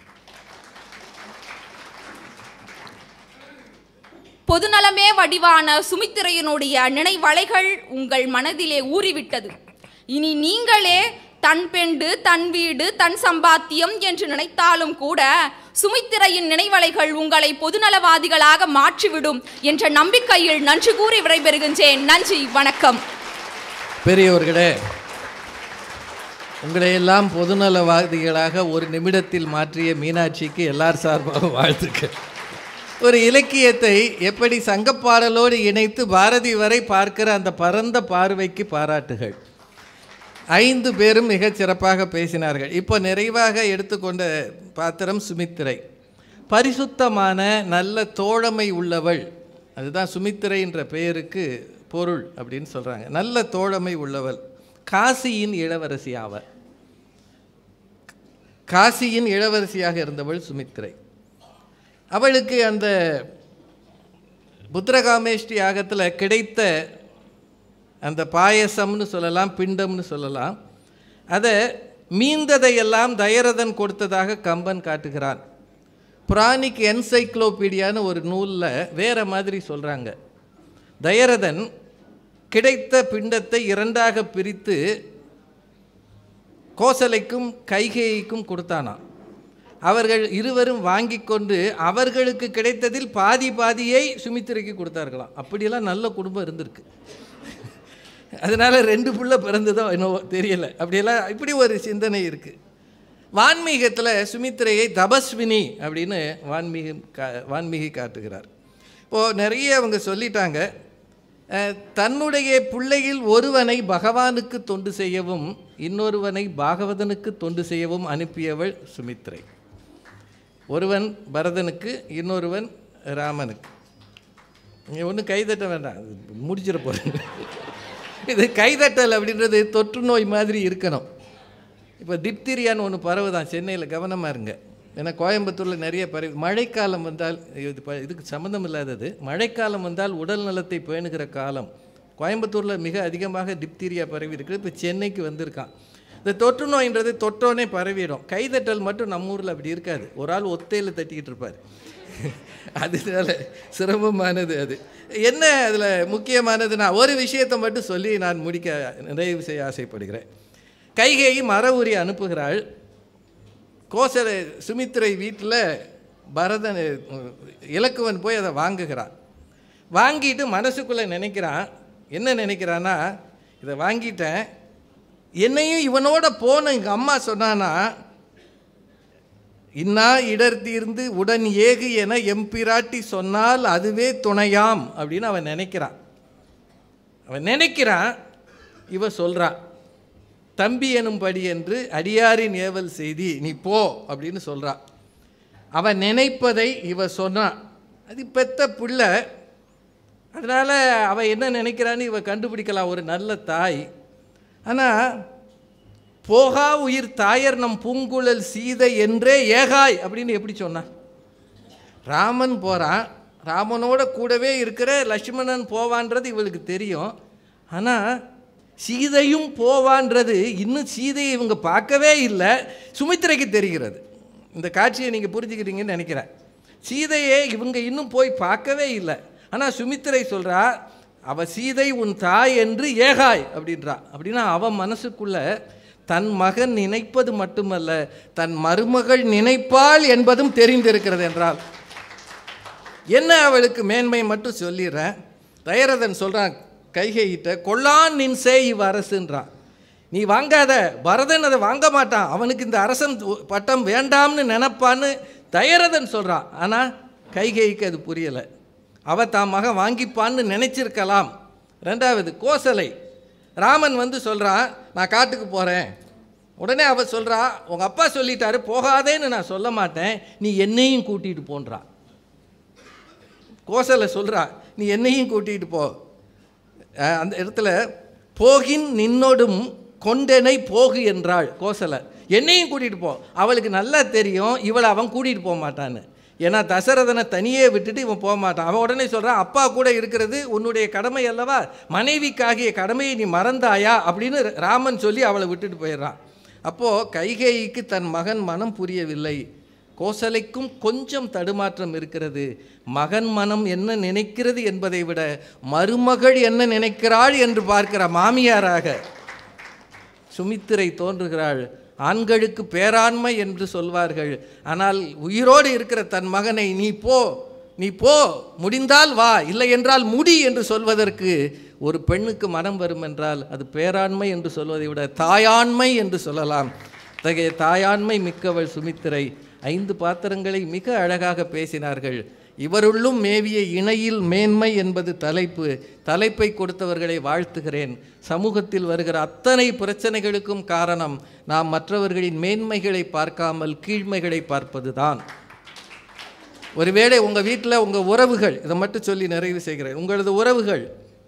பொதுநலமே வடிவான சுமித்திரையினுடைய நினைவலைகள் உங்கள் மனதிலே ஊறிவிட்டது இனி நீங்களே தன் பெண்டு தன் வீடு தன் சம்பாத்தியம் என்று நினைத்தாலும் கூட சுமித்திரையின் நினைவலைகள் உங்களை பொதுநலவாதிகளாக மாற்றிவிடும் என்ற நம்பிக்கையில் நன்றி கூறி விடைபெறுகின்றேன் நன்றி வணக்கம் பெரியவர்களே உங்களை எல்லாம் பொதுநலவாதிகளாக ஒரு நிமிடத்தில் மாற்றிய மீனாட்சிக்கு எல்லார் சார்பாக வாழ்த்துக்கள் ஒரு இலக்கியத்தை எப்படி சங்கப்பாடலோடு இணைத்து பாரதி வரை பார்க்கிற அந்த பரந்த பார்வைக்கு பாராட்டுகள் ஐந்து பேரும் மிகச் சிறப்பாக பேசினார்கள் இப்போ நிறைவாக எடுத்துக்கொண்ட பாத்திரம் சுமித்திரை பரிசுத்தமான நல்ல தோழமை உள்ளவள் அதுதான் சுமித்திரை என்ற பெயருக்கு பொருள் அப்படின்னு சொல்கிறாங்க நல்ல தோழமை உள்ளவள் காசியின் இளவரசி ஆவர் காசியின் இளவரசியாக இருந்தவள் சுமித்திரை அவளுக்கு அந்த புத்திரகாமேஷ்டி யாகத்தில் கிடைத்த அந்த பாயசம்னு சொல்லலாம் பிண்டம்னு சொல்லலாம் அதை மீந்ததையெல்லாம் தயரதன் கொடுத்ததாக கம்பன் காட்டுகிறான் புராணிக் என்சைக்ளோபீடியான்னு ஒரு நூலில் வேற மாதிரி சொல்கிறாங்க தயரதன் கிடைத்த பிண்டத்தை இரண்டாக பிரித்து கோசலைக்கும் கைகேயிக்கும் கொடுத்தானாம் அவர்கள் இருவரும் வாங்கி கொண்டு அவர்களுக்கு கிடைத்ததில் பாதி பாதியை சுமித்திரைக்கு கொடுத்தார்களாம் அப்படியெல்லாம் நல்ல குடும்பம் இருந்திருக்கு அதனால் ரெண்டு புள்ள பிறந்ததோ என்னவோ தெரியல அப்படியெல்லாம் இப்படி ஒரு சிந்தனை இருக்குது வான்மீகத்தில் சுமித்திரையை தபஸ்வினி அப்படின்னு வான்மீகம் கா வான்மீகி காட்டுகிறார் இப்போது நிறைய அவங்க சொல்லிட்டாங்க அஹ், தன்னுடைய பிள்ளையில் ஒருவனை பகவானுக்கு தொண்டு செய்யவும் இன்னொருவனை பாகவதனுக்கு தொண்டு செய்யவும் அனுப்பியவள் சுமித்திரை ஒருவன் பரதனுக்கு இன்னொருவன் ராமனுக்கு நீங்கள் ஒன்றும் கைதட்ட வேண்டாம் அது முடிச்சிட போகிறேன் இது கைதட்டல் அப்படின்றது தொற்று நோய் மாதிரி இருக்கணும் இப்போ டிப்திரியான்னு ஒன்று பரவுதான் சென்னையில் கவனமாக இருங்க ஏன்னா கோயம்புத்தூரில் நிறைய பறவை மழைக்காலம் வந்தால் இது ப- இதுக்கு சம்மந்தம் இல்லாதது மழைக்காலம் வந்தால் உடல் நலத்தை பேணுகிற காலம் கோயம்புத்தூரில் மிக அதிகமாக டிப்தீரியா பரவி இருக்குது இப்போ சென்னைக்கு வந்திருக்கான் இந்த தொற்று நோயின்றது தொற்றோனே பரவிடும் கைதட்டல் மட்டும் நம்ம ஊரில் அப்படி இருக்காது ஒரு ஆள் ஒத்தையில் தட்டிக்கிட்டு இருப்பார் அதனால சிரமமானது அது என்ன அதில் முக்கியமானதுன்னா ஒரு விஷயத்தை மட்டும் சொல்லி நான் முடிக்க நிறைவு செய்ய ஆசைப்படுகிறேன் கைகேயி மர உரி அனுப்புகிறாள் கோசலை சுமித்திரை வீட்டில் பரதன் உம், இலக்குவன் போய் அதை வாங்குகிறான் வாங்கிட்டு மனசுக்குள்ளே நினைக்கிறான் என்ன நினைக்கிறான்னா இதை வாங்கிட்டேன் என்னையும் இவனோட போன எங்கள் அம்மா சொன்னானா இன்னா இடர் தீர்ந்து உடன் ஏகு என எம்பிராட்டி சொன்னால் அதுவே துணையாம் அப்படின்னு அவன் நினைக்கிறான் அவன் நினைக்கிறான் இவ சொல்கிறான் தம்பி எனும்படி என்று அடியாரின் ஏவல் செய்தி நீ போ அப்படின்னு சொல்கிறான் அவன் நினைப்பதை இவ சொன்னான் அது பெத்த பிள்ளை அதனால் அவன் என்ன நினைக்கிறான்னு இவ கண்டுபிடிக்கலாம் ஒரு நல்ல தாய் ஆனால் போகா உயிர் தாயர் நம் பூங்குழல் சீதை என்றே ஏகாய் அப்படின்னு எப்படி சொன்னான் ராமன் போகிறான் ராமனோட கூடவே இருக்கிற லட்சுமணன் போவான்றது இவளுக்கு தெரியும் ஆனால் சீதையும் போவான்றது இன்னும் சீதையை இவங்க பார்க்கவே இல்லை சுமித்திரைக்கு தெரிகிறது இந்த காட்சியை நீங்கள் புரிஞ்சுக்கிறீங்கன்னு நினைக்கிறேன் சீதையை இவங்க இன்னும் போய் பார்க்கவே இல்லை ஆனால் சுமித்திரை சொல்கிறா அவ சீதை உன் தாய் என்று ஏகாய் அப்படின்றா அப்படின்னா அவன் மனசுக்குள்ள தன் மகன் நினைப்பது மட்டுமல்ல தன் மருமகள் நினைப்பாள் என்பதும் தெரிந்திருக்கிறது என்றால் என்ன அவளுக்கு மேன்மை மட்டும் சொல்லிடுறேன் தயரதன் சொல்கிறான் கைகையிட்ட கொள்ளான் நின் செய் இவ் அரசுன்றான் நீ வாங்காத பரதன் அதை வாங்க மாட்டான் அவனுக்கு இந்த அரசன் பட்டம் வேண்டாம்னு நினைப்பான்னு தயரதன் சொல்கிறான் ஆனால் கைகைக்கு அது புரியலை அவ தான் மகன் வாங்கிப்பான்னு நினைச்சிருக்கலாம் ரெண்டாவது கோசலை ராமன் வந்து சொல்கிறான் நான் காட்டுக்கு போகிறேன் உடனே அவ சொல்கிறா உங்கள் அப்பா சொல்லிட்டாரு போகாதேன்னு நான் சொல்ல மாட்டேன் நீ என்னையும் கூட்டிகிட்டு போன்றா கோசலை சொல்கிறா நீ என்னையும் கூட்டிகிட்டு போ அஹ் அந்த இடத்துல போகின் நின்னோடும் கொண்டனை போகு என்றாள் கோசலை என்னையும் கூட்டிகிட்டு போ அவளுக்கு நல்லா தெரியும் இவளை அவன் கூட்டிகிட்டு போக மாட்டான்னு ஏன்னா தசரதனை தனியே விட்டுட்டு இவன் போக மாட்டான் அவன் உடனே சொல்கிறான் அப்பா கூட இருக்கிறது உன்னுடைய கடமை அல்லவா மனைவிக்காகிய கடமையை நீ மறந்தாயா அப்படின்னு ராமன் சொல்லி அவளை விட்டுட்டு போயிடுறான் அப்போது கைகேயிக்கு தன் மகன் மனம் புரியவில்லை கோசலைக்கும் கொஞ்சம் தடுமாற்றம் இருக்கிறது மகன் மனம் என்ன நினைக்கிறது என்பதை விட மருமகள் என்ன நினைக்கிறாள் என்று பார்க்கிற மாமியாராக சுமித்திரை தோன்றுகிறாள் ஆண்களுக்கு பேராண்மை என்று சொல்வார்கள் ஆனால் உயிரோடு இருக்கிற தன் மகனை நீ போ நீ போ முடிந்தால் வா இல்லை என்றால் முடி என்று சொல்வதற்கு ஒரு பெண்ணுக்கு மனம் வரும் என்றால் அது பேராண்மை என்று சொல்வதை விட தாயாண்மை என்று சொல்லலாம் அத்தகைய தாயாண்மை மிக்கவள் சுமித்திரை ஐந்து பாத்திரங்களை மிக அழகாக பேசினார்கள் இவருள்ளும் மேவிய இணையில் மேன்மை என்பது தலைப்பு தலைப்பை கொடுத்தவர்களை வாழ்த்துகிறேன் சமூகத்தில் வருகிற அத்தனை பிரச்சனைகளுக்கும் காரணம் நாம் மற்றவர்களின் மேன்மைகளை பார்க்காமல் கீழ்மைகளை பார்ப்பதுதான் ஒருவேளை உங்கள் வீட்டில் உங்கள் உறவுகள் இதை மட்டும் சொல்லி நிறைவு செய்கிறேன் உங்களது உறவுகள்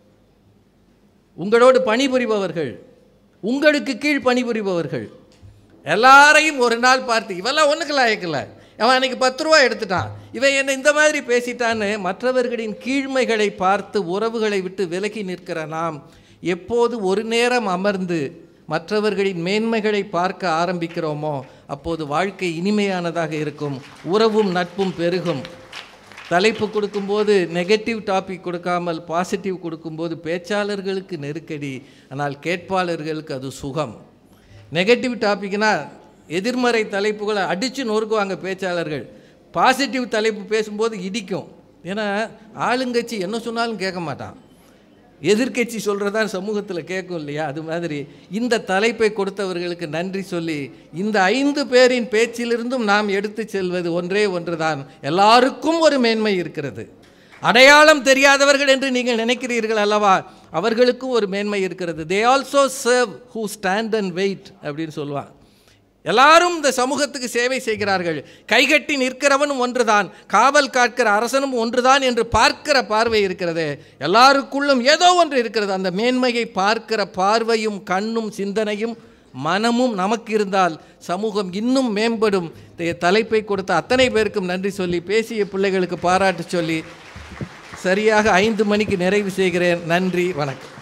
உங்களோடு பணிபுரிபவர்கள் உங்களுக்கு கீழ் பணிபுரிபவர்கள் எல்லாரையும் ஒரு நாள் பார்த்து இவெல்லாம் ஒன்றுக்கு லாயக்கில்ல அவன் அன்னைக்கு பத்து ரூபா எடுத்துட்டான் இவன் என்னை இந்த மாதிரி பேசிட்டான்னு மற்றவர்களின் கீழ்மைகளை பார்த்து உறவுகளை விட்டு விலகி நிற்கிற நாம் எப்போது ஒரு நேரம் அமர்ந்து மற்றவர்களின் மேன்மைகளை பார்க்க ஆரம்பிக்கிறோமோ அப்போது வாழ்க்கை இனிமையானதாக இருக்கும் உறவும் நட்பும் பெருகும் தலைப்பு கொடுக்கும்போது நெகட்டிவ் டாபிக் கொடுக்காமல் பாசிட்டிவ் கொடுக்கும்போது பேச்சாளர்களுக்கு நெருக்கடி ஆனால் கேட்பாளர்களுக்கு அது சுகம் நெகட்டிவ் டாபிக்னா எதிர்மறை தலைப்புகளை அடித்து நொறுக்குவாங்க பேச்சாளர்கள் பாசிட்டிவ் தலைப்பு பேசும்போது இடிக்கும் ஏன்னா ஆளுங்கட்சி என்ன சொன்னாலும் கேட்க மாட்டான் எதிர்க்கட்சி சொல்கிறதான் சமூகத்தில் கேட்கும் இல்லையா அது மாதிரி இந்த தலைப்பை கொடுத்தவர்களுக்கு நன்றி சொல்லி இந்த ஐந்து பேரின் பேச்சிலிருந்தும் நாம் எடுத்து செல்வது ஒன்றே ஒன்றுதான் எல்லாருக்கும் ஒரு மேன்மை இருக்கிறது அடையாளம் தெரியாதவர்கள் என்று நீங்கள் நினைக்கிறீர்கள் அல்லவா அவர்களுக்கும் ஒரு மேன்மை இருக்கிறது they also serve who stand and wait அப்படின்னு சொல்லுவான் எல்லாரும் இந்த சமூகத்துக்கு சேவை செய்கிறார்கள் கைகட்டி நிற்கிறவனும் ஒன்றுதான் காவல் காக்கிற அரசனும் ஒன்றுதான் என்று பார்க்கிற பார்வை இருக்கிறது எல்லாருக்குள்ளும் ஏதோ ஒன்று இருக்கிறது அந்த மேன்மையை பார்க்கிற பார்வையும் கண்ணும் சிந்தனையும் மனமும் நமக்கு இருந்தால் சமூகம் இன்னும் மேம்படும் இந்த தலைப்பை கொடுத்த அத்தனை பேருக்கும் நன்றி சொல்லி பேசிய பிள்ளைகளுக்கு பாராட்டு சொல்லி சரியாக ஐந்து மணிக்கு நிறைவு செய்கிறேன் நன்றி வணக்கம்